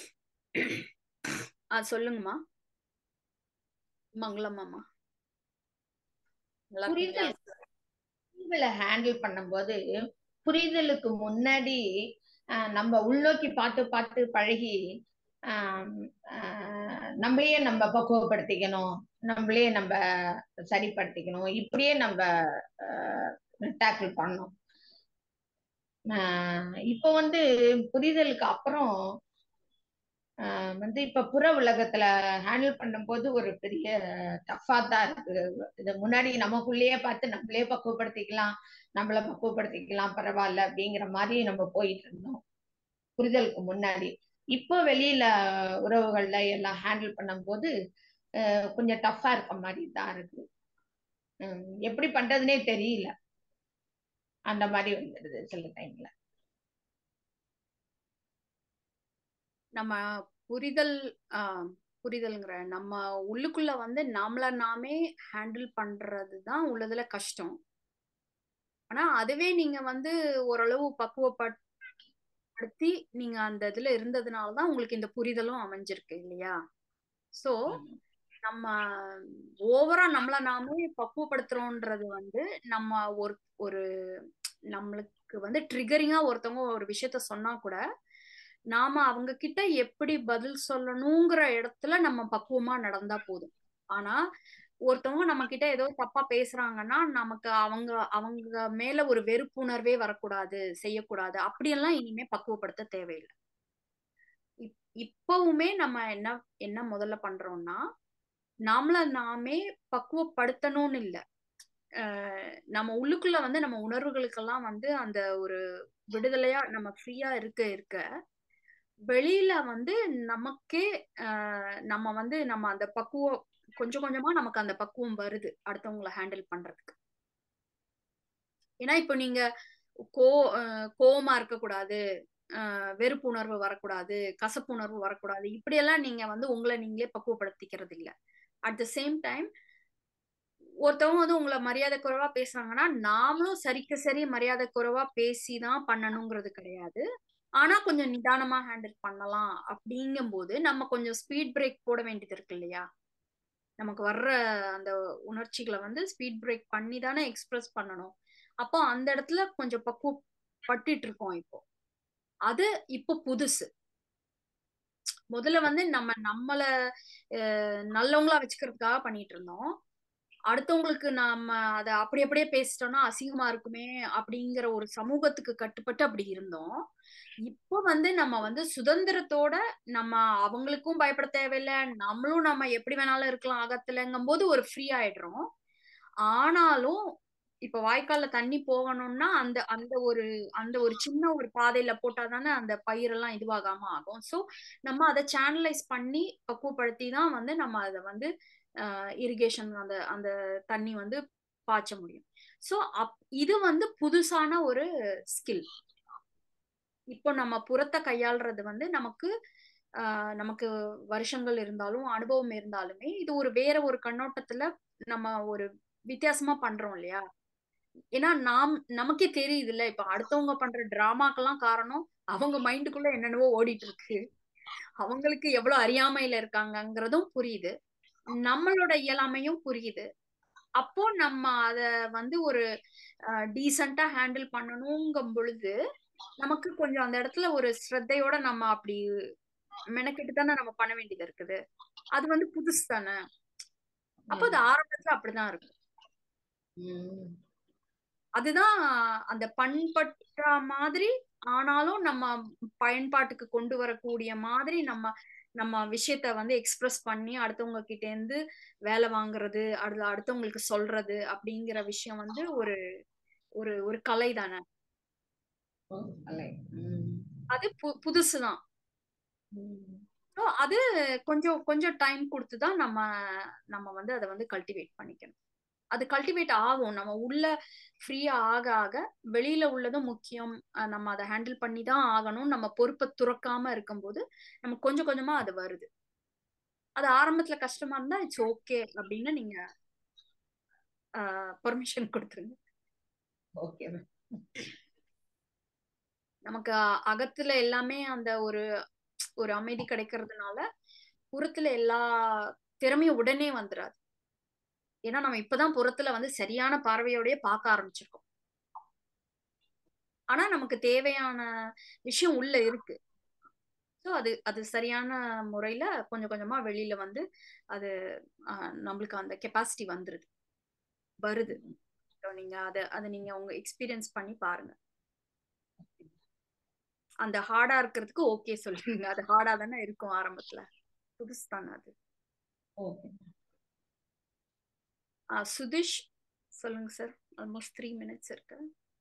ஆ சொல்லுங்கம்மா மங்களம்மாம்மா நல்லா இருக்கீங்களா புரிதல் புரிதலை ஹேண்டில் பண்ணும்போது புரிதலுக்கு முன்னாடி ஆஹ், நம்ம உள்நோக்கி பார்த்து பார்த்து பழகி ஆம், ஆஹ், நம்மளையே நம்ம பக்குவப்படுத்திக்கணும் நம்மளே நம்ம சரிப்படுத்திக்கணும் இப்படியே நம்ம டேக்கிள் பண்ணணும் ஆஹ், இப்போ வந்து புரிதலுக்கு அப்புறம் ஆஹ் வந்து இப்ப புற உலகத்துல ஹேண்டில் பண்ணும்போது ஒரு பெரிய டஃபா தான் இருக்கு இது முன்னாடி நமக்குள்ளேயே பார்த்து நம்மளே பக்குவப்படுத்திக்கலாம் நம்மள பக்குவப்படுத்திக்கலாம் பரவாயில்ல அப்படிங்கிற மாதிரி நம்ம போயிட்டு இருந்தோம் புரிதலுக்கு முன்னாடி இப்போ வெளியில உறவுகள்ல எல்லாம் ஹேண்டில் பண்ணும்போது அஹ் கொஞ்சம் டஃப்பா இருக்க மாதிரி தான் இருக்கு உம் எப்படி பண்றதுனே தெரியல அந்த மாதிரி வந்துடுது சில டைம்ல நம்ம புரிதல் ஆஹ் புரிதல்ங்கிற நம்ம உள்ளுக்குள்ள வந்து நம்மள நாமே ஹேண்டில் பண்றது தான் உள்ளதுல கஷ்டம் ஆனா அதுவே நீங்க வந்து ஓரளவு பக்குவப்படுத்தி நீங்க அந்த இதுல இருந்ததுனால தான் உங்களுக்கு இந்த புரிதலும் அமைஞ்சிருக்கு இல்லையா சோ நம்ம ஓவரா நம்மள நாமே பக்குவப்படுத்துறோன்றது வந்து நம்ம ஒரு ஒரு நம்மளுக்கு வந்து ட்ரிகரிங்கா ஒருத்தவங்க ஒரு விஷயத்த சொன்னா கூட நாம அவங்க கிட்ட எப்படி பதில் சொல்லணுங்கிற இடத்துல நம்ம பக்குவமா நடந்தா போதும் ஆனா ஒருத்தவங்க நம்ம கிட்ட ஏதோ தப்பா பேசுறாங்கன்னா நமக்கு அவங்க அவங்க மேல ஒரு வெறுப்புணர்வே வரக்கூடாது செய்யக்கூடாது அப்படியெல்லாம் இனிமே பக்குவப்படுத்த தேவையில்லை இப்- இப்பவுமே நம்ம என்ன என்ன முதல்ல பண்றோம்னா நம்மள நாமே பக்குவப்படுத்தணும்னு இல்ல அஹ் நம்ம உள்ளுக்குள்ள வந்து நம்ம உணர்வுகளுக்கெல்லாம் வந்து அந்த ஒரு விடுதலையா நம்ம ஃப்ரீயா இருக்க இருக்க வெளியில வந்து நமக்கே ஆஹ் நம்ம வந்து நம்ம அந்த பக்குவம் கொஞ்சம் கொஞ்சமா நமக்கு அந்த பக்குவம் வருது அடுத்தவங்கள ஹேண்டில் பண்றதுக்கு ஏன்னா இப்போ நீங்க கோ ஆஹ் கோவமா இருக்கக்கூடாது ஆஹ் வெறுப்புணர்வு வரக்கூடாது கசப்புணர்வு வரக்கூடாது இப்படியெல்லாம் நீங்க வந்து உங்களை நீங்களே பக்குவப்படுத்திக்கிறது இல்ல அட் த சேம் டைம் ஒருத்தவங்க வந்து உங்களை மரியாதை குறைவா பேசுறாங்கன்னா நாமளும் சரிக்கு சரி மரியாதை குறைவா பேசிதான் பண்ணணுங்கிறது கிடையாது ஆனா கொஞ்சம் நிதானமா ஹேண்டில் பண்ணலாம் அப்படிங்கும்போது நம்ம கொஞ்சம் ஸ்பீட் பிரேக் போட வேண்டியது இருக்கு இல்லையா நமக்கு வர்ற அந்த உணர்ச்சிகளை வந்து ஸ்பீட் பிரேக் பண்ணி தானே எக்ஸ்பிரஸ் பண்ணணும் அப்போ அந்த இடத்துல கொஞ்சம் பக்குவப்பட்டுட்டு இருக்கோம் இப்போ அது இப்போ புதுசு முதல்ல வந்து நம்ம நம்மள அஹ், நல்லவங்களா வச்சுக்கிறதுக்காக பண்ணிட்டு இருந்தோம் அடுத்தவங்களுக்கு நாம அதை அப்படி அப்படியே பேசிட்டோம்னா அசிங்கமா இருக்குமே அப்படிங்கிற ஒரு சமூகத்துக்கு கட்டுப்பட்டு அப்படி இருந்தோம் இப்போ வந்து நம்ம வந்து சுதந்திரத்தோட நம்ம அவங்களுக்கும் பயப்பட தேவையில்லை நம்மளும் நம்ம எப்படி வேணாலும் இருக்கலாம் அகத்துலங்கும் போது ஒரு ஃப்ரீ ஆயிடுறோம் ஆனாலும் இப்ப வாய்க்கால்ல தண்ணி போகணும்னா அந்த அந்த ஒரு அந்த ஒரு சின்ன ஒரு பாதையில போட்டாதானே அந்த பயிரெல்லாம் இதுவாகாம ஆகும் சோ நம்ம அதை சேனலைஸ் பண்ணி பக்குவப்படுத்தி தான் வந்து நம்ம அதை வந்து இரிகேஷன் அந்த அந்த தண்ணி வந்து பாய்ச்ச முடியும் சோ அப் இது வந்து புதுசான ஒரு ஸ்கில் இப்போ நம்ம புறத்தை கையாளுறது வந்து நமக்கு ஆஹ் நமக்கு வருஷங்கள் இருந்தாலும் அனுபவம் இருந்தாலுமே இது ஒரு வேற ஒரு கண்ணோட்டத்துல நம்ம ஒரு வித்தியாசமா பண்றோம் இல்லையா ஏன்னா நாம் நமக்கே தெரியுது இல்ல இப்ப அடுத்தவங்க பண்ற டிராமாக்கெல்லாம் காரணம் அவங்க மைண்டுக்குள்ள என்னென்னவோ ஓடிட்டு இருக்கு அவங்களுக்கு எவ்வளவு அறியாமையில இருக்காங்கங்கிறதும் புரியுது நம்மளோட இயலாமையும் புரியுது அப்போ நம்ம அத வந்து ஒரு டீசெண்டா ஹேண்டில் பண்ணணுங்கும் பொழுது நமக்கு கொஞ்சம் அந்த இடத்துல ஒரு ஸ்ரத்தையோட நம்ம அப்படி மெனக்கெட்டு தானே நம்ம பண்ண வேண்டியது இருக்குது அது வந்து புதுசு தானே அப்போ அது ஆரம்பத்துல அப்படிதான் இருக்கும் உம் அதுதான் அந்த பண்பற்ற மாதிரி ஆனாலும் நம்ம பயன்பாட்டுக்கு கொண்டு வரக்கூடிய மாதிரி நம்ம நம்ம விஷயத்த வந்து எக்ஸ்பிரஸ் பண்ணி அடுத்தவங்க கிட்ட இருந்து வேலை வாங்குறது அடுத்த அடுத்தவங்களுக்கு சொல்றது அப்படிங்கிற விஷயம் வந்து ஒரு ஒரு ஒரு கலை தானே உம் அல்ல. உம் அது பு புதுசுதான் உம் ஸோ அது கொஞ்சம் கொஞ்சம் டைம் கொடுத்து தான் நம்ம நம்ம வந்து அதை வந்து கல்டிவேட் பண்ணிக்கணும் அது கல்டிவேட் ஆகும் நம்ம உள்ள ஃப்ரீயா ஆக ஆக வெளியில உள்ளதும் முக்கியம் அஹ் நம்ம அதை ஹேண்டில் பண்ணி தான் ஆகணும் நம்ம பொறுப்பை துறக்காம இருக்கும்போது நம்ம கொஞ்சம் கொஞ்சமா அது வருது அது ஆரம்பத்துல கஷ்டமா இருந்தா இட்ஸ் ஓகே அப்படின்னு நீங்க பர்மிஷன் கொடுத்துருங்க ஓகே நமக்கு அ- அகத்துல எல்லாமே அந்த ஒரு ஒரு அமைதி கிடைக்கிறதுனால புறத்துல எல்லா திறமையும் உடனே வந்துடாது ஏன்னா நம்ம இப்பதான் புறத்துல வந்து சரியான பார்வையோடய பார்க்க ஆரம்பிச்சிருக்கோம் ஆனா நமக்கு தேவையான விஷயம் உள்ள இருக்கு ஸோ அது அது சரியான முறையில கொஞ்சம் கொஞ்சமா வெளியில வந்து அது ஆஹ், நம்மளுக்கு அந்த கெப்பாசிட்டி வந்துருது வருது So நீங்க அதை அதை நீங்க உங்க எக்ஸ்பீரியன்ஸ் பண்ணி பாருங்க அந்த ஹார்டா இருக்கிறதுக்கு ஓகே சொல்லுங்க அது ஹார்டா தானே இருக்கும் ஆரம்பத்துல புதுசு தானே அது ஓகே ஆ, சுதிஷ் சொல்லுங்க சார் ஆல்மோஸ்ட் த்ரீ மினிட்ஸ் இருக்கு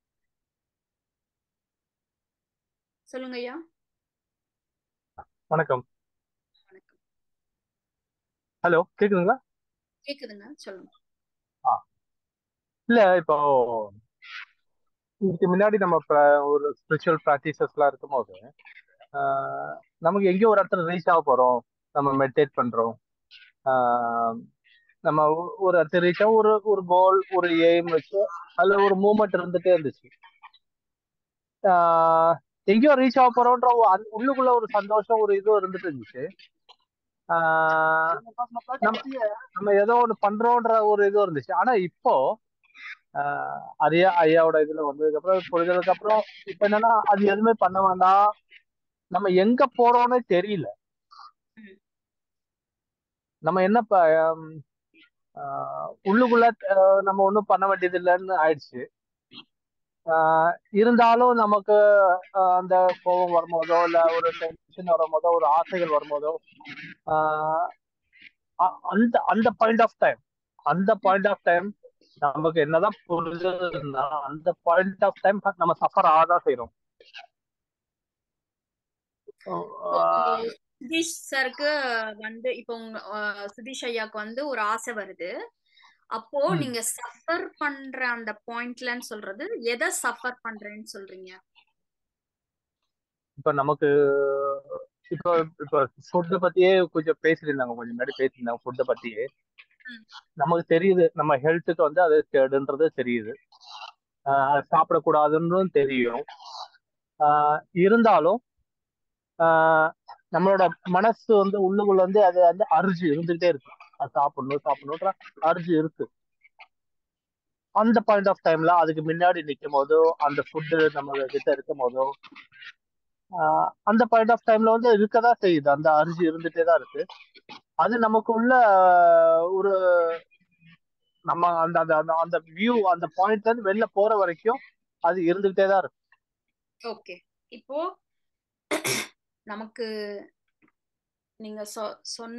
சொல்லுங்க ஐயா வணக்கம் வணக்கம் ஹலோ கேக்குதுங்களா கேக்குதுங்க சொல்லுங்க ஆ இல்ல இப்போ இதுக்கு முன்னாடி நம்ம pra- ஒரு ஸ்பிரிச்சுவல் ப்ராக்டிசஸ்லாம் இருக்கும்போது ஆஹ், நமக்கு எங்கேயோ ஒரு இடத்துல ரீச் ஆக போறோம் நம்ம மெடிடேட் பண்றோம் ஆஹ், நம்ம ஒ- ஒரு இடத்துல ரீச் ஆக ஒரு ஒரு கோல் ஒரு எய்ம் வச்சு அதுல ஒரு மூமெண்ட் இருந்துட்டே இருந்துச்சு ஆஹ், எங்கேயோ ரீச் ஆக போறோம்ன்ற ஒரு அந்த- உள்ளுக்குள்ள ஒரு சந்தோஷம் ஒரு இது இருந்துட்டு இருந்துச்சு ஆஹ், நம்ம நம்ம ஏதோ ஒண்ணு பண்றோம்ன்ற ஒரு இது இருந்துச்சு ஆனா இப்போ ஆஹ் அரியா ஐயாவோட இதுல வந்ததுக்கு அப்புறம் புரிஞ்சதுக்கு அப்புறம் இப்ப என்னன்னா அது எதுவுமே பண்ண வேண்டாம் நம்ம எங்க போறோம்னே தெரியல ம். நம்ம என்ன ப- ஹம், ஆஹ் உள்ளுக்குள்ள ஆஹ் நம்ம ஒண்ணும் பண்ண வேண்டியது இல்லைன்னு ஆயிடுச்சு ஆஹ் இருந்தாலும் நமக்கு ஆஹ் அந்த கோபம் வரும்போதோ இல்ல ஒரு டென்ஷன் வரும்போதோ ஒரு ஆசைகள் வரும்போதோ ஆஹ் அ- அந்த அந்த பாயிண்ட் ஆஃப் டைம் அந்த பாயிண்ட் ஆஃப் டைம் நமக்கு என்னதான் புரிஞ்சதுன்னா அந்த பாயிண்ட் ஆஃப் டைம் நம்ம சஃபர் ஆதான் செய்யறோம் இப்போ சுதீஷ் சாருக்கு வந்து இப்போ உங்க அஹ், சுதீஷ் ஐயாக்கு வந்து ஒரு ஆசை வருது அப்போ ம். நீங்க சஃபர் பண்ற அந்த பாயிண்ட்லன்னு சொல்றது எதை சஃபர் பண்றேன்னு சொல்றீங்க இப்ப நமக்கு இப்போ இப்போ ஃபுட்டு பத்தியே கொஞ்சம் பேசியிருந்தாங்க கொஞ்சம் முன்னாடி பேசியிருந்தாங்க ஃபுட்டை பத்தியே ம். நமக்கு தெரியுது நம்ம ஹெல்த்துக்கு வந்து அது கேடுன்றது தெரியுது ஆஹ் அது சாப்பிடக்கூடாதுன்னு தெரியும் ஆஹ் இருந்தாலும் ஆஹ் நம்மளோட மனசு வந்து உள்ளுக்குள்ள வந்து அது வந்து அரிஞ்சு இருந்துகிட்டே இருக்கு அது சாப்பிடணும் சாப்பிடணுன்ற அரிஞ்சு இருக்கு அந்த பாயிண்ட் ஆஃப் டைம்ல அதுக்கு முன்னாடி நிற்கும் போதோ அந்த ஃபுட்டு நம்ம கிட்ட இருக்கும் போதோ ஆஹ் அந்த பாயிண்ட் ஆஃப் டைம்ல வந்து இருக்கதான் செய்யுது அந்த அரிசி இருந்துட்டே தான் இருக்கு அது நமக்குள்ள ஒரு நம்ம அந்த அந்த அந்த- அந்த வியூ அந்த பாயிண்ட்ல இருந்து வெளில போற வரைக்கும் அது இருந்துகிட்டே தான் இருக்கு ஓகே இப்போ நமக்கு நீங்க சொ சொன்ன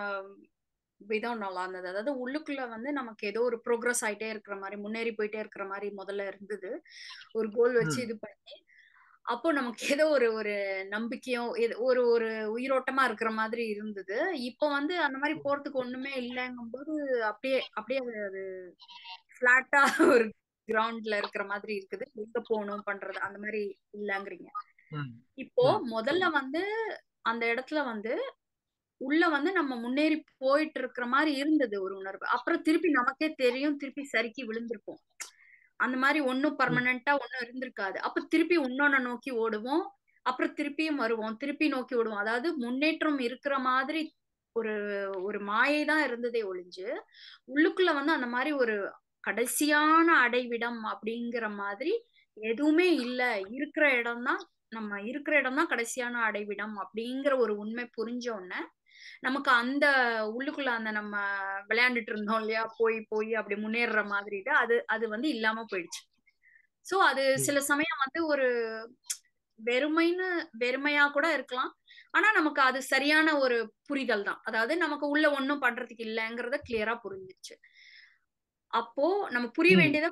விதம் நல்லா இருந்தது அதாவது உள்ளுக்குள்ள வந்து நமக்கு ஏதோ ஒரு ப்ரோக்ரஸ் ஆயிட்டே இருக்கிற மாதிரி முன்னேறி போயிட்டே இருக்கிற மாதிரி முதல்ல இருந்தது ஒரு கோல் வச்சு ம். இது பண்ணி அப்போ நமக்கு ஏதோ ஒரு ஒரு நம்பிக்கையும் ஏதோ ஒரு ஒரு உயிரோட்டமா இருக்கிற மாதிரி இருந்தது இப்போ வந்து அந்த மாதிரி போறதுக்கு ஒண்ணுமே இல்லைங்கும்போது அப்படியே அப்படியே அது அது ஃபிளாட்டா ஒரு கிரவுண்ட்ல இருக்கிற மாதிரி இருக்குது எங்க போகணும் பண்றது அந்த மாதிரி இல்லைங்கிறீங்க ம். இப்போ ம். முதல்ல வந்து அந்த இடத்துல வந்து உள்ள வந்து நம்ம முன்னேறி போயிட்டு இருக்கிற மாதிரி இருந்தது ஒரு உணர்வு அப்புறம் திருப்பி நமக்கே தெரியும் திருப்பி சறுக்கி விழுந்திருப்போம் அந்த மாதிரி ஒன்னும் ம். பர்மனண்டா ஒன்னும் இருந்திருக்காது அப்ப திருப்பி இன்னொன்னு நோக்கி ஓடுவோம் அப்புறம் திருப்பியும் வருவோம் திருப்பி நோக்கி ஓடுவோம் அதாவது முன்னேற்றம் இருக்கிற மாதிரி ஒரு ஒரு மாயை தான் இருந்ததே ஒழிஞ்சு உள்ளுக்குள்ள வந்து அந்த மாதிரி ஒரு கடைசியான அடைவிடம் அப்படிங்கிற மாதிரி எதுவுமே இல்ல இருக்கிற இடம் தான் நம்ம இருக்கிற இடம் தான் கடைசியான அடைவிடம் அப்படிங்கிற ஒரு உண்மை புரிஞ்ச உடனே நமக்கு அந்த உள்ளுக்குள்ள அந்த நம்ம விளையாண்டுட்டு இருந்தோம் இல்லையா போய் போய் அப்படி முன்னேறுற மாதிரி இது, அது அது வந்து இல்லாம போயிடுச்சு சோ அது ம். சில சமயம் வந்து ஒரு வெறுமைன்னு வெறுமையா கூட இருக்கலாம் ஆனா நமக்கு அது சரியான ஒரு புரிதல் தான் அதாவது நமக்கு உள்ள ஒண்ணும் பண்றதுக்கு இல்லைங்கிறத கிளியரா புரிஞ்சிருச்சு அப்போ நம்ம புரிய ம். வேண்டியதை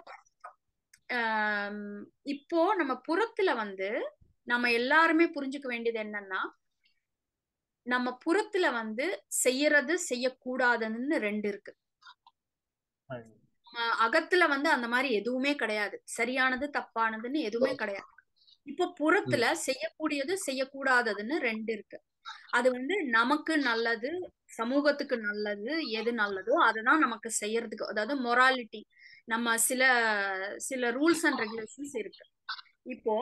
ஆம், இப்போ நம்ம புறத்துல வந்து நம்ம எல்லாருமே புரிஞ்சுக்க வேண்டியது என்னன்னா நம்ம புறத்துல வந்து செய்யறது செய்யக்கூடாதுன்னு ரெண்டு இருக்கு ம். ஆஹ் அகத்துல வந்து அந்த மாதிரி எதுவுமே கிடையாது சரியானது தப்பானதுன்னு எதுவுமே கிடையாது இப்போ புறத்துல செய்யக்கூடியது செய்யக்கூடாததுன்னு ரெண்டு இருக்கு அது வந்து நமக்கு நல்லது சமூகத்துக்கு நல்லது எது நல்லதோ அதுதான் நமக்கு செய்யறதுக்கு அதாவது மொராலிட்டி நம்ம சில சில ரூல்ஸ் அண்ட் ரெகுலேஷன்ஸ் இருக்கு இப்போ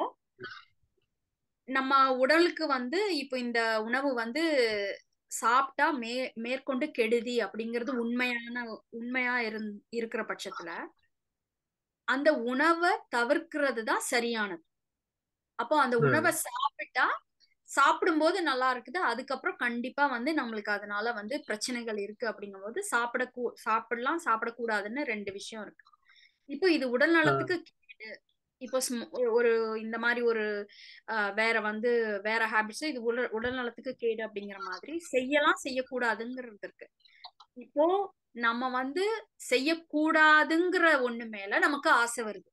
நம்ம உடலுக்கு வந்து இப்போ இந்த உணவு வந்து சாப்பிட்டா மே மேற்கொண்டு கெடுதி அப்படிங்கிறது உண்மையான உண்மையா இருந் இருக்கிற பட்சத்துல அந்த உணவை தவிர்க்கிறது தான் சரியானது அப்போ அந்த ம். உணவை சாப்பிட்டா சாப்பிடும்போது நல்லா இருக்குது அதுக்கப்புறம் கண்டிப்பா வந்து நம்மளுக்கு அதனால வந்து பிரச்சனைகள் இருக்கு அப்படிங்கும்போது சாப்பிட சாப்பிடலாம் சாப்பிடக்கூடாதுன்னு ரெண்டு விஷயம் இருக்கு இப்போ இது உடல் ஆ. நலத்துக்கு கேடு இப்போ ஸ்ம- ஒரு ஒரு இந்த மாதிரி ஒரு ஆஹ், வேற வந்து வேற ஹேபிட்ஸ் இது உடல் உடல் நலத்துக்கு கேடு அப்படிங்கிற மாதிரி செய்யலாம் செய்யக்கூடாதுங்கிறது இருக்கு இப்போ நம்ம வந்து செய்யக்கூடாதுங்கிற ஒண்ணு மேல நமக்கு ஆசை வருது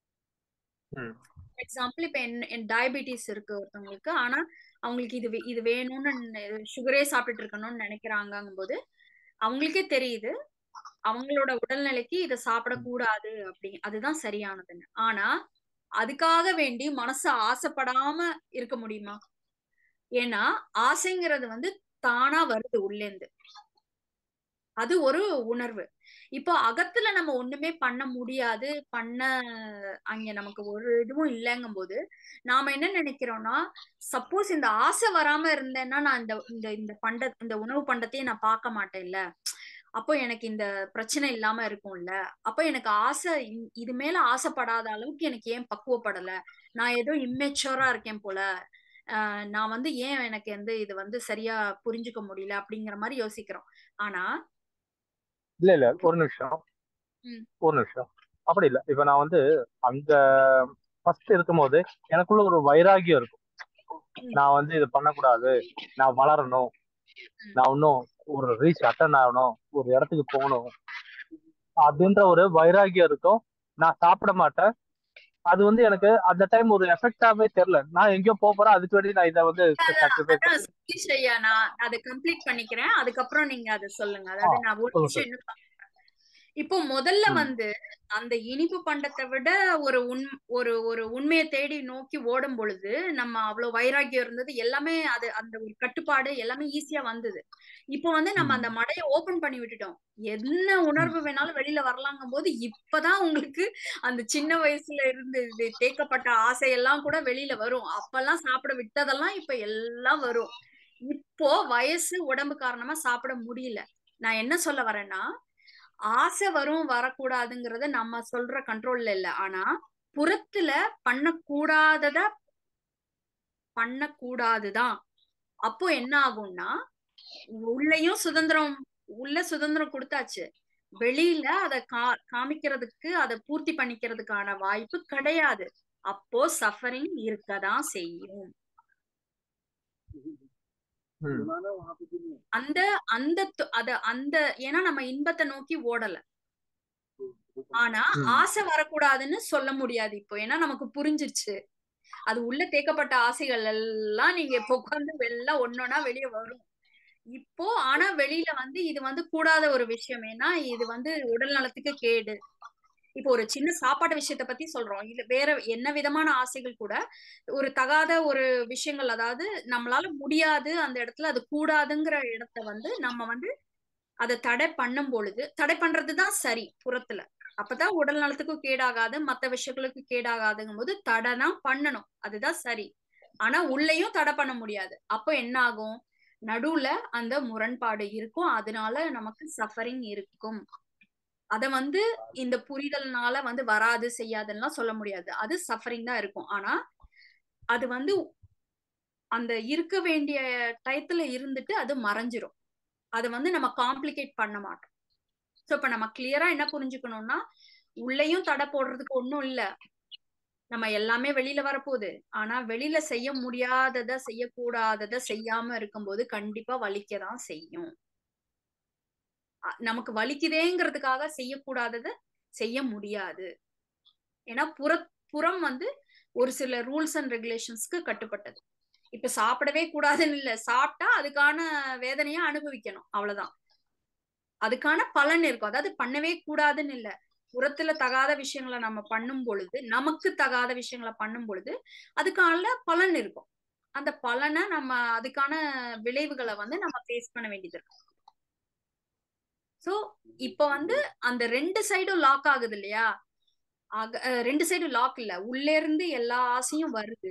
ம் எக்ஸாம்பிள் இப்ப என் என் டயபெட்டிஸ் இருக்கு ஒருத்தவங்களுக்கு ஆனா அவங்களுக்கு இது வே- இது வேணும்னு சுகரே சாப்பிட்டுட்டு இருக்கணும்னு நினைக்கிறாங்கங்கும் போது அவங்களுக்கே தெரியுது அவங்களோட உடல்நிலைக்கு இதை சாப்பிடக்கூடாது அப்படி அதுதான் சரியானதுன்னு ஆனா அதுக்காக வேண்டி மனசு ஆசைப்படாம இருக்க முடியுமா ஏன்னா ஆசைங்கிறது வந்து தானா வருது உள்ளேந்து அது ஒரு உணர்வு இப்போ அகத்துல நம்ம ஒண்ணுமே பண்ண முடியாது பண்ண அங்க நமக்கு ஒரு இதுவும் இல்லைங்கும் போது நாம என்ன நினைக்கிறோம்னா சப்போஸ் இந்த ஆசை வராம இருந்தேன்னா நான் இந்த இந்த இந்த பண்ட இந்த உணவு பண்டத்தையே நான் பார்க்க மாட்டேன்ல அப்போ எனக்கு இந்த பிரச்சனை இல்லாம இருக்கும்ல அப்போ எனக்கு ஆசை இ- இது மேல ஆசைப்படாத அளவுக்கு எனக்கு ஏன் பக்குவப்படல நான் ஏதோ இம்மெச்சூரா இருக்கேன் போல ஆஹ் நான் வந்து ஏன் எனக்கு வந்து இது வந்து சரியா புரிஞ்சுக்க முடியல அப்படிங்கிற மாதிரி யோசிக்கிறோம் ஆனா இல்ல இல்ல ஒரு நிமிஷம் ம், ஒரு நிமிஷம் அப்படி இல்ல இப்ப நான் வந்து அங்க ஃபர்ஸ்ட் இருக்கும்போது எனக்குள்ள ஒரு வைராகியம் இருக்கும் ம், நான் வந்து இது பண்ணக்கூடாது நான் வளரணும் ம், நான் இன்னும் ஒரு ரீச் அட்டன் ஆகணும் ஒரு இடத்துக்கு போகணும் அப்படின்ற ஒரு வைராகியம் இருக்கும் நான் சாப்பிட மாட்டேன் அது வந்து எனக்கு அந்த டைம் ஒரு எஃபெக்டாவே தெரியல நான் எங்கேயோ போக போறேன் அதுக்கு வேண்டி நான் இதை வந்து சாக்ரிஃபைஸ் அதான் சதீஷ் ஐயா நான் அதை கம்ப்ளீட் பண்ணிக்கிறேன் அதுக்கப்புறம் நீங்க அதை சொல்லுங்க அதாவது நான் ஒரு சொல்லுங்க விஷயம் சார் இன்னும் இப்போ முதல்ல ம் வந்து அந்த இனிப்பு பண்டத்தை விட ஒரு உண் ஒரு ஒரு உண்மையை தேடி நோக்கி ஓடும் பொழுது நம்ம அவ்வளவு வைராக்கியம் இருந்தது எல்லாமே அது அந்த ஒரு கட்டுப்பாடு எல்லாமே ஈஸியா வந்தது இப்போ வந்து நம்ம ம் அந்த மடையை ஓபன் பண்ணி விட்டுட்டோம் என்ன ம் உணர்வு வேணாலும் வெளியில வரலாங்கும் போது இப்பதான் உங்களுக்கு அந்த சின்ன வயசுல இருந்து இது தேக்கப்பட்ட ஆசையெல்லாம் கூட வெளியில வரும் அப்பெல்லாம் சாப்பிட விட்டதெல்லாம் இப்ப எல்லாம் வரும் இப்போ வயசு உடம்பு காரணமா சாப்பிட முடியல நான் என்ன சொல்ல வரேன்னா ஆசை வரும் வரக்கூடாதுங்கிறத நம்ம சொல்ற கண்ட்ரோல்ல இல்ல ஆனா புறத்துல பண்ணக்கூடாதத பண்ணக்கூடாதுதான் அப்போ என்ன ஆகும்னா உள்ளேயும் சுதந்திரம் உள்ள சுதந்திரம் கொடுத்தாச்சு வெளியில அத கா காமிக்கிறதுக்கு அதை பூர்த்தி பண்ணிக்கிறதுக்கான வாய்ப்பு கிடையாது அப்போ சஃபரிங் இருக்கதான் செய்யும் ம் அந்த அந்த து- அத அந்த ஏன்னா நம்ம இன்பத்தை நோக்கி ஓடல ஆனா ம் ஆசை வரக்கூடாதுன்னு சொல்ல முடியாது இப்போ ஏன்னா நமக்கு புரிஞ்சிருச்சு அது உள்ள தேக்கப்பட்ட ஆசைகள் எல்லாம் நீங்க இப்போ உட்காந்து எல்லாம் ஒன்னொன்னா வெளியே வரும் இப்போ ஆனா வெளியில வந்து இது வந்து கூடாத ஒரு விஷயம் ஏன்னா இது வந்து உடல் நலத்துக்கு கேடு இப்போ ஒரு சின்ன சாப்பாட்டு விஷயத்த பத்தி சொல்றோம் இல்ல வேற என்ன விதமான ஆசைகள் கூட ஒரு தகாத ஒரு விஷயங்கள் அதாவது நம்மளால முடியாது அந்த இடத்துல அது கூடாதுங்கிற இடத்த வந்து நம்ம வந்து அதை தடை பண்ணும் பொழுது தடை பண்றதுதான் சரி புறத்துல அப்பதான் உடல் நலத்துக்கும் கேடாகாது மத்த விஷயங்களுக்கு கேடாகாதுங்கும் போது தடை தான் பண்ணணும் அதுதான் சரி ஆனா உள்ளேயும் தடை பண்ண முடியாது அப்போ என்ன ஆகும் நடுவுல அந்த முரண்பாடு இருக்கும் அதனால நமக்கு சஃபரிங் இருக்கும் அத வந்து இந்த புரிதல்னால வந்து வராது செய்யாதுன்னா சொல்ல முடியாது அது சஃபரிங் தான் இருக்கும் ஆனா அது வந்து அந்த இருக்க வேண்டிய டயத்துல இருந்துட்டு அது மறைஞ்சிரும் அதை வந்து நம்ம காம்ப்ளிகேட் பண்ண மாட்டோம் சோ இப்ப நம்ம கிளியரா என்ன புரிஞ்சுக்கணும்னா உள்ளேயும் தடை போடுறதுக்கு ஒண்ணும் இல்ல நம்ம எல்லாமே வெளியில வரப்போகுது ஆனா வெளியில செய்ய முடியாதத செய்யக்கூடாதத செய்யாம இருக்கும்போது கண்டிப்பா வலிக்கதான் செய்யும் அ- நமக்கு வலிக்குதேங்கிறதுக்காக செய்யக்கூடாதத செய்ய முடியாது ஏன்னா புற புறம் வந்து ஒரு சில ரூல்ஸ் அண்ட் ரெகுலேஷன்ஸ்க்கு கட்டுப்பட்டது இப்ப சாப்பிடவே கூடாதுன்னு இல்ல சாப்பிட்டா அதுக்கான வேதனையை அனுபவிக்கணும் அவ்வளவுதான் அதுக்கான பலன் இருக்கும் அதாவது பண்ணவே கூடாதுன்னு இல்ல புறத்துல தகாத விஷயங்களை நம்ம பண்ணும் பொழுது நமக்கு தகாத விஷயங்களை பண்ணும் பொழுது அதுக்கான பலன் இருக்கும் அந்த பலனை நம்ம அதுக்கான விளைவுகளை வந்து நம்ம ஃபேஸ் பண்ண வேண்டியது இருக்கும் சோ இப்ப வந்து அந்த ரெண்டு சைடும் லாக் ஆகுது இல்லையா ஆக அஹ் ரெண்டு சைடும் லாக் இல்ல உள்ள இருந்து எல்லா ஆசையும் வருது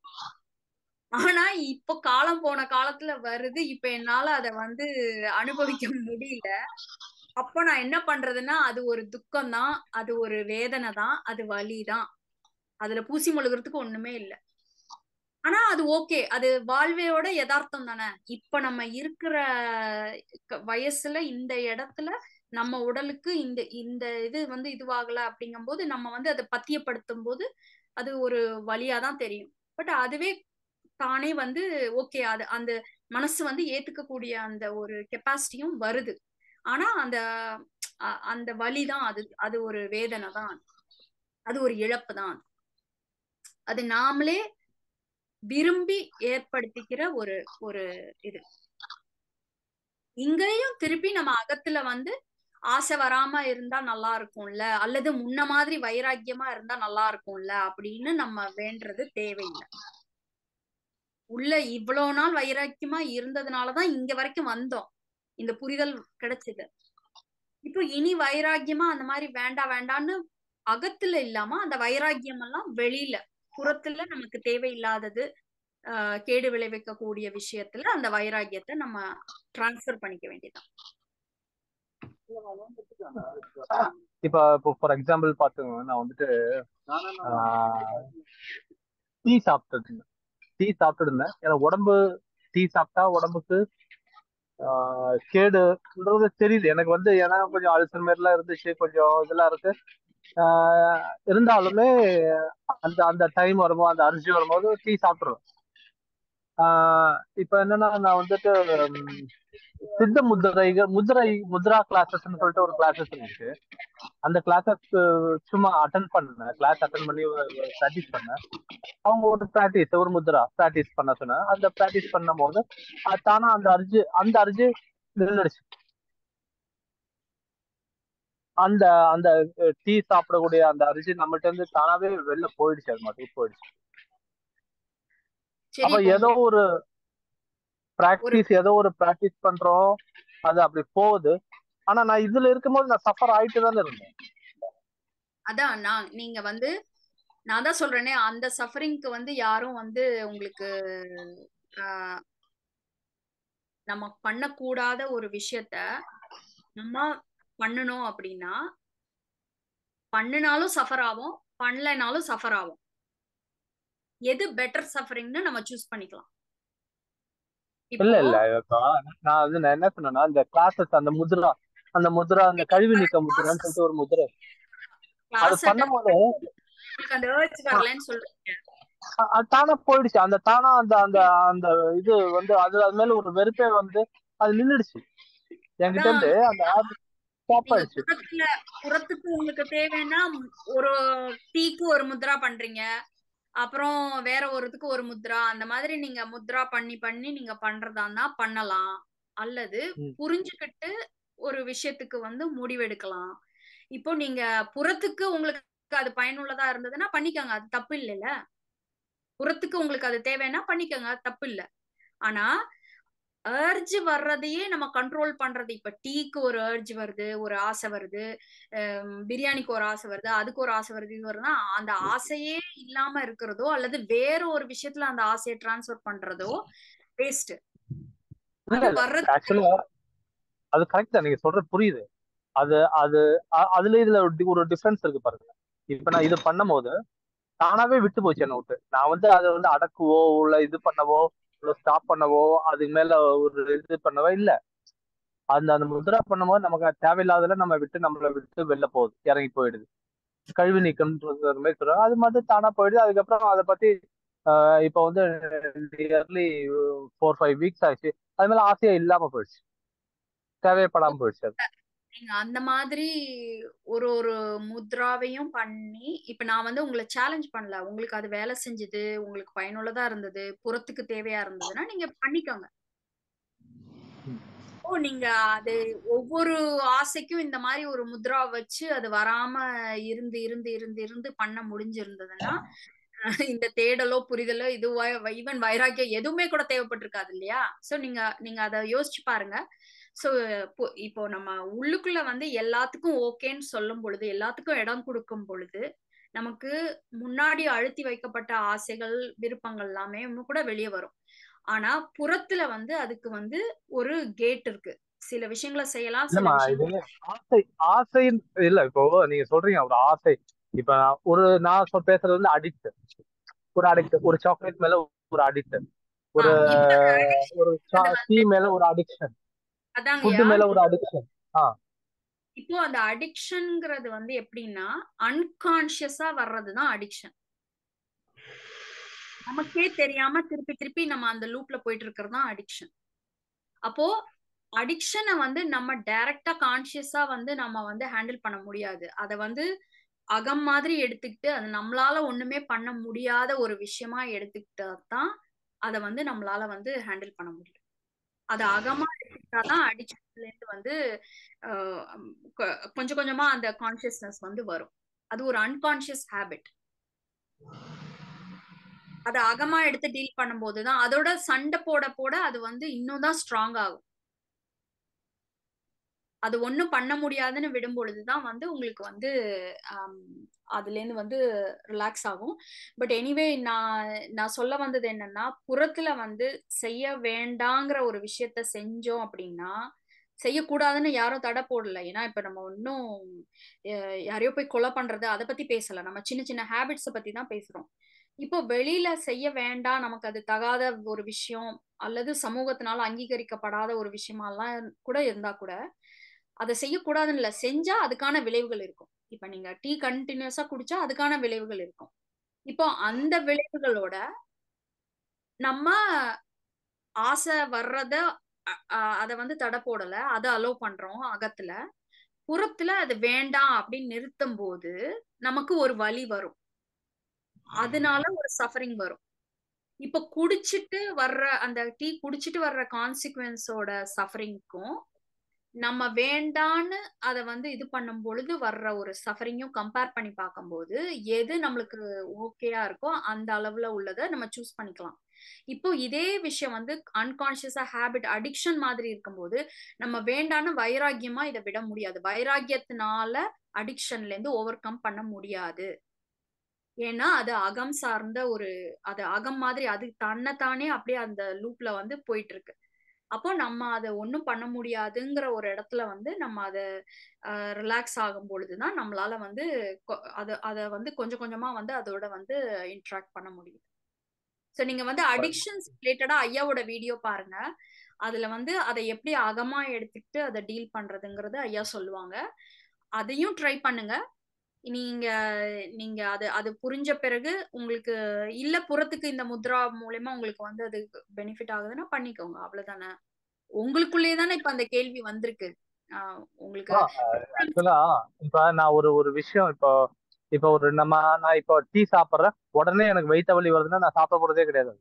ஆனா இப்ப காலம் போன காலத்துல வருது இப்ப என்னால அத வந்து அனுபவிக்க முடியல அப்ப நான் என்ன பண்றதுன்னா அது ஒரு துக்கம் தான் அது ஒரு வேதனை தான் அது வலி தான் அதுல பூசி மொழுகிறதுக்கு ஒண்ணுமே இல்ல ஆனா அது ஓகே அது வாழ்வையோட யதார்த்தம் தானே இப்ப நம்ம இருக்கிற க- வயசுல இந்த இடத்துல நம்ம உடலுக்கு இந்த இந்த இது வந்து இதுவாகல அப்படிங்கும்போது நம்ம வந்து அதை பத்தியப்படுத்தும் போது அது ஒரு வழியா தான் தெரியும் பட் அதுவே தானே வந்து ஓகே அது அந்த மனசு வந்து ஏத்துக்கக்கூடிய அந்த ஒரு கெப்பாசிட்டியும் வருது ஆனா அந்த அ- அந்த வலி தான் அது அது ஒரு வேதனை தான் அது ஒரு இழப்பு தான் அது நாமளே விரும்பி ஏற்படுத்திக்கிற ஒரு ஒரு இது இங்கேயும் திருப்பி நம்ம அகத்துல வந்து ஆசை வராம இருந்தா நல்லா இருக்கும்ல அல்லது முன்ன மாதிரி வைராக்கியமா இருந்தா நல்லா இருக்கும்ல அப்படின்னு நம்ம வேண்டது தேவையில்லை உள்ள இவ்வளவு நாள் வைராக்கியமா இருந்ததுனாலதான் இங்க வரைக்கும் வந்தோம் இந்த புரிதல் கிடைச்சது இப்போ இனி வைராக்கியமா அந்த மாதிரி வேண்டாம் வேண்டான்னு அகத்துல இல்லாம அந்த வைராக்கியம் எல்லாம் வெளியில புறத்துல நமக்கு தேவையில்லாதது ஆஹ் கேடு விளைவிக்கக்கூடிய விஷயத்துல அந்த வைராக்கியத்தை நம்ம டிரான்ஸ்ஃபர் பண்ணிக்க வேண்டியதுதான் இப்ப இப்போ ஃபார் எக்ஸாம்பிள் பாத்துங்க நான் வந்துட்டு டீ சாப்பிட்டு இருந்தேன் டீ சாப்பிட்டு இருந்தேன் எனக்கு உடம்பு டீ சாப்பிட்டா உடம்புக்கு ஆஹ் கேடுன்றது தெரியுது எனக்கு வந்து ஏன்னா கொஞ்சம் அல்சர் மாதிரிலாம் இருந்துச்சு கொஞ்சம் இதெல்லாம் இருக்கு ஆஹ் இருந்தாலுமே அந்த அந்த டைம் வரும்போது அந்த அரிசி வரும்போது டீ சாப்பிட்ருவேன் ஆஹ் இப்ப என்னன்னா நான் வந்துட்டு ம், சித்த முத்திரைகள் முதிரை முத்ரா கிளாஸஸ்ன்னு சொல்லிட்டு ஒரு கிளாஸஸ் இருக்கு அந்த கிளாஸஸ் சும்மா அட்டன் பண்ணேன் கிளாஸ் அட்டன் பண்ணி ப்ராக்டிஸ் பண்ணேன் அவங்க ஒரு ப்ராக்டிஸ் ஒரு முத்ரா ப்ராக்டிஸ் பண்ண சொன்னேன் அந்த ப்ராக்டிஸ் பண்ணும்போது அது தானா அந்த அரிஜி அந்த அரிஜி நின்றுடுச்சு அந்த அந்த டீ சாப்பிடக்கூடிய அந்த அரிசி நம்மகிட்ட இருந்து தானாவே வெளில போயிடுச்சு அது மட்டும் போயிடுச்சு சரி அப்ப இப்போ ஏதோ ஒரு ஒரு பிராக்டிஸ் ஏதோ ஒரு பிராக்டிஸ் பண்றோம் அது அப்படி போகுது ஆனா நான் இதுல இருக்கும்போது நான் சஃபர் ஆயிட்டு தானே இருந்தேன் அதான் நான் நீங்க வந்து நான் தான் சொல்றேனே அந்த சஃபரிங்க்கு வந்து யாரும் வந்து உங்களுக்கு ஆஹ் நம்ம பண்ணக்கூடாத ஒரு விஷயத்த நம்ம பண்ணணும் அப்படின்னா பண்ணினாலும் சஃபர் ஆகும் பண்ணலைனாலும் சஃபர் ஆகும் எது பெட்டர் சஃபரிங்னு நம்ம சூஸ் பண்ணிக்கலாம் இல்ல இப்போ இல்ல இப்ப நான் வந்து நான் என்ன சொன்னேன்னா இந்த கிளாஸஸ் அந்த முத்ரா அந்த முத்ரா அந்த கல்வி நீக்க முத்ரான்னு சொல்லிட்டு ஒரு முத்ரை அது கிளாஸ் அட்டன் பண்ணும்போது உங்களுக்கு அந்த ஏர்ஜ் வரலன்னு சொல்றீங்க அ- அது தானா போயிடுச்சு அந்த தானா அந்த அந்த அந்த இது வந்து அது அது மேல ஒரு வெறுப்பே வந்து அது நின்னுடுச்சு என்கிட்ட அதான் இருந்து அந்த ஆப் ஸ்டாப் நீங்க ஆயிடுச்சு புறத்துல புறத்துக்கு உங்களுக்கு தேவைன்னா ஒரு டீக்கு ஒரு முத்ரா பண்றீங்க அப்புறம் வேற ஒருத்துக்கு ஒரு முத்ரா அந்த மாதிரி நீங்க முத்ரா பண்ணி பண்ணி நீங்க பண்றதா இருந்தா பண்ணலாம் அல்லது ம். புரிஞ்சுக்கிட்டு ஒரு விஷயத்துக்கு வந்து முடிவெடுக்கலாம் இப்போ நீங்க புறத்துக்கு உங்களுக்கு அது பயனுள்ளதா இருந்ததுன்னா பண்ணிக்கோங்க அது தப்பு இல்லைல்ல புறத்துக்கு உங்களுக்கு அது தேவைன்னா பண்ணிக்கோங்க அது தப்பு இல்லை ஆனா அர்ஜ் வர்றதையே நம்ம கண்ட்ரோல் பண்றது இப்ப டீக்கு ஒரு அர்ஜ் வருது ஒரு ஆசை வருது ஹம், பிரியாணிக்கு ஒரு ஆசை வருது அதுக்கு ஒரு ஆசை வருது இது வருதுன்னா அந்த ஆசையே இல்லாம இருக்கிறதோ அல்லது வேற ஒரு விஷயத்துல அந்த ஆசையை டிரான்ஸ்ஃபர் பண்றதோ வேஸ்ட் இல்ல அது இல்ல வர்றது ஆக்சுவலா அது கரெக்ட் தான் நீங்க சொல்றது புரியுது அது அது அ- அதுல இதுல ஒரு டி- ஒரு டிஃபரன்ஸ் இருக்கு பாருங்க இப்ப நான் இது பண்ணும்போது தானாவே விட்டு போச்சு என்ன விட்டு நான் வந்து அதை வந்து அடக்குவோ இல்ல இது பண்ணவோ இல்ல ஸ்டாப் பண்ணவோ அதுக்கு மேல ஒரு இது பண்ணவோ இல்ல அந்த அந்த முத்ரா பண்ணும்போது நமக்கு அது தேவையில்லாததுல நம்ம விட்டு நம்மளை விட்டு வெளில போகுது இறங்கி போயிடுது கழிவு நீக்கம்ன்றது அது மாதிரி சொல்றாங்க அது மாதிரி தானா போயிடுது அதுக்கப்புறம் அதை பத்தி ஆஹ் இப்போ வந்து நியர்லி ஃபோர் ஃபைவ் வீக்ஸ் ஆச்சு அது மேல ஆசையா இல்லாம போயிடுச்சு தேவைப்படாம போயிடுச்சு அது நீங்க அந்த மாதிரி ஒரு ஒரு முத்ராவையும் பண்ணி இப்ப நான் வந்து உங்களை சேலஞ்ச் பண்ணல உங்களுக்கு அது வேலை செஞ்சது உங்களுக்கு பயனுள்ளதா இருந்தது புறத்துக்கு தேவையா இருந்ததுன்னா நீங்க பண்ணிக்கோங்க ஓ நீங்க அது ஒவ்வொரு ஆசைக்கும் இந்த மாதிரி ஒரு முத்ரா வச்சு அது வராம இருந்து இருந்து இருந்து இருந்து பண்ண முடிஞ்சிருந்ததுன்னா அஹ் இந்த தேடலோ புரிதலோ இது ஈவன் வைராக்கியம் எதுவுமே கூட தேவைப்பட்டிருக்காது இல்லையா சோ நீங்க நீங்க அதை யோசிச்சு பாருங்க சோ இப்போ நம்ம உள்ளுக்குள்ள வந்து எல்லாத்துக்கும் ஓகேன்னு சொல்லும் பொழுது எல்லாத்துக்கும் இடம் கொடுக்கும் பொழுது நமக்கு முன்னாடி அழுத்தி வைக்கப்பட்ட ஆசைகள் விருப்பங்கள் எல்லாமே இன்னும் கூட வெளியே வரும் ஆனா புறத்துல வந்து அதுக்கு வந்து ஒரு கேட் இருக்கு சில விஷயங்களை செய்யலாம் சில இல்லம்மா இது விஷயங்கள் ஆசை ஆசை இல்ல இப்போ நீங்க சொல்றீங்க ஒரு ஆசை இப்ப ஒரு நான் சொ- பேசுறது வந்து அடிக்ட் ஒரு அடிக்ட் ஒரு சாக்லேட் மேல ஒரு அடிக்ட் ஒரு ஆஹ் இப்ப அந்த addiction ஒரு ங்கிறது டீ வந்து மேல ஒரு அடிக்ஷன் அதாங்கய்யா ஃபுட்டு மேல ஒரு அடிக்ஷன் ஆ இப்போ அந்த அடிக்ஷன்ங்கிறது வந்து எப்படின்னா அன்கான்சியஸா வர்றதுதான் அடிக்ஷன் நமக்கே தெரியாம திருப்பி திருப்பி நம்ம அந்த லூப்ல போயிட்டு இருக்கிறது தான் அடிக்ஷன் அப்போ அடிக்ஷனை வந்து நம்ம டைரக்டா கான்சியஸா வந்து நம்ம வந்து ஹேண்டில் பண்ண முடியாது அதை வந்து அகம் மாதிரி எடுத்துக்கிட்டு அது நம்மளால ஒண்ணுமே பண்ண முடியாத ஒரு விஷயமா எடுத்துக்கிட்டா தான் அதை வந்து நம்மளால வந்து ஹேண்டில் பண்ண முடியும் அது அகமா எடுத்துக்கிட்டாதான் அடிக்ஷன்ல இருந்து வந்து ஆஹ் கொ- கொஞ்சம் கொஞ்சமா அந்த கான்சியஸ்னஸ் வந்து வரும் அது ஒரு அன்கான்சியஸ் ஹேபிட் அதை அகமா எடுத்து டீல் பண்ணும்போது தான் அதோட சண்டை போட போட அது வந்து இன்னும் தான் ஸ்ட்ராங் ஆகும் அது ஒண்ணும் பண்ண முடியாதுன்னு விடும் பொழுதுதான் வந்து உங்களுக்கு வந்து ஆம், அதுல இருந்து வந்து ரிலாக்ஸ் ஆகும் பட் எனிவே நான் நான் சொல்ல வந்தது என்னன்னா புறத்துல வந்து செய்ய வேண்டாங்கிற ஒரு விஷயத்த செஞ்சோம் அப்படின்னா செய்யக்கூடாதுன்னு யாரும் தடை போடல ஏன்னா இப்ப நம்ம இன்னும் யாரையோ போய் கொலை பண்றது அதை பத்தி பேசல நம்ம சின்ன சின்ன ஹேபிட்ஸை பத்தி தான் பேசுறோம் இப்போ வெளியில செய்ய வேண்டாம் நமக்கு அது தகாத ஒரு விஷயம் அல்லது சமூகத்தினால அங்கீகரிக்கப்படாத ஒரு விஷயமாலாம் கூட இருந்தா கூட அதை செய்யக்கூடாதுன்னு இல்ல செஞ்சா அதுக்கான விளைவுகள் இருக்கும் இப்ப நீங்க டீ கண்டினியூஸா குடிச்சா அதுக்கான விளைவுகள் இருக்கும் இப்போ அந்த விளைவுகளோட நம்ம ஆசை வர்றத அ- அ- அத வந்து தடை போடல அதை அலோவ் பண்றோம் அகத்துல புறத்துல அது வேண்டாம் அப்படின்னு நிறுத்தும் போது நமக்கு ஒரு வலி வரும் அதனால ஒரு சஃபரிங் வரும் இப்ப குடிச்சிட்டு வர்ற அந்த டீ குடிச்சிட்டு வர்ற கான்சிக்வன்ஸோட சஃபரிங்க்கும் நம்ம வேண்டான்னு அதை வந்து இது பண்ணும் பொழுது வர்ற ஒரு சஃபரிங்கும் கம்பேர் பண்ணி பார்க்கும்போது எது நம்மளுக்கு ஓகேயா இருக்கோ அந்த அளவுல உள்ளதை நம்ம சூஸ் பண்ணிக்கலாம் இப்போ இதே விஷயம் வந்து அன்கான்சியஸா ஹேபிட் அடிக்ஷன் மாதிரி இருக்கும்போது நம்ம வேண்டான்னு வைராக்கியமா இதை விட முடியாது வைராக்கியத்தினால அடிக்ஷன்ல இருந்து ஓவர் கம் பண்ண முடியாது ஏன்னா அது அகம் சார்ந்த ஒரு அது அகம் மாதிரி அது தன்னைத்தானே அப்படியே அந்த லூப்ல வந்து போயிட்டு இருக்கு அப்போ நம்ம அதை ஒன்றும் பண்ண முடியாதுங்கிற ஒரு இடத்துல வந்து நம்ம அதை ரிலாக்ஸ் ஆகும் பொழுதுதான் நம்மளால வந்து கொ- அதை அதை வந்து கொஞ்சம் கொஞ்சமா வந்து அதோட வந்து இன்ட்ராக்ட் பண்ண முடியும் ஸோ நீங்க வந்து அடிக்ஷன்ஸ் ரிலேட்டடா ஐயாவோட வீடியோ பாருங்க அதுல வந்து அதை எப்படி அகமா எடுத்துக்கிட்டு அதை டீல் பண்றதுங்கிறது ஐயா சொல்லுவாங்க அதையும் ட்ரை பண்ணுங்க நீங்க நீங்க அது அது புரிஞ்ச பிறகு உங்களுக்கு இல்ல புறத்துக்கு இந்த முத்ரா மூலயமா உங்களுக்கு வந்து அது பெனிஃபிட் ஆகுதுன்னா பண்ணிக்கோங்க அவ்வளவுதானே உங்களுக்குள்ளே தானே இப்ப அந்த கேள்வி வந்திருக்கு ஆஹ் உங்களுக்கு ஆக்சுவலா இப்ப நான் ஒரு ஒரு விஷயம் இப்போ இப்போ ஒரு நம்ம நான் இப்போ டீ சாப்பிட்றேன் உடனே எனக்கு வயிற்று வலி வருதுன்னா நான் சாப்பிட போறதே கிடையாது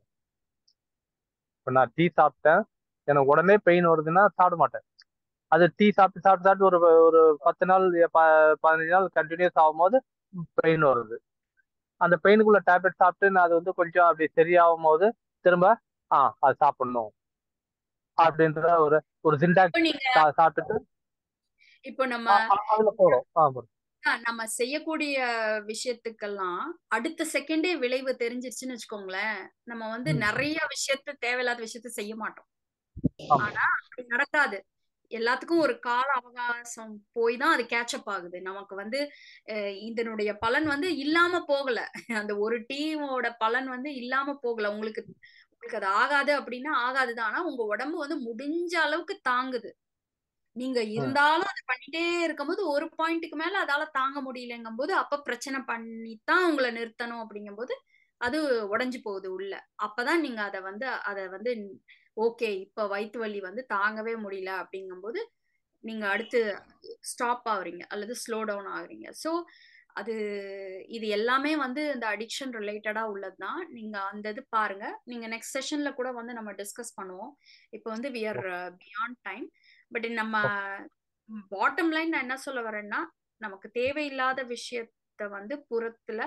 இப்போ நான் டீ சாப்பிட்டேன் எனக்கு உடனே பெயின் வருதுன்னா சாப்பிட மாட்டேன் அது டீ சாப்பிட்டு சாப்பிட்டு சாப்பிட்டு ஒரு ஒரு பத்து நாள் ப- பதினஞ்சு நாள் கண்டினியூஸ் ஆகும்போது பெயின் வருது அந்த பெயினுக்குள்ள டேப்லெட் சாப்பிட்டு நான் அது வந்து கொஞ்சம் அப்படி சரியாகும் போது திரும்ப ஆ அது சாப்பிடணும் அப்படின்ற ஒரு ஒரு சிண்டாக் இப்ப நீங்க சாப்பிட்டுட்டு இப்போ நம்ம அ- அ- அதுல போறோம் ஆ போறோம். ஆஹ் நம்ம செய்யக்கூடிய விஷயத்துக்கெல்லாம் அடுத்த செகண்டே விளைவு தெரிஞ்சிருச்சுன்னு வச்சுக்கோங்களேன் நம்ம வந்து ம். நிறைய விஷயத்த தேவையில்லாத விஷயத்த செய்ய மாட்டோம் ஆமா ஆனா அப்படி நடக்காது எல்லாத்துக்கும் ஒரு கால அவகாசம் போய் தான் அது கேட்சப் ஆகுது நமக்கு வந்து அஹ் இதனுடைய பலன் வந்து இல்லாம போகல அந்த ஒரு டீமோட பலன் வந்து இல்லாம போகல உங்களுக்கு உங்களுக்கு அது ஆகாது அப்படின்னா ஆகாதுதான் ஆனா உங்க உடம்பு வந்து முடிஞ்ச அளவுக்கு தாங்குது நீங்க ம். இருந்தாலும் அதை பண்ணிட்டே இருக்கும்போது ஒரு பாயிண்ட்டுக்கு மேல அதால தாங்க முடியலங்கும் போது அப்ப பிரச்சனை பண்ணித்தான் உங்களை நிறுத்தணும் அப்படிங்கும்போது அது உடைஞ்சு போகுது உள்ள அப்பதான் நீங்க அதை வந்து அதை வந்து ஓகே இப்ப வயிற்று வலி வந்து தாங்கவே முடியல அப்படிங்கும்போது நீங்க அடுத்து ஸ்டாப் ஆகுறீங்க அல்லது ஸ்லோ டவுன் ஆகுறீங்க ஸோ அது இது எல்லாமே வந்து இந்த அடிக்ஷன் ரிலேட்டடா உள்ளதுதான் நீங்க அந்த இது பாருங்க நீங்க நெக்ஸ்ட் செஷன்ல கூட வந்து நம்ம டிஸ்கஸ் பண்ணுவோம் இப்போ வந்து we are beyond time but நம்ம பாட்டம் லைன் நான் என்ன சொல்ல வரேன்னா நமக்கு தேவையில்லாத விஷயத்த வந்து புறத்துல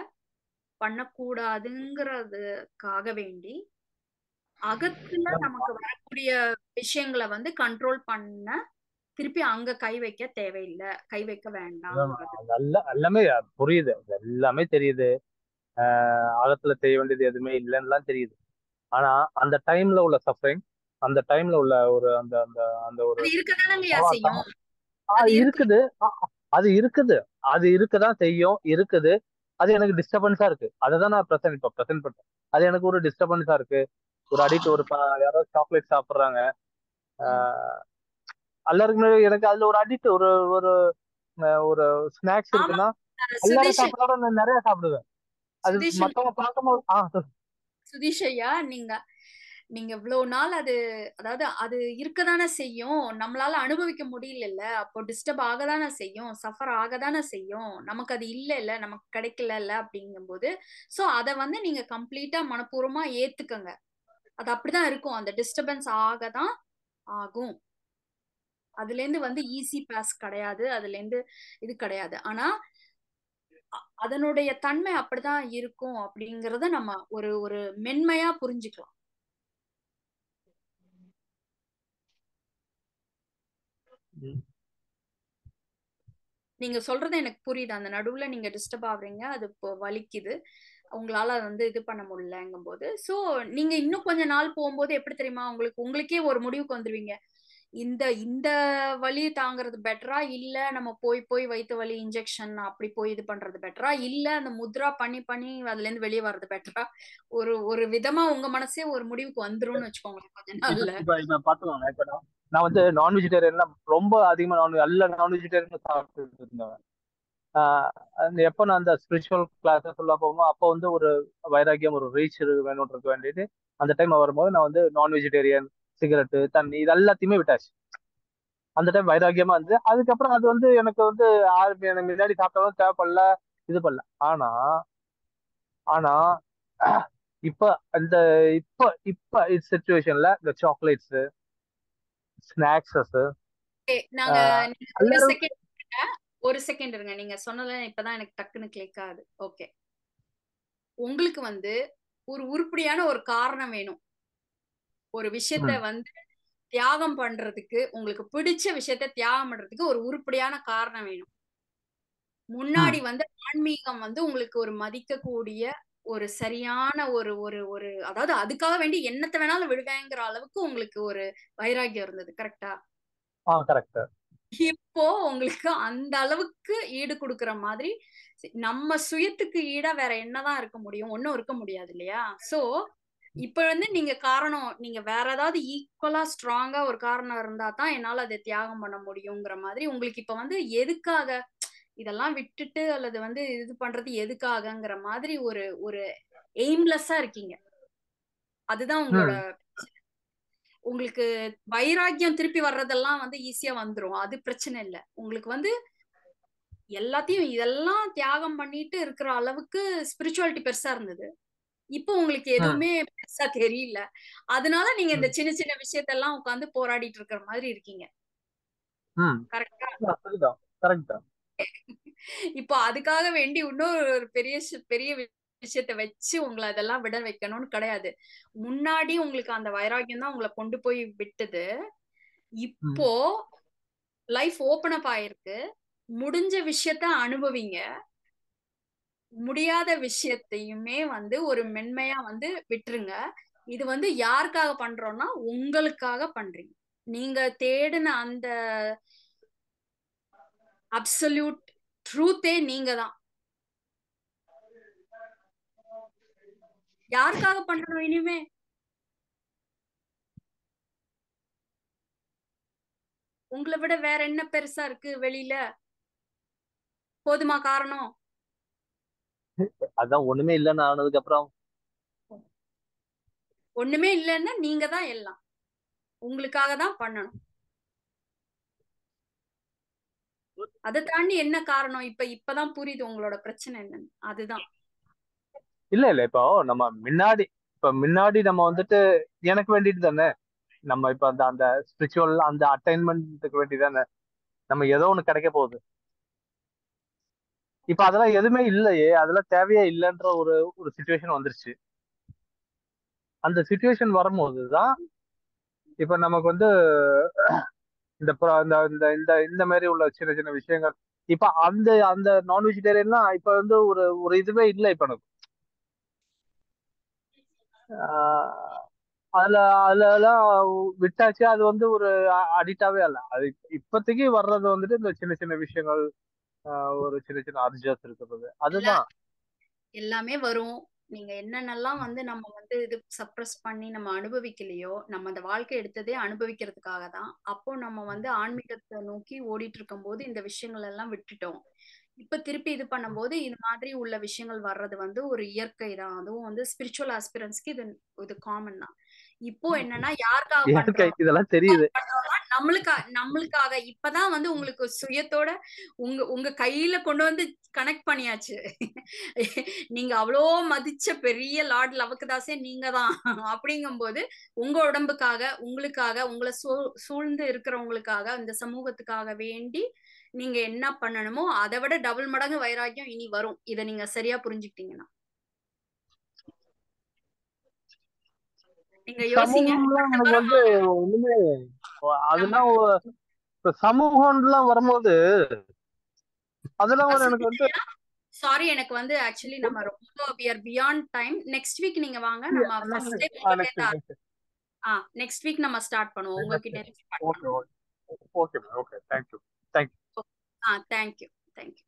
பண்ணக்கூடாதுங்கிறதுக்காக வேண்டி அகத்துல நமக்கு வரக்கூடிய விஷயங்களை வந்து கண்ட்ரோல் பண்ண திருப்பி அங்க கை வைக்க தேவையில்லை கை வைக்க வேண்டாம்ங்கிறது நல்ல எல்லாமே புரியுது எல்லாமே தெரியுது ஆஹ் அகத்துல செய்ய வேண்டியது எதுவுமே இல்லைன்னுலாம் தெரியுது ஆனா அந்த டைம்ல உள்ள சஃபரிங் அந்த டைம்ல உள்ள ஒரு அந்த அந்த அந்த ஒரு அது இருக்கதானங்கய்யா ஆ, செய்யும் ஆ, அது இருக்கு இருக்குது ஆ, அது இருக்குது அது இருக்கதான் செய்யும் இருக்குது அது எனக்கு டிஸ்டர்பன்ஸா இருக்கு அதை தான் நான் ப்ரெசென்ட் இப்போ ப்ரெசென்ட் பண்றேன் அது எனக்கு ஒரு டிஸ்டர்பன்ஸா இருக்கு ஒரு அடிக்ட் ஒரு ப- யாரோ சாக்லேட் சாப்பிட்றாங்க ம். எல்லாருக்குமே எனக்கு அதுல ஒரு அடிக்ட் ஒரு ஒரு அஹ், ஒரு ஸ்நாக்ஸ் ஆமா இருக்குன்னா அஹ் எல்லாரும் சுதீஷ் சாப்பிட்றோட நான் நிறைய சாப்பிடுவேன் அது சுதீஷ் மத்தவங்க பார்க்கும்போது ஆ சொல்லு. சுதீஷ் ஐயா நீங்க நீங்க இவ்வளவு நாள் அது அதாவது அது இருக்கதானே செய்யும் நம்மளால அனுபவிக்க முடியல அப்போ டிஸ்டர்ப் ஆகதானே செய்யும் சஃபர் ஆகதானே செய்யும் நமக்கு அது இல்ல இல்ல நமக்கு கிடைக்கல இல்ல அப்படிங்கும்போது சோ அத வந்து நீங்க கம்ப்ளீட்டா மனப்பூர்வமா ஏத்துக்கங்க அது அப்படிதான் இருக்கும் அந்த டிஸ்டர்பன்ஸ் ஆகதான் ஆகும் அதுல இருந்து வந்து ஈஸி பாஸ் கிடையாது அதுல இருந்து இது கிடையாது ஆனா அ- அதனுடைய தன்மை அப்படிதான் இருக்கும் அப்படிங்கறத நம்ம ஒரு ஒரு மென்மையா புரிஞ்சுக்கலாம் ம். நீங்க சொல்றது எனக்கு புரியுது அந்த நடுவுல நீங்க டிஸ்டர்ப் ஆகுறீங்க அது இப்போ வலிக்குது உங்களால வந்து இது பண்ண முடியலங்கும் போது சோ நீங்க இன்னும் கொஞ்ச நாள் போகும்போது எப்படி தெரியுமா உங்களுக்கு உங்களுக்கே ஒரு முடிவுக்கு வந்துருவீங்க இந்த இந்த வலி தாங்குறது பெட்டரா இல்ல நம்ம போய் போய் வயித்து வலி இன்ஜெக்ஷன் அப்படி போய் இது பண்றது பெட்டரா இல்ல அந்த முத்ரா பண்ணி பண்ணி அதுல இருந்து வெளியே வர்றது பெட்டரா ஒரு ஒரு விதமா உங்க மனசே ஒரு முடிவுக்கு வந்துரும்னு வச்சுக்கோங்களேன் கொஞ்ச இப்ப நாள்ல இப்ப இப்ப பாத்துக்கோங்க இப்ப நான் நான் வந்து நான் வெஜிடேரியன்ல ரொம்ப அதிகமா நான் எல்லா நான் வெஜிடேரியனும் சாப்பிட்டு இருந்தேன் ஆஹ் அந்த எப்போ நான் அந்த ஸ்பிரிச்சுவல் கிளாஸ் சொல்ல போகுமோ அப்போ வந்து ஒரு வைராக்கியம் ஒரு ரீச் வேணும்ன்றது வேண்டிட்டு அந்த டைம் வரும்போது நான் வந்து நான் வெஜிடேரியன் சிகரெட்டு தண்ணி இது எல்லாத்தையுமே விட்டாச்சு அந்த டைம் வைராக்கியமா இருந்து அதுக்கப்புறம் அது வந்து எனக்கு வந்து ஆறு எனக்கு முன்னாடி சாப்பிட்டாலும் தேவைப்படல இது பண்ணல ஆனா ஆனா இப்ப அந்த இப்ப இப்ப சுச்சுவேஷன்ல இந்த சாக்லேட்ஸ் ஸ்நாக்ஸஸ் Okay, நாங்க நீங்க ஒரு எல்லாரும் செகண்ட் ஒரு செகண்ட் இருங்க நீங்க சொன்னதுல இப்பதான் எனக்கு டக்குன்னு கிளிக் ஆகுது ஓகே உங்களுக்கு வந்து ஒரு உருப்படியான ஒரு காரணம் வேணும் ஒரு விஷயத்த ம், வந்து தியாகம் பண்றதுக்கு உங்களுக்கு பிடிச்ச விஷயத்த தியாகம் பண்றதுக்கு ஒரு உருப்படியான காரணம் வேணும் முன்னாடி ம், வந்து ஆன்மீகம் வந்து உங்களுக்கு ஒரு மதிக்கக்கூடிய ஒரு சரியான ஒரு ஒரு ஒரு அதாவது அதுக்காக வேண்டி என்னத்தை வேணாலும் விடுவேங்கிற அளவுக்கு உங்களுக்கு ஒரு வைராக்கியம் இருந்தது கரெக்டா ஆ கரெக்ட் இப்போ உங்களுக்கு அந்த அளவுக்கு ஈடு கொடுக்கிற மாதிரி சி- நம்ம சுயத்துக்கு ஈடா வேற என்னதான் இருக்க முடியும் ஒன்னும் இருக்க முடியாது இல்லையா சோ இப்ப வந்து நீங்க காரணம் நீங்க வேற ஏதாவது ஈக்குவலா ஸ்ட்ராங்கா ஒரு காரணம் இருந்தா தான் என்னால அதை தியாகம் பண்ண முடியுங்கிற மாதிரி உங்களுக்கு இப்ப வந்து எதுக்காக இதெல்லாம் விட்டுட்டு அல்லது வந்து இது பண்றது எதுக்காகங்கிற மாதிரி ஒரு ஒரு எய்ம்லெஸ்ஸா இருக்கீங்க அதுதான் உங்களோட ம் உங்களுக்கு வைராக்கியம் திருப்பி வர்றதெல்லாம் வந்து ஈஸியா வந்துரும் அது பிரச்சனை இல்ல உங்களுக்கு வந்து எல்லாத்தையும் இதெல்லாம் தியாகம் பண்ணிட்டு இருக்கிற அளவுக்கு ஸ்பிரிச்சுவாலிட்டி பெருசா இருந்தது இப்போ உங்களுக்கு ம் எதுவுமே பெருசா தெரியல அதனால நீங்க இந்த ம் சின்ன சின்ன விஷயத்தெல்லாம் உட்காந்து போராடிட்டு இருக்கிற மாதிரி இருக்கீங்க ம் கரெக்டா அதுதான் கரெக்ட் தான் இப்போ அதுக்காக வேண்டி இன்னொரு ஒரு பெரிய சி- பெரிய வி- விஷயத்த வச்சு உங்களை அதெல்லாம் விட வைக்கணும்னு கிடையாது முன்னாடி உங்களுக்கு அந்த வைராக்கியம் தான் உங்களை கொண்டு போய் விட்டது ம் இப்போ லைஃப் ஓபன் அப் ஆயிருக்கு முடிஞ்ச விஷயத்த அனுபவிங்க முடியாத விஷயத்தையுமே வந்து ஒரு மென்மையா வந்து விட்டுருங்க இது வந்து யாருக்காக பண்றோம்னா உங்களுக்காக பண்றீங்க நீங்க தேடின அந்த அப்சல்யூட் ட்ரூத்தே நீங்க தான் யாருக்காக பண்றோம் இனிமே உங்களை விட வேற என்ன பெருசா இருக்கு வெளியில போதுமா காரணம் அதான் ஒண்ணுமே இல்லைன்னு ஆனதுக்கு அப்புறம் ஒண்ணுமே இல்லைன்னா நீங்க தான் எல்லாம் உங்களுக்காக தான் பண்ணணும் அதை தாண்டி என்ன காரணம் இப்ப இப்பதான் புரியுது உங்களோட பிரச்சனை என்னன்னு அதுதான் இல்ல இல்ல இப்போ நம்ம முன்னாடி இப்ப முன்னாடி நம்ம வந்துட்டு எனக்கு வேண்டிட்டு தானே நம்ம இப்ப அந்த அந்த ஸ்பிரிச்சுவல் அந்த அட்டைன்மெண்ட்டுக்கு வேண்டி தானே நம்ம ஏதோ ஒண்ணு கிடைக்க போகுது இப்ப அதெல்லாம் எதுவுமே இல்லையே அதெல்லாம் தேவையே இல்லைன்ற ஒரு ஒரு சுச்சுவேஷன் வந்துருச்சு அந்த சுச்சுவேஷன் வரும்போது தான் இப்ப நமக்கு வந்து இந்த புற- இந்த இந்த இந்த இந்த மாதிரி உள்ள சின்ன சின்ன விஷயங்கள் இப்ப அந்த அந்த நான் வெஜிடேரியன்லாம் இப்ப வந்து ஒரு ஒரு இதுவே இல்லை இப்ப எனக்கு ஆஹ் அதுல அதுல எல்லாம் விட்டாச்சு அது வந்து ஒரு அடிக்டாவே இல்ல அது இப்போதைக்கு வர்றது வந்துட்டு இந்த சின்ன சின்ன விஷயங்கள் ஆஹ் ஒரு சின்ன சின்ன அர்ஜஸ் இருக்கிறது எல்லா அதுதான் எல்லாமே வரும் நீங்க என்னென்னலாம் வந்து நம்ம வந்து இது சப்ரஸ் பண்ணி நம்ம அனுபவிக்கலையோ நம்ம அந்த வாழ்க்கை எடுத்ததே அனுபவிக்கிறதுக்காக தான் அப்போ நம்ம வந்து ஆன்மீகத்தை நோக்கி ஓடிட்டு இருக்கும்போது இந்த விஷயங்கள் எல்லாம் விட்டுட்டோம் இப்ப திருப்பி இது பண்ணும்போது இது மாதிரி உள்ள விஷயங்கள் வர்றது வந்து ஒரு இயற்கை தான் அதுவும் வந்து ஸ்பிரிச்சுவல் ஆஸ்பிரன்ஸ்க்கு இது இது காமன் தான் இப்போ என்னன்னா யாருக்காக இயற்கை பண்றோம் இதெல்லாம் தெரியுது பண்றோம்னா நம்மளுக்காக நம்மளுக்காக இப்பதான் வந்து உங்களுக்கு சுயத்தோட உங்க உங்க கையில கொண்டு வந்து கனெக்ட் பண்ணியாச்சு நீங்க அவ்வளோ மதிச்ச பெரிய லார்ட் லவக்குதாசே நீங்க தான் அப்படிங்கும்போது உங்க உடம்புக்காக உங்களுக்காக உங்களை சூ சூழ்ந்து இருக்கிறவங்களுக்காக இந்த சமூகத்துக்காக வேண்டி நீங்க என்ன பண்ணணுமோ அதை விட டபுள் மடங்கு வைராக்கியம் இனி வரும் இதை நீங்க சரியா புரிஞ்சுக்கிட்டீங்கன்னா நீங்க யோசிங்க சமூகம்லாம் எனக்கு வந்து ஒண்ணுமே அதெல்லாம் ஒ- இப்ப சமூகம்லாம் வரும்போது அதெல்லாம் ஒரு எனக்கு வந்து சாரி எனக்கு வந்து ஆக்சுவலி நம்ம ரொம்ப we are beyond time next week நீங்க வாங்க நம்ம ஃபர்ஸ்ட் டைம் ஆ, next உங்ககிட்ட week, next week. ஆ நெக்ஸ்ட் வீக் நம்ம ஸ்டார்ட் பண்ணுவோம் உங்ககிட்ட இருந்து ஸ்டார்ட் ஓகே பண்ணுவோம் okay okay okay thank you thank you ஆ thank you thank you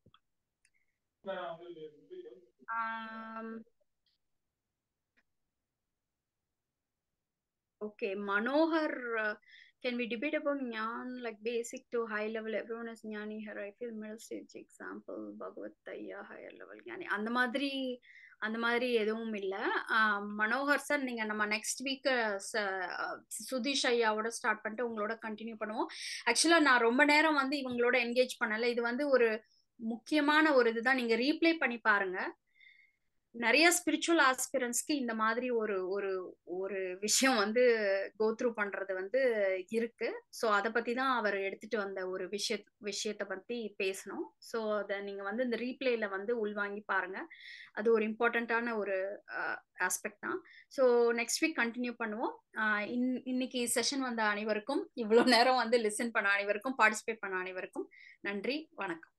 Okay, Manohar, uh, can we debate about Jnana, like basic to high level? Everyone is Jnani here. I feel middle stage example, Bhagavad Taya, higher level Jnani. அந்த மாதிரி அந்த மாதிரி எதுவும் இல்லை Manohar sir நீங்க நம்ம next week Sudhish ஐயாவோட start பண்ணிட்டு உங்களோட கண்டினியூ பண்ணுவோம் ஆக்சுவலா நான் ரொம்ப நேரம் வந்து இவங்களோட என்கேஜ் பண்ணல இது வந்து ஒரு முக்கியமான ஒரு இதுதான் நீங்க ரீப்ளே பண்ணி பாருங்க நிறைய ஸ்பிரிச்சுவல் ஆஸ்பிரன்ஸ்க்கு இந்த மாதிரி ஒரு ஒரு ஒரு விஷயம் வந்து கோ த்ரூ பண்றது வந்து இருக்கு ஸோ அதை பத்தி தான் அவர் எடுத்துட்டு வந்த ஒரு விஷய விஷயத்தை பத்தி பேசணும் ஸோ அதை நீங்க வந்து இந்த ரீப்ளேல வந்து உள்வாங்கி பாருங்க அது ஒரு இம்பார்ட்டண்ட்டான ஒரு ஆஸ்பெக்ட் தான் ஸோ நெக்ஸ்ட் வீக் கண்டினியூ பண்ணுவோம் ஆஹ் இன் இன்னைக்கு செஷன் வந்த அனைவருக்கும் இவ்வளோ நேரம் வந்து லிசன் பண்ண அனைவருக்கும் பார்ட்டிசிபேட் பண்ண அனைவருக்கும் நன்றி வணக்கம்